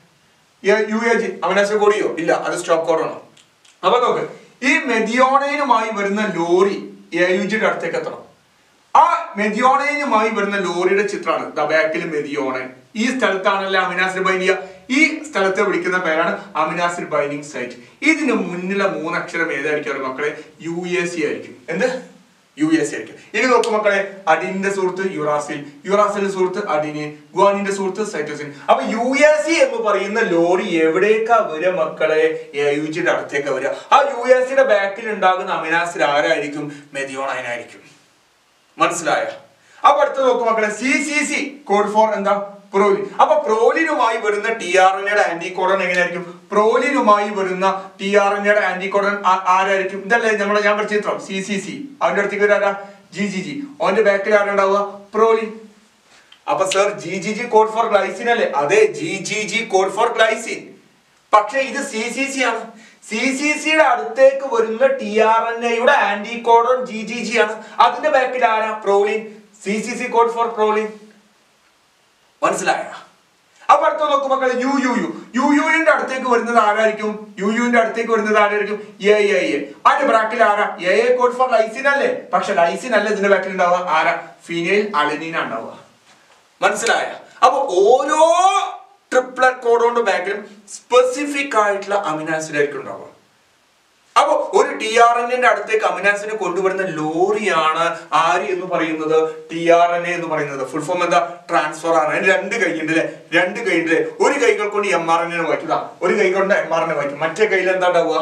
യു എ ജി അവനാശ കോഡിയോ ഇല്ല അത് സ്റ്റോപ്പ് കോഡാണ് അപ്പൊ നോക്ക് ഈ മെതിയോണൈനുമായി വരുന്ന ലോറി എ യു ജിയുടെ അടുത്തേക്ക് എത്തണം ആ മെതിയോണൈനുമായി വരുന്ന ലോറിയുടെ ചിത്രമാണ് ദ ബാക്കിൽ മെതിയോണൈൻ ഈ സ്ഥലത്താണല്ലോ അമിനാസിഡ് ബൈനിയ ഈ സ്ഥലത്തെ വിളിക്കുന്ന പേരാണ് അമിനാസിഡ് ബൈനിങ് സൈറ്റ് ഇതിന് മുന്നിലെ മൂന്നക്ഷരം ഏതായിരിക്കും അറിയോ മക്കളെ യു എ സി ആയിരിക്കും എന്ത് യു എസ് ആയിരിക്കും ഇനി നോക്കും മക്കളെ അഡിനിന്റെ സുഹൃത്ത് യുറാസിൽ യുറാസിന്റെ സുഹൃത്ത് അഡിനി ഗുവാനിന്റെ സുഹൃത്ത് സൈറ്റോസിൻ അപ്പൊ യു എസ് സി എന്ന് പറയുന്ന ലോറി എവിടേക്കാ വരിക മക്കളെ എ യു ജിയുടെ അടുത്തേക്ക് വരിക ആ യു എസ് സിയുടെ ബാക്കിൽ ഉണ്ടാകുന്ന അമിനാസിൽ ആരായിരിക്കും മെതിയോണൈനായിരിക്കും മനസ്സിലായ അപ്പൊ അടുത്ത് നോക്കും മക്കളെ C C C code for എന്താ പ്രോലിൻ അപ്പൊ പ്രോലിനുമായി വരുന്ന T R N anticodon എങ്ങനെയായിരിക്കും പ്രോലിനുമായി വരുന്ന T R N anticodon ആരായിരിക്കും ഇതല്ലേ നമ്മളെ ഞാൻ പഠിച്ച ചിത്രം സി സി സി അവന്റെ അടുത്തേക്ക് വരാ ജി ജി ജി അവന്റെ ബാക്കിൽ ആരുണ്ടാവുക പ്രോലിൻ അപ്പൊ sir G G G code for glycine അല്ലേ അതെ G G G code for glycine പക്ഷെ ഇത് സി സി സി ആണ് സി സി സിയുടെ അടുത്തേക്ക് വരുന്ന ടി ആർ എൻ എയുടെ anticodon G G G ആണ് അതിന്റെ ബാക്കിൽ ആരാ proline C C C code for proline മനസ്സിലായ അപ്പൊ അടുത്ത നോക്കും മക്കളെ യു യു യു യു യുവിന്റെ അടുത്തേക്ക് വരുന്നത് ആരായിരിക്കും യു യുവിന്റെ അടുത്തേക്ക് വരുന്നത് ആരായിരിക്കും എ എ എ അതിന്റെ ബ്രാക്കിൽ ആരാ A A code for lysine അല്ലേ പക്ഷെ ലൈസിൻ അല്ല ഇതിന്റെ ബാക്കിൽ ഉണ്ടാവുക ആരാ ഫിനൈൽ അലനീന ഉണ്ടാവുക മനസ്സിലായ അപ്പൊ ഓരോ ട്രിപ്ലർ കോഡോണ്ട് ബാക്കിലും സ്പെസിഫിക് ആയിട്ടുള്ള അമിനാസിഡ് ആയിരിക്കും ഉണ്ടാവുക അപ്പൊ ഒരു ടി ആർ എന്റെ അടുത്തേക്ക് അമിനാസിനെ കൊണ്ടുവരുന്ന ലോറിയാണ് ആര് എന്ന് പറയുന്നത് ടി ആർ എൻ എ എന്ന് പറയുന്നത് ഫുൾ ഫോം എന്താ ട്രാൻസ്ഫർ ആണ് അതിന് രണ്ട് കൈയുണ്ട് അല്ലെ രണ്ട് കൈയുണ്ട് ഒരു കൈകൾ കൊണ്ട് എം ആർ എൻ എ വായിക്കുക ഒരു കൈ കൊണ്ട് എം ആർ എൻ എ വായിക്കും മറ്റേ കയ്യിൽ എന്താ ഉണ്ടാവുക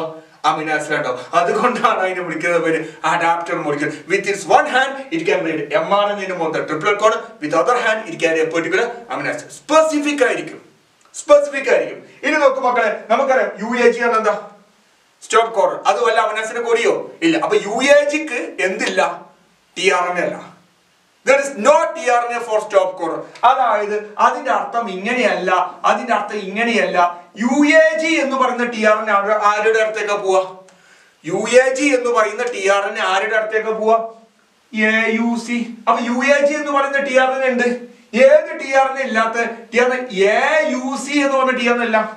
അമിനോ ആസിഡ് ഉണ്ടാവും അതുകൊണ്ടാണ് അതിനെ വിളിക്കുന്നത് പേര് adapter molecule with its one hand it can read M R N മൊത്തം triplet code with other hand it can a particular amino acid specific ആയിരിക്കും സ്പെസിഫിക് ആയിരിക്കും ഇനി നോക്കൂ മക്കളെ നമുക്കറിയാം യു എ ജി എന്താണ് സ്റ്റോപ്പ് കോഡ് അത് വല്ല അമിനാസിന്റെ കോഡിയോ ഇല്ല അപ്പൊ യു എ ജിക്ക് എന്തില്ല ടി ആർ എൻ അല്ല there is no T R N A for stop code അതായത് അതിന്റെ അർത്ഥം ഇങ്ങനെയല്ല അതിന്റെ അർത്ഥം ഇങ്ങനെയല്ല യു എ ജി എന്ന് പറയുന്ന ടി ആർ എൻ ആരുടെ അടുത്തേക്കാ പോവാ യു എ ജി എന്ന് പറയുന്ന ടി ആർ എൻ ആരുടെ അടുത്തേക്കാ പോവാ എ യു സി അപ്പൊ യു എ ജി എന്ന് പറയുന്ന ടി ആർ എൻ ഉണ്ട് ഏത് ടി ആർ എൻ ഇല്ലാത്ത T R N A U C എന്ന് പറഞ്ഞ ടി ആർ എൻ അല്ല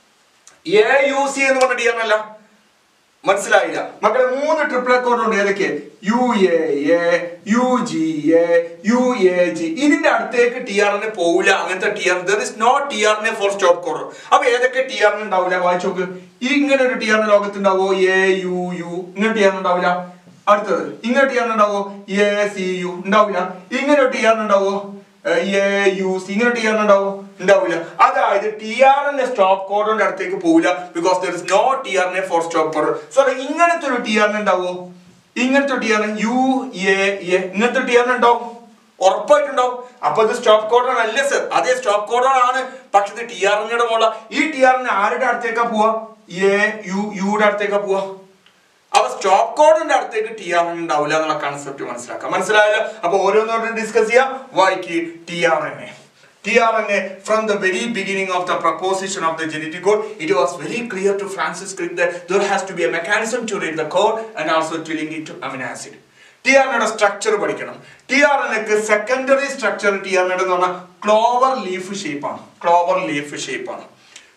എ യു സി എന്ന് പറഞ്ഞ ടി ആർ എൻ അല്ല മനസ്സിലായില്ല മക്കളെ മൂന്ന് ട്രിപ്പിൾ അക്കൗണ്ട് ഉണ്ട് ഏതൊക്കെ U A A U G A U A G ഇതിന്റെ അടുത്തേക്ക് ടി ആർ എൻ പോവില്ല അങ്ങനത്തെ T R there is not T R N for stop code അപ്പൊ ഏതൊക്കെ ടി ആർ എൻ ഉണ്ടാവില്ല വായിച്ചു നോക്ക് ഇങ്ങനെ ഒരു ടി ആർ എൻ ലോകത്ത് ഉണ്ടാവോ എ യു യു ഇങ്ങനെ ടി ആർ എൻ ഉണ്ടാവില്ല അടുത്തത് ഇങ്ങനെ ടി ആർ എൻ ഉണ്ടാവോ എ സി യു ഉണ്ടാവില്ല ഇങ്ങനെ ഒരു ടി ആർ എൻ ഉണ്ടാവോ എ യു സി ഇങ്ങനെ ടി ആർ ഉണ്ടാവോ ഉണ്ടാവില്ല അതായത് ടി ആർ എൻ സ്റ്റോപ്പ് കോഡിന്റെ അടുത്തേക്ക് പോവില്ല because there is no T R N for stop code so ഇങ്ങനത്തെ ഒരു ടി ആർ എൻ ഉണ്ടാവോ ഇങ്ങനത്തെ T R N U A A ഇങ്ങനത്തെ ടി ആർ എൻ ഉണ്ടാവും ഉറപ്പായിട്ടുണ്ടാവും അപ്പൊ ഇത് സ്റ്റോപ്പ് കോഡൺ അല്ലേ സർ അതേ സ്റ്റോപ്പ് കോഡൺ ആണ് പക്ഷെ ഇത് ടി ആർ എന്നിയുടെ മുള്ള ഈ ടി ആർ എൻ ആരുടെ അടുത്തേക്കാ പോവാ എ യു യുടെ അടുത്തേക്കാ പോവാ അപ്പൊ സ്റ്റോപ്പ് കോഡിന്റെ അടുത്തേക്ക് ടി ആർ എൻ ഉണ്ടാവില്ല എന്നുള്ള കൺസെപ്റ്റ് മനസ്സിലാക്കാം മനസ്സിലായല്ലോ അപ്പൊ ഓരോന്നോരോന്നും ഡിസ്കസ് ചെയ്യാം വായിക്ക് T R N A tRNA from the very beginning of the proposition of the genetic code it was very clear to Francis Crick that there has to be a mechanism to read the code and also to link it to amino acid T R എയുടെ structure പഠിക്കണം T R എനക്ക് secondary structure T R എന്ന് പറഞ്ഞാൽ clover leaf ഷേപ്പാണ് clover leaf ഷേപ്പാണ്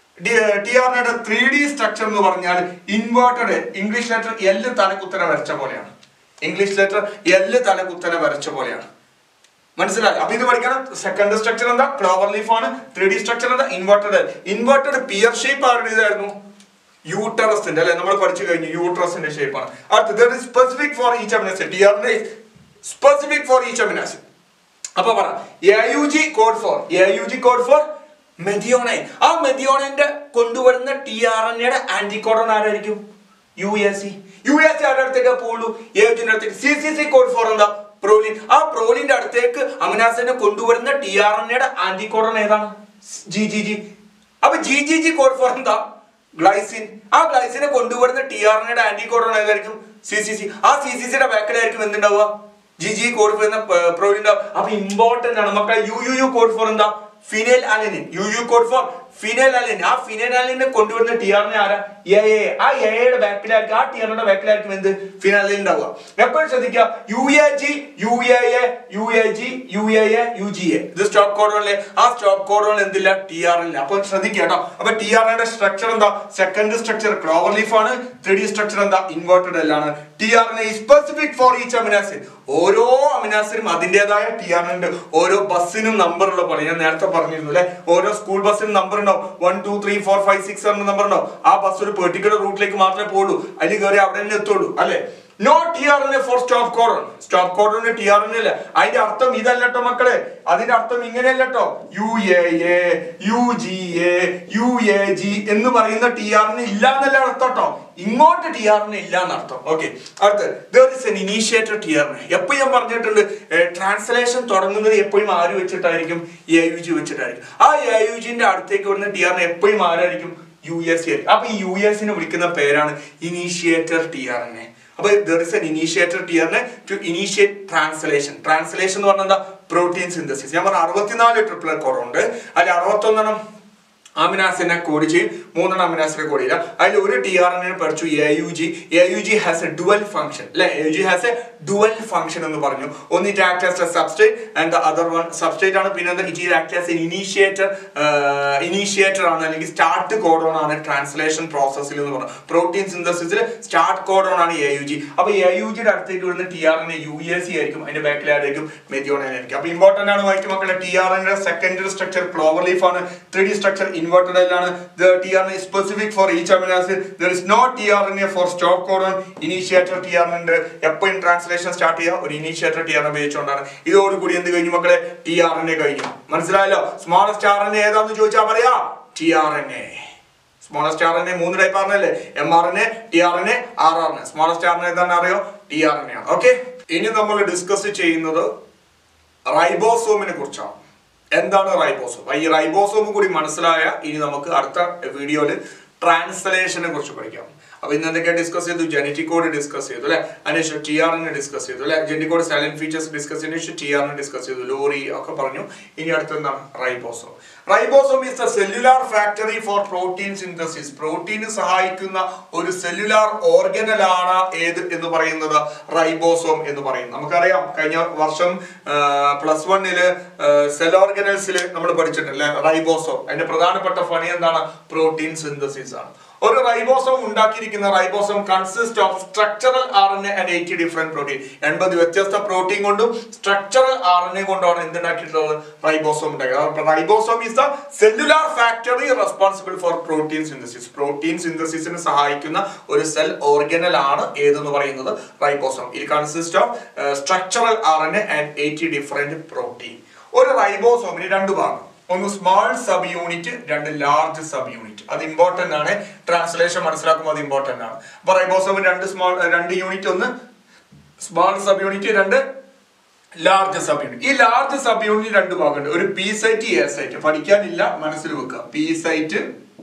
T ആറിന്റെ three D structure എന്ന് പറഞ്ഞാൽ ഇൻവേർട്ടഡ് ഇംഗ്ലീഷ് ലെറ്റർ എല്ല് തലകുത്തനെ വരച്ച പോലെയാണ് ഇംഗ്ലീഷ് ലെറ്റർ എല്ല് തലകുത്തനെ വരച്ച പോലെയാണ് മനസ്സിലായി അപ്പൊ ഇത് പഠിക്കണം സെക്കൻഡ് സ്ട്രക്ചർ എന്താ ക്ലോവർ ലീഫ് ആണ് ത്രീ ഡി സ്ട്രക്ചർ എന്താ ഇൻവേർട്ടഡ് ഇൻവേർട്ടഡ് പിയർ ഷേപ്പ് ആരുടെ ഇതായിരുന്നു യൂട്ടറസിന്റെ അല്ലെ നമ്മൾ പഠിച്ചു കഴിഞ്ഞു യൂട്രസിന്റെ ഷേപ്പാണ് അടുത്തത് specific for each amino acid T ആറിന്റെ സ്പെസിഫിക് ഫോർ ഈച്ച് അമിനാസിഡ് അപ്പൊ പറ A U G code for A U G code for methionine ആ മെതിയോണൈന്റെ കൊണ്ടുവരുന്ന ടി ആർ എൻ എയുടെ ആന്റികോഡൺ ആരായിരിക്കും U S C U S C ആരുടെ അടുത്തേക്ക് പോവുള്ളൂ എ യു ജിന്റെ അടുത്തേക്ക് C C C code for എന്താ പ്രോലിൻ ആ പ്രോലിന്റെ അടുത്തേക്ക് അമിനാസിനെ കൊണ്ടുവരുന്ന ടി ആർ എൻ എയുടെ ആന്റികോഡൺ ഏതാണ് ജി ജി ജി അപ്പൊ G G G code for എന്താ ഗ്ലൈസിൻ ആ ഗ്ലൈസിനെ കൊണ്ടുവരുന്ന ടി ആർ എൻ എയുടെ ആന്റികോഡൺ ഏതായിരിക്കും സി സി സി ആ സി സി സിയുടെ ബാക്കിലായിരിക്കും എന്തുണ്ടാവുക ജി ജി കോഡ് ഫോർ എന്ന പ്രോലിൻ ഉണ്ടാവും അപ്പൊ ഇമ്പോർട്ടന്റ് ആണ് മക്കളെ U U U code for എന്താ phenyl alanine U U code for phenyl alanine ആ ഫിനൈൽ അലനിനെ കൊണ്ടുവരുന്ന ടി ആറിനെ ആരാ എ എ ആ എയുടെ ബാക്കിലായിരിക്കും ആ ടി ആറിന്റെ ബാക്കിലായിരിക്കും എന്ത് ഫിനൈൽ അലനിൻ ഉണ്ടാവുക എപ്പോഴും ശ്രദ്ധിക്കുക U A G U A A U A G U A A U G A ഇത് സ്റ്റോപ്പ് കോഡുകളിലെ ആ സ്റ്റോപ്പ് കോഡുകളിൽ എന്തില്ല ടി ആർ ഇല്ല അപ്പൊ ശ്രദ്ധിക്കുക കേട്ടോ അപ്പൊ ടി ആറിന്റെ സ്ട്രക്ചർ എന്താ സെക്കൻഡ് സ്ട്രക്ചർ ക്ലോവർ ലീഫ് ആണ് ത്രീ ഡി സ്ട്രക്ചർ എന്താ ഇൻവേർട്ടഡ് എല്ലാണ് ടി ആറിന് സ്പെസിഫിക് ഫോർ ഈച്ച് അമിനാസിൻ ഓരോ അമിനാസിനും അതിൻ്റെതായ ടി ആർ ഉണ്ട് ഓരോ ബസ്സിനും നമ്പർ ഉള്ള പോലെ ഞാൻ നേരത്തെ പറഞ്ഞിരുന്നു അല്ലെ ഓരോ സ്കൂൾ ബസ്സിനും നമ്പർ ഉണ്ടാവും one two three four five six എന്ന നമ്പർ ഉണ്ടാവും ആ ബസ് ഒരു പെർട്ടിക്കുലർ റൂട്ടിലേക്ക് മാത്രമേ പോകുള്ളൂ അതിൽ കയറി അവിടെ തന്നെ എത്തുള്ളൂ അല്ലെ no T R N A for stop codon stop codon T R N ഇല്ല അതിന്റെ അർത്ഥം ഇതല്ലട്ടോ മക്കളെ അതിന്റെ അർത്ഥം ഇങ്ങനെയല്ലട്ടോ U A A U G A U A G എന്ന് പറയുന്ന ടി ആറിന് ഇല്ല എന്നല്ല അർത്ഥം കേട്ടോ ഇങ്ങോട്ട് ടി ആറിന് ഇല്ല എന്നർത്ഥം ഓക്കെ അടുത്ത് there is an initiator T ആറിന് എപ്പോഴും ഞാൻ പറഞ്ഞിട്ടുണ്ട് ട്രാൻസ്ലേഷൻ തുടങ്ങുന്നത് എപ്പോഴും ആര് വെച്ചിട്ടായിരിക്കും എ യു ജി വെച്ചിട്ടായിരിക്കും ആ എ യു ജിന്റെ അടുത്തേക്ക് വരുന്ന ടി ആറിന് എപ്പോഴും ആരായിരിക്കും യു എസ് സി ആയിരിക്കും അപ്പൊ ഈ യു എസിനെ വിളിക്കുന്ന പേരാണ് ഇനീഷ്യേറ്റർ ടി ആർ എന്നെ അപ്പൊ there is an initiator T ആറിന് ടു ഇനീഷ്യേറ്റ് ട്രാൻസ്ലേഷൻ ട്രാൻസ്ലേഷൻ എന്ന് പറഞ്ഞാൽ എന്താ പ്രോട്ടീൻ സിന്തസിസ് ഞാൻ പറഞ്ഞ അറുപത്തിനാല് ട്രിപ്പിൾ കുറവുണ്ട് അതിൽ അറുപത്തൊന്നെണ്ണം അമിനാസിനെ കോഡ് ചെയ്യും മൂന്നെണ്ണം അമിനാസിനെ കോഡ് ചെയ്യില്ല അതിൽ ഒരു ടി ആർ എന്നെ പഠിച്ചു A U G A U G has a dual function അല്ലെ A U G has a dual function എന്ന് പറഞ്ഞു ഒന്ന് it act as a substrate and the other one substrate ആണ് പിന്നെ it act as a initiator initiator ആണ് അല്ലെങ്കിൽ start codon ആണ് translation പ്രോസസ്സിൽ എന്ന് പറഞ്ഞു പ്രോട്ടീൻ സിന്തസിസിൽ സ്റ്റാർട്ട് കോഡോൺ ആണ് എ യു ജി അപ്പൊ എ യു ജിയുടെ അടുത്തേക്ക് വരുന്ന T R N U A C ആയിരിക്കും അതിന്റെ ബാക്കിലായിരിക്കും മെതിയോണൈൻ ആയിരിക്കും അപ്പൊ ഇമ്പോർട്ടന്റ് ആണ് വായിക്കും മക്കളെ T R N secondary structure clover leaf ആണ് ത്രീ ഡി സ്ട്രക്ചർ ഇൻവേർട്ടഡ് ആണ് T R N specific for each amino acid there is no T R N A for stop codon initiator T R ഉണ്ട് എപ്പോഴും translation start ചെയ്യുക ഒരു initiator T R N ഉപയോഗിച്ചുകൊണ്ടാണ് ഇതോടുകൂടി എന്ത് കഴിഞ്ഞു മക്കളെ ടി ആർ എൻ എ കഴിഞ്ഞു മനസ്സിലായല്ലോ സ്മോളസ്റ്റ് ആർ എൻ എ ഏതാന്ന് ചോദിച്ചാൽ പറയാ T R N A smallest R N A മൂന്ന് ടൈപ്പ് ആർ അല്ലേ M R N A T R N A R R N A smallest R N എന്താണ് അറിയോ T R N A ആണ് okay ഇനി നമ്മൾ ഡിസ്കസ് ചെയ്യുന്നത് റൈബോസോമിനെ കുറിച്ചാണ് എന്താണ് റൈബോസോം ഈ റൈബോസോം കൂടി മനസ്സിലായ ഇനി നമുക്ക് അടുത്ത വീഡിയോയിൽ ട്രാൻസ്ലേഷനെ കുറിച്ച് പഠിക്കാം അപ്പൊ ഇന്ന് എന്തൊക്കെ ഡിസ്കസ് ചെയ്തു ജനറ്റിക് കോഡ് ഡിസ്കസ് ചെയ്തു അല്ലെ അതിനുശേഷം ടി ആറിനെ ഡിസ്കസ് ചെയ്തു അല്ലെ genetic code silent features discuss ചെയ്തതിനു ശേഷം ടി ആറിനെ ഡിസ്കസ് ചെയ്തു ലോറി ഒക്കെ പറഞ്ഞു ഇനി അടുത്ത എന്താണ് ribosome ribosome is the cellular factory for protein synthesis പ്രോട്ടീന് സഹായിക്കുന്ന ഒരു സെല്ലുലാർ ഓർഗനലാണ് ഏത് എന്ന് പറയുന്നത് റൈബോസോം എന്ന് പറയും നമുക്കറിയാം കഴിഞ്ഞ വർഷം പ്ലസ് വണ്ണില് സെൽ ഓർഗനൽസിൽ നമ്മൾ പഠിച്ചിട്ടില്ലേ റൈബോസോം അതിന്റെ പ്രധാനപ്പെട്ട പണി എന്താണ് പ്രോട്ടീൻ സിന്തസിസ് ആണ് ഒരു റൈബോസോം ഉണ്ടാക്കിയിരിക്കുന്ന ribosome consist of structural R N A and eighty different protein എൺപത് വ്യത്യസ്ത പ്രോട്ടീൻ കൊണ്ടും സ്ട്രക്ചറൽ ആർ എൻ എ കൊണ്ടാണ് എന്തുണ്ടാക്കിയിട്ടുള്ളത് റൈബോസോം ഉണ്ടാക്കിയത് ribosome is the cellular factory responsible for protein synthesis protein സിന്തസിസിന് സഹായിക്കുന്ന ഒരു സെൽ ഓർഗനൽ ആണ് ഏതെന്ന് പറയുന്നത് റൈബോസോം ഇത് consist of structural R N A and eighty different protein ഒരു റൈബോസോമിന് രണ്ട് ഭാഗം ഒന്ന് സ്മാൾ സബ് യൂണിറ്റ് രണ്ട് ലാർജ് സബ് യൂണിറ്റ് അത് ഇമ്പോർട്ടന്റ് ആണ് ട്രാൻസ്ലേഷൻ മനസ്സിലാക്കുമ്പോൾ അത് ഇമ്പോർട്ടന്റ് ആണ് അപ്പൊ റൈബോസോമിന് രണ്ട് സ്മാൾ രണ്ട് യൂണിറ്റ് ഒന്ന് സ്മാൾ സബ് യൂണിറ്റ് രണ്ട് ലാർജ് സബ് യൂണിറ്റ് ഈ ലാർജ് സബ് യൂണിറ്റ് രണ്ട് ഭാഗമുണ്ട് ഒരു പി സൈറ്റ് എ സൈറ്റ് പഠിക്കാനില്ല മനസ്സിൽ വെക്കുക പി സൈറ്റ്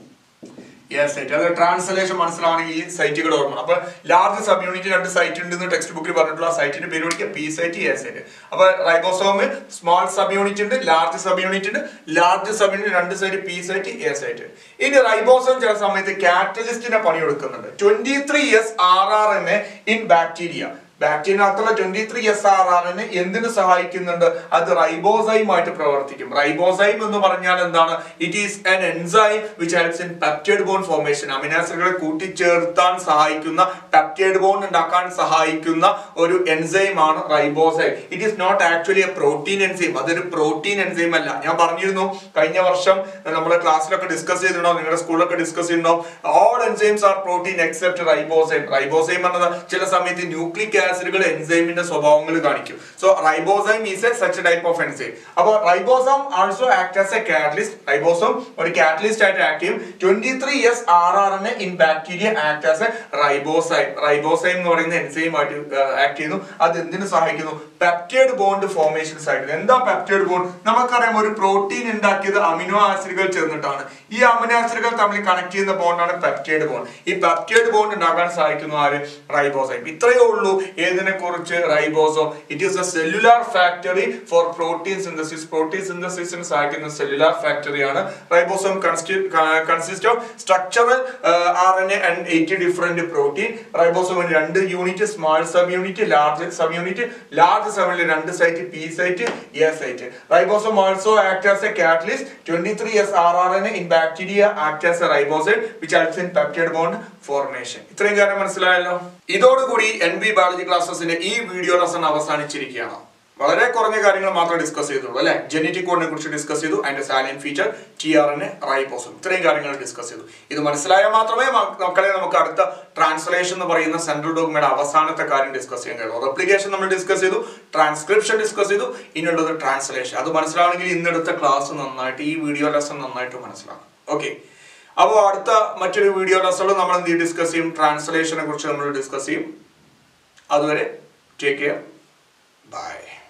എ സൈറ്റ് അത് ട്രാൻസ്ലേഷൻ മനസ്സിലാവണമെങ്കിൽ ഈ സൈറ്റുകൾ ഓർമ്മ അപ്പൊ ലാർജ് സബ് യൂണിറ്റ് രണ്ട് സൈറ്റ് ഉണ്ടെന്ന് ടെക്സ്റ്റ് ബുക്കിൽ പറഞ്ഞിട്ടുള്ള ആ സൈറ്റിന്റെ പേര് വിളിക്കുക പി സൈറ്റ് എ സൈറ്റ് അപ്പൊ റൈബോസോമ് സ്മാൾ സബ് യൂണിറ്റ് ഉണ്ട് ലാർജ് സബ് യൂണിറ്റ് ഉണ്ട് ലാർജ് സബ് യൂണിറ്റ് രണ്ട് site P site A site ഇനി റൈബോസോം ചില സമയത്ത് കാറ്റലിസ്റ്റിനെ പണി കൊടുക്കുന്നുണ്ട് twenty three S R R N A in bacteria ബാക്ടീരിയനകത്തുള്ള ട്വന്റി ത്രീ എസ് ആർ ആറിന് എന്തിനു സഹായിക്കുന്നുണ്ട് അത് റൈബോസൈം ആയിട്ട് പ്രവർത്തിക്കും റൈബോസൈം എന്ന് പറഞ്ഞാൽ എന്താണ് it is an enzyme which helps in peptide bond formation അമിനാസിഡുകളെ കൂട്ടിച്ചേർത്താൻ സഹായിക്കുന്ന പെപ്റ്റൈഡ് ബോൺ ഉണ്ടാക്കാൻ സഹായിക്കുന്ന ഒരു എൻസൈം ആണ് ribozyme it is not actually a protein enzyme അതൊരു പ്രോട്ടീൻ എൻസൈം അല്ല ഞാൻ പറഞ്ഞിരുന്നു കഴിഞ്ഞ വർഷം നമ്മുടെ ക്ലാസ്സിലൊക്കെ ഡിസ്കസ് ചെയ്തിട്ടുണ്ടോ നിങ്ങളുടെ സ്കൂളിലൊക്കെ ഡിസ്കസ് ചെയ്തിട്ടുണ്ടോ all enzymes are protein except ribozyme ribozyme എന്നത് ചില സമയത്ത് ന്യൂക്ലിക് ആസിഡുകൾ എൻസൈമിന്റെ സ്വഭാവങ്ങൾ കാണിക്കും so ribozyme is a such type of enzyme അപ്പോൾ ribosome also act as a catalyst ribosome ഒരു കാറ്റലിസ്റ്റ് ആയിട്ട് ആക്ട് ചെയ്യും twenty three S R R N in bacteria act as a ribozyme ribozyme എന്ന് പറയുന്ന എൻസൈം ആയിട്ട് act ചെയ്യുന്നു അത് എന്തിനു സഹായിക്കുന്നു പെപ്റ്റൈഡ് ബോണ്ട് ഫോർമേഷൻ സഹായിക്കുന്നു എന്താ പെപ്റ്റൈഡ് ബോണ്ട് നമുക്കറിയാം ഒരു പ്രോട്ടീൻ ഉണ്ടാക്കിയത് അമിനോ ആസിഡുകൾ ചേർന്നിട്ടാണ് ഈ അമിനോ ആസിഡുകൾ തമ്മിൽ കണക്ട് ചെയ്യുന്ന ബോണ്ടാണ് പെപ്റ്റൈഡ് ബോണ്ട് ഈ പെപ്റ്റൈഡ് ബോണ്ട് ഉണ്ടാക്കാൻ സഹായിക്കുന്നു ആര് റൈബോസൈം ഇത്രയേ ഉള്ളൂ ഏതിനെ കുറിച്ച് ribosome it is a cellular factory for protein synthesis protein സിന്തസിസിന് സഹായിക്കുന്ന സെല്ലുലാർ ഫാക്ടറിയാണ് ribosome consist of structural R N A and eighty different protein റൈബോസോമിന് രണ്ട് unit small sub unit large sub unit large സബിൽ രണ്ട് site P site A site ribosome also act as a catalyst twenty three S R R N in bacteria act as a riboside which helps in peptide bond formation ഇത്രയും കാര്യം മനസ്സിലായല്ലോ ഇതോടുകൂടി N B biology ക്ലാസ്സസിന്റെ ഈ video lesson അവസാനിച്ചിരിക്കുകയാണ് വളരെ കുറഞ്ഞ കാര്യങ്ങൾ മാത്രമേ discuss ചെയ്തുള്ളൂ അല്ലെ ജനറ്റിക് കോഡിനെ കുറിച്ച് ഡിസ്കസ് ചെയ്തു അതിന്റെ salient feature T R N റൈബോസും ഇത്രയും കാര്യങ്ങൾ ഡിസ്കസ് ചെയ്തു ഇത് മനസ്സിലായാൽ മാത്രമേ മ- മക്കളെ നമുക്ക് അടുത്ത ട്രാൻസ്ലേഷൻ എന്ന് പറയുന്ന സെൻട്രൽ ഡോക്യുമെന്റ് അവസാനത്തെ കാര്യം ഡിസ്കസ് ചെയ്യാൻ കഴിയുള്ളൂ റെപ്ലിക്കേഷൻ നമ്മൾ ഡിസ്കസ് ചെയ്തു ട്രാൻസ്ക്രിപ്ഷൻ ഡിസ്കസ് ചെയ്തു ഇനിയുള്ളത് ട്രാൻസ്ലേഷൻ അത് മനസ്സിലാവണമെങ്കിൽ ഇന്നെടുത്ത ക്ലാസ് നന്നായിട്ട് ഈ വീഡിയോ ലെസൺ നന്നായിട്ട് മനസ്സിലാക്കും ഓക്കെ അപ്പോൾ അടുത്ത മറ്റൊരു വീഡിയോ ലെസണിൽ നമ്മൾ എന്ത് ഡിസ്കസ് ചെയ്യും ട്രാൻസ്ലേഷനെ കുറിച്ച് നമ്മൾ ഡിസ്കസ് ചെയ്യും അതുവരെ ടേക്ക് കെയർ ബൈ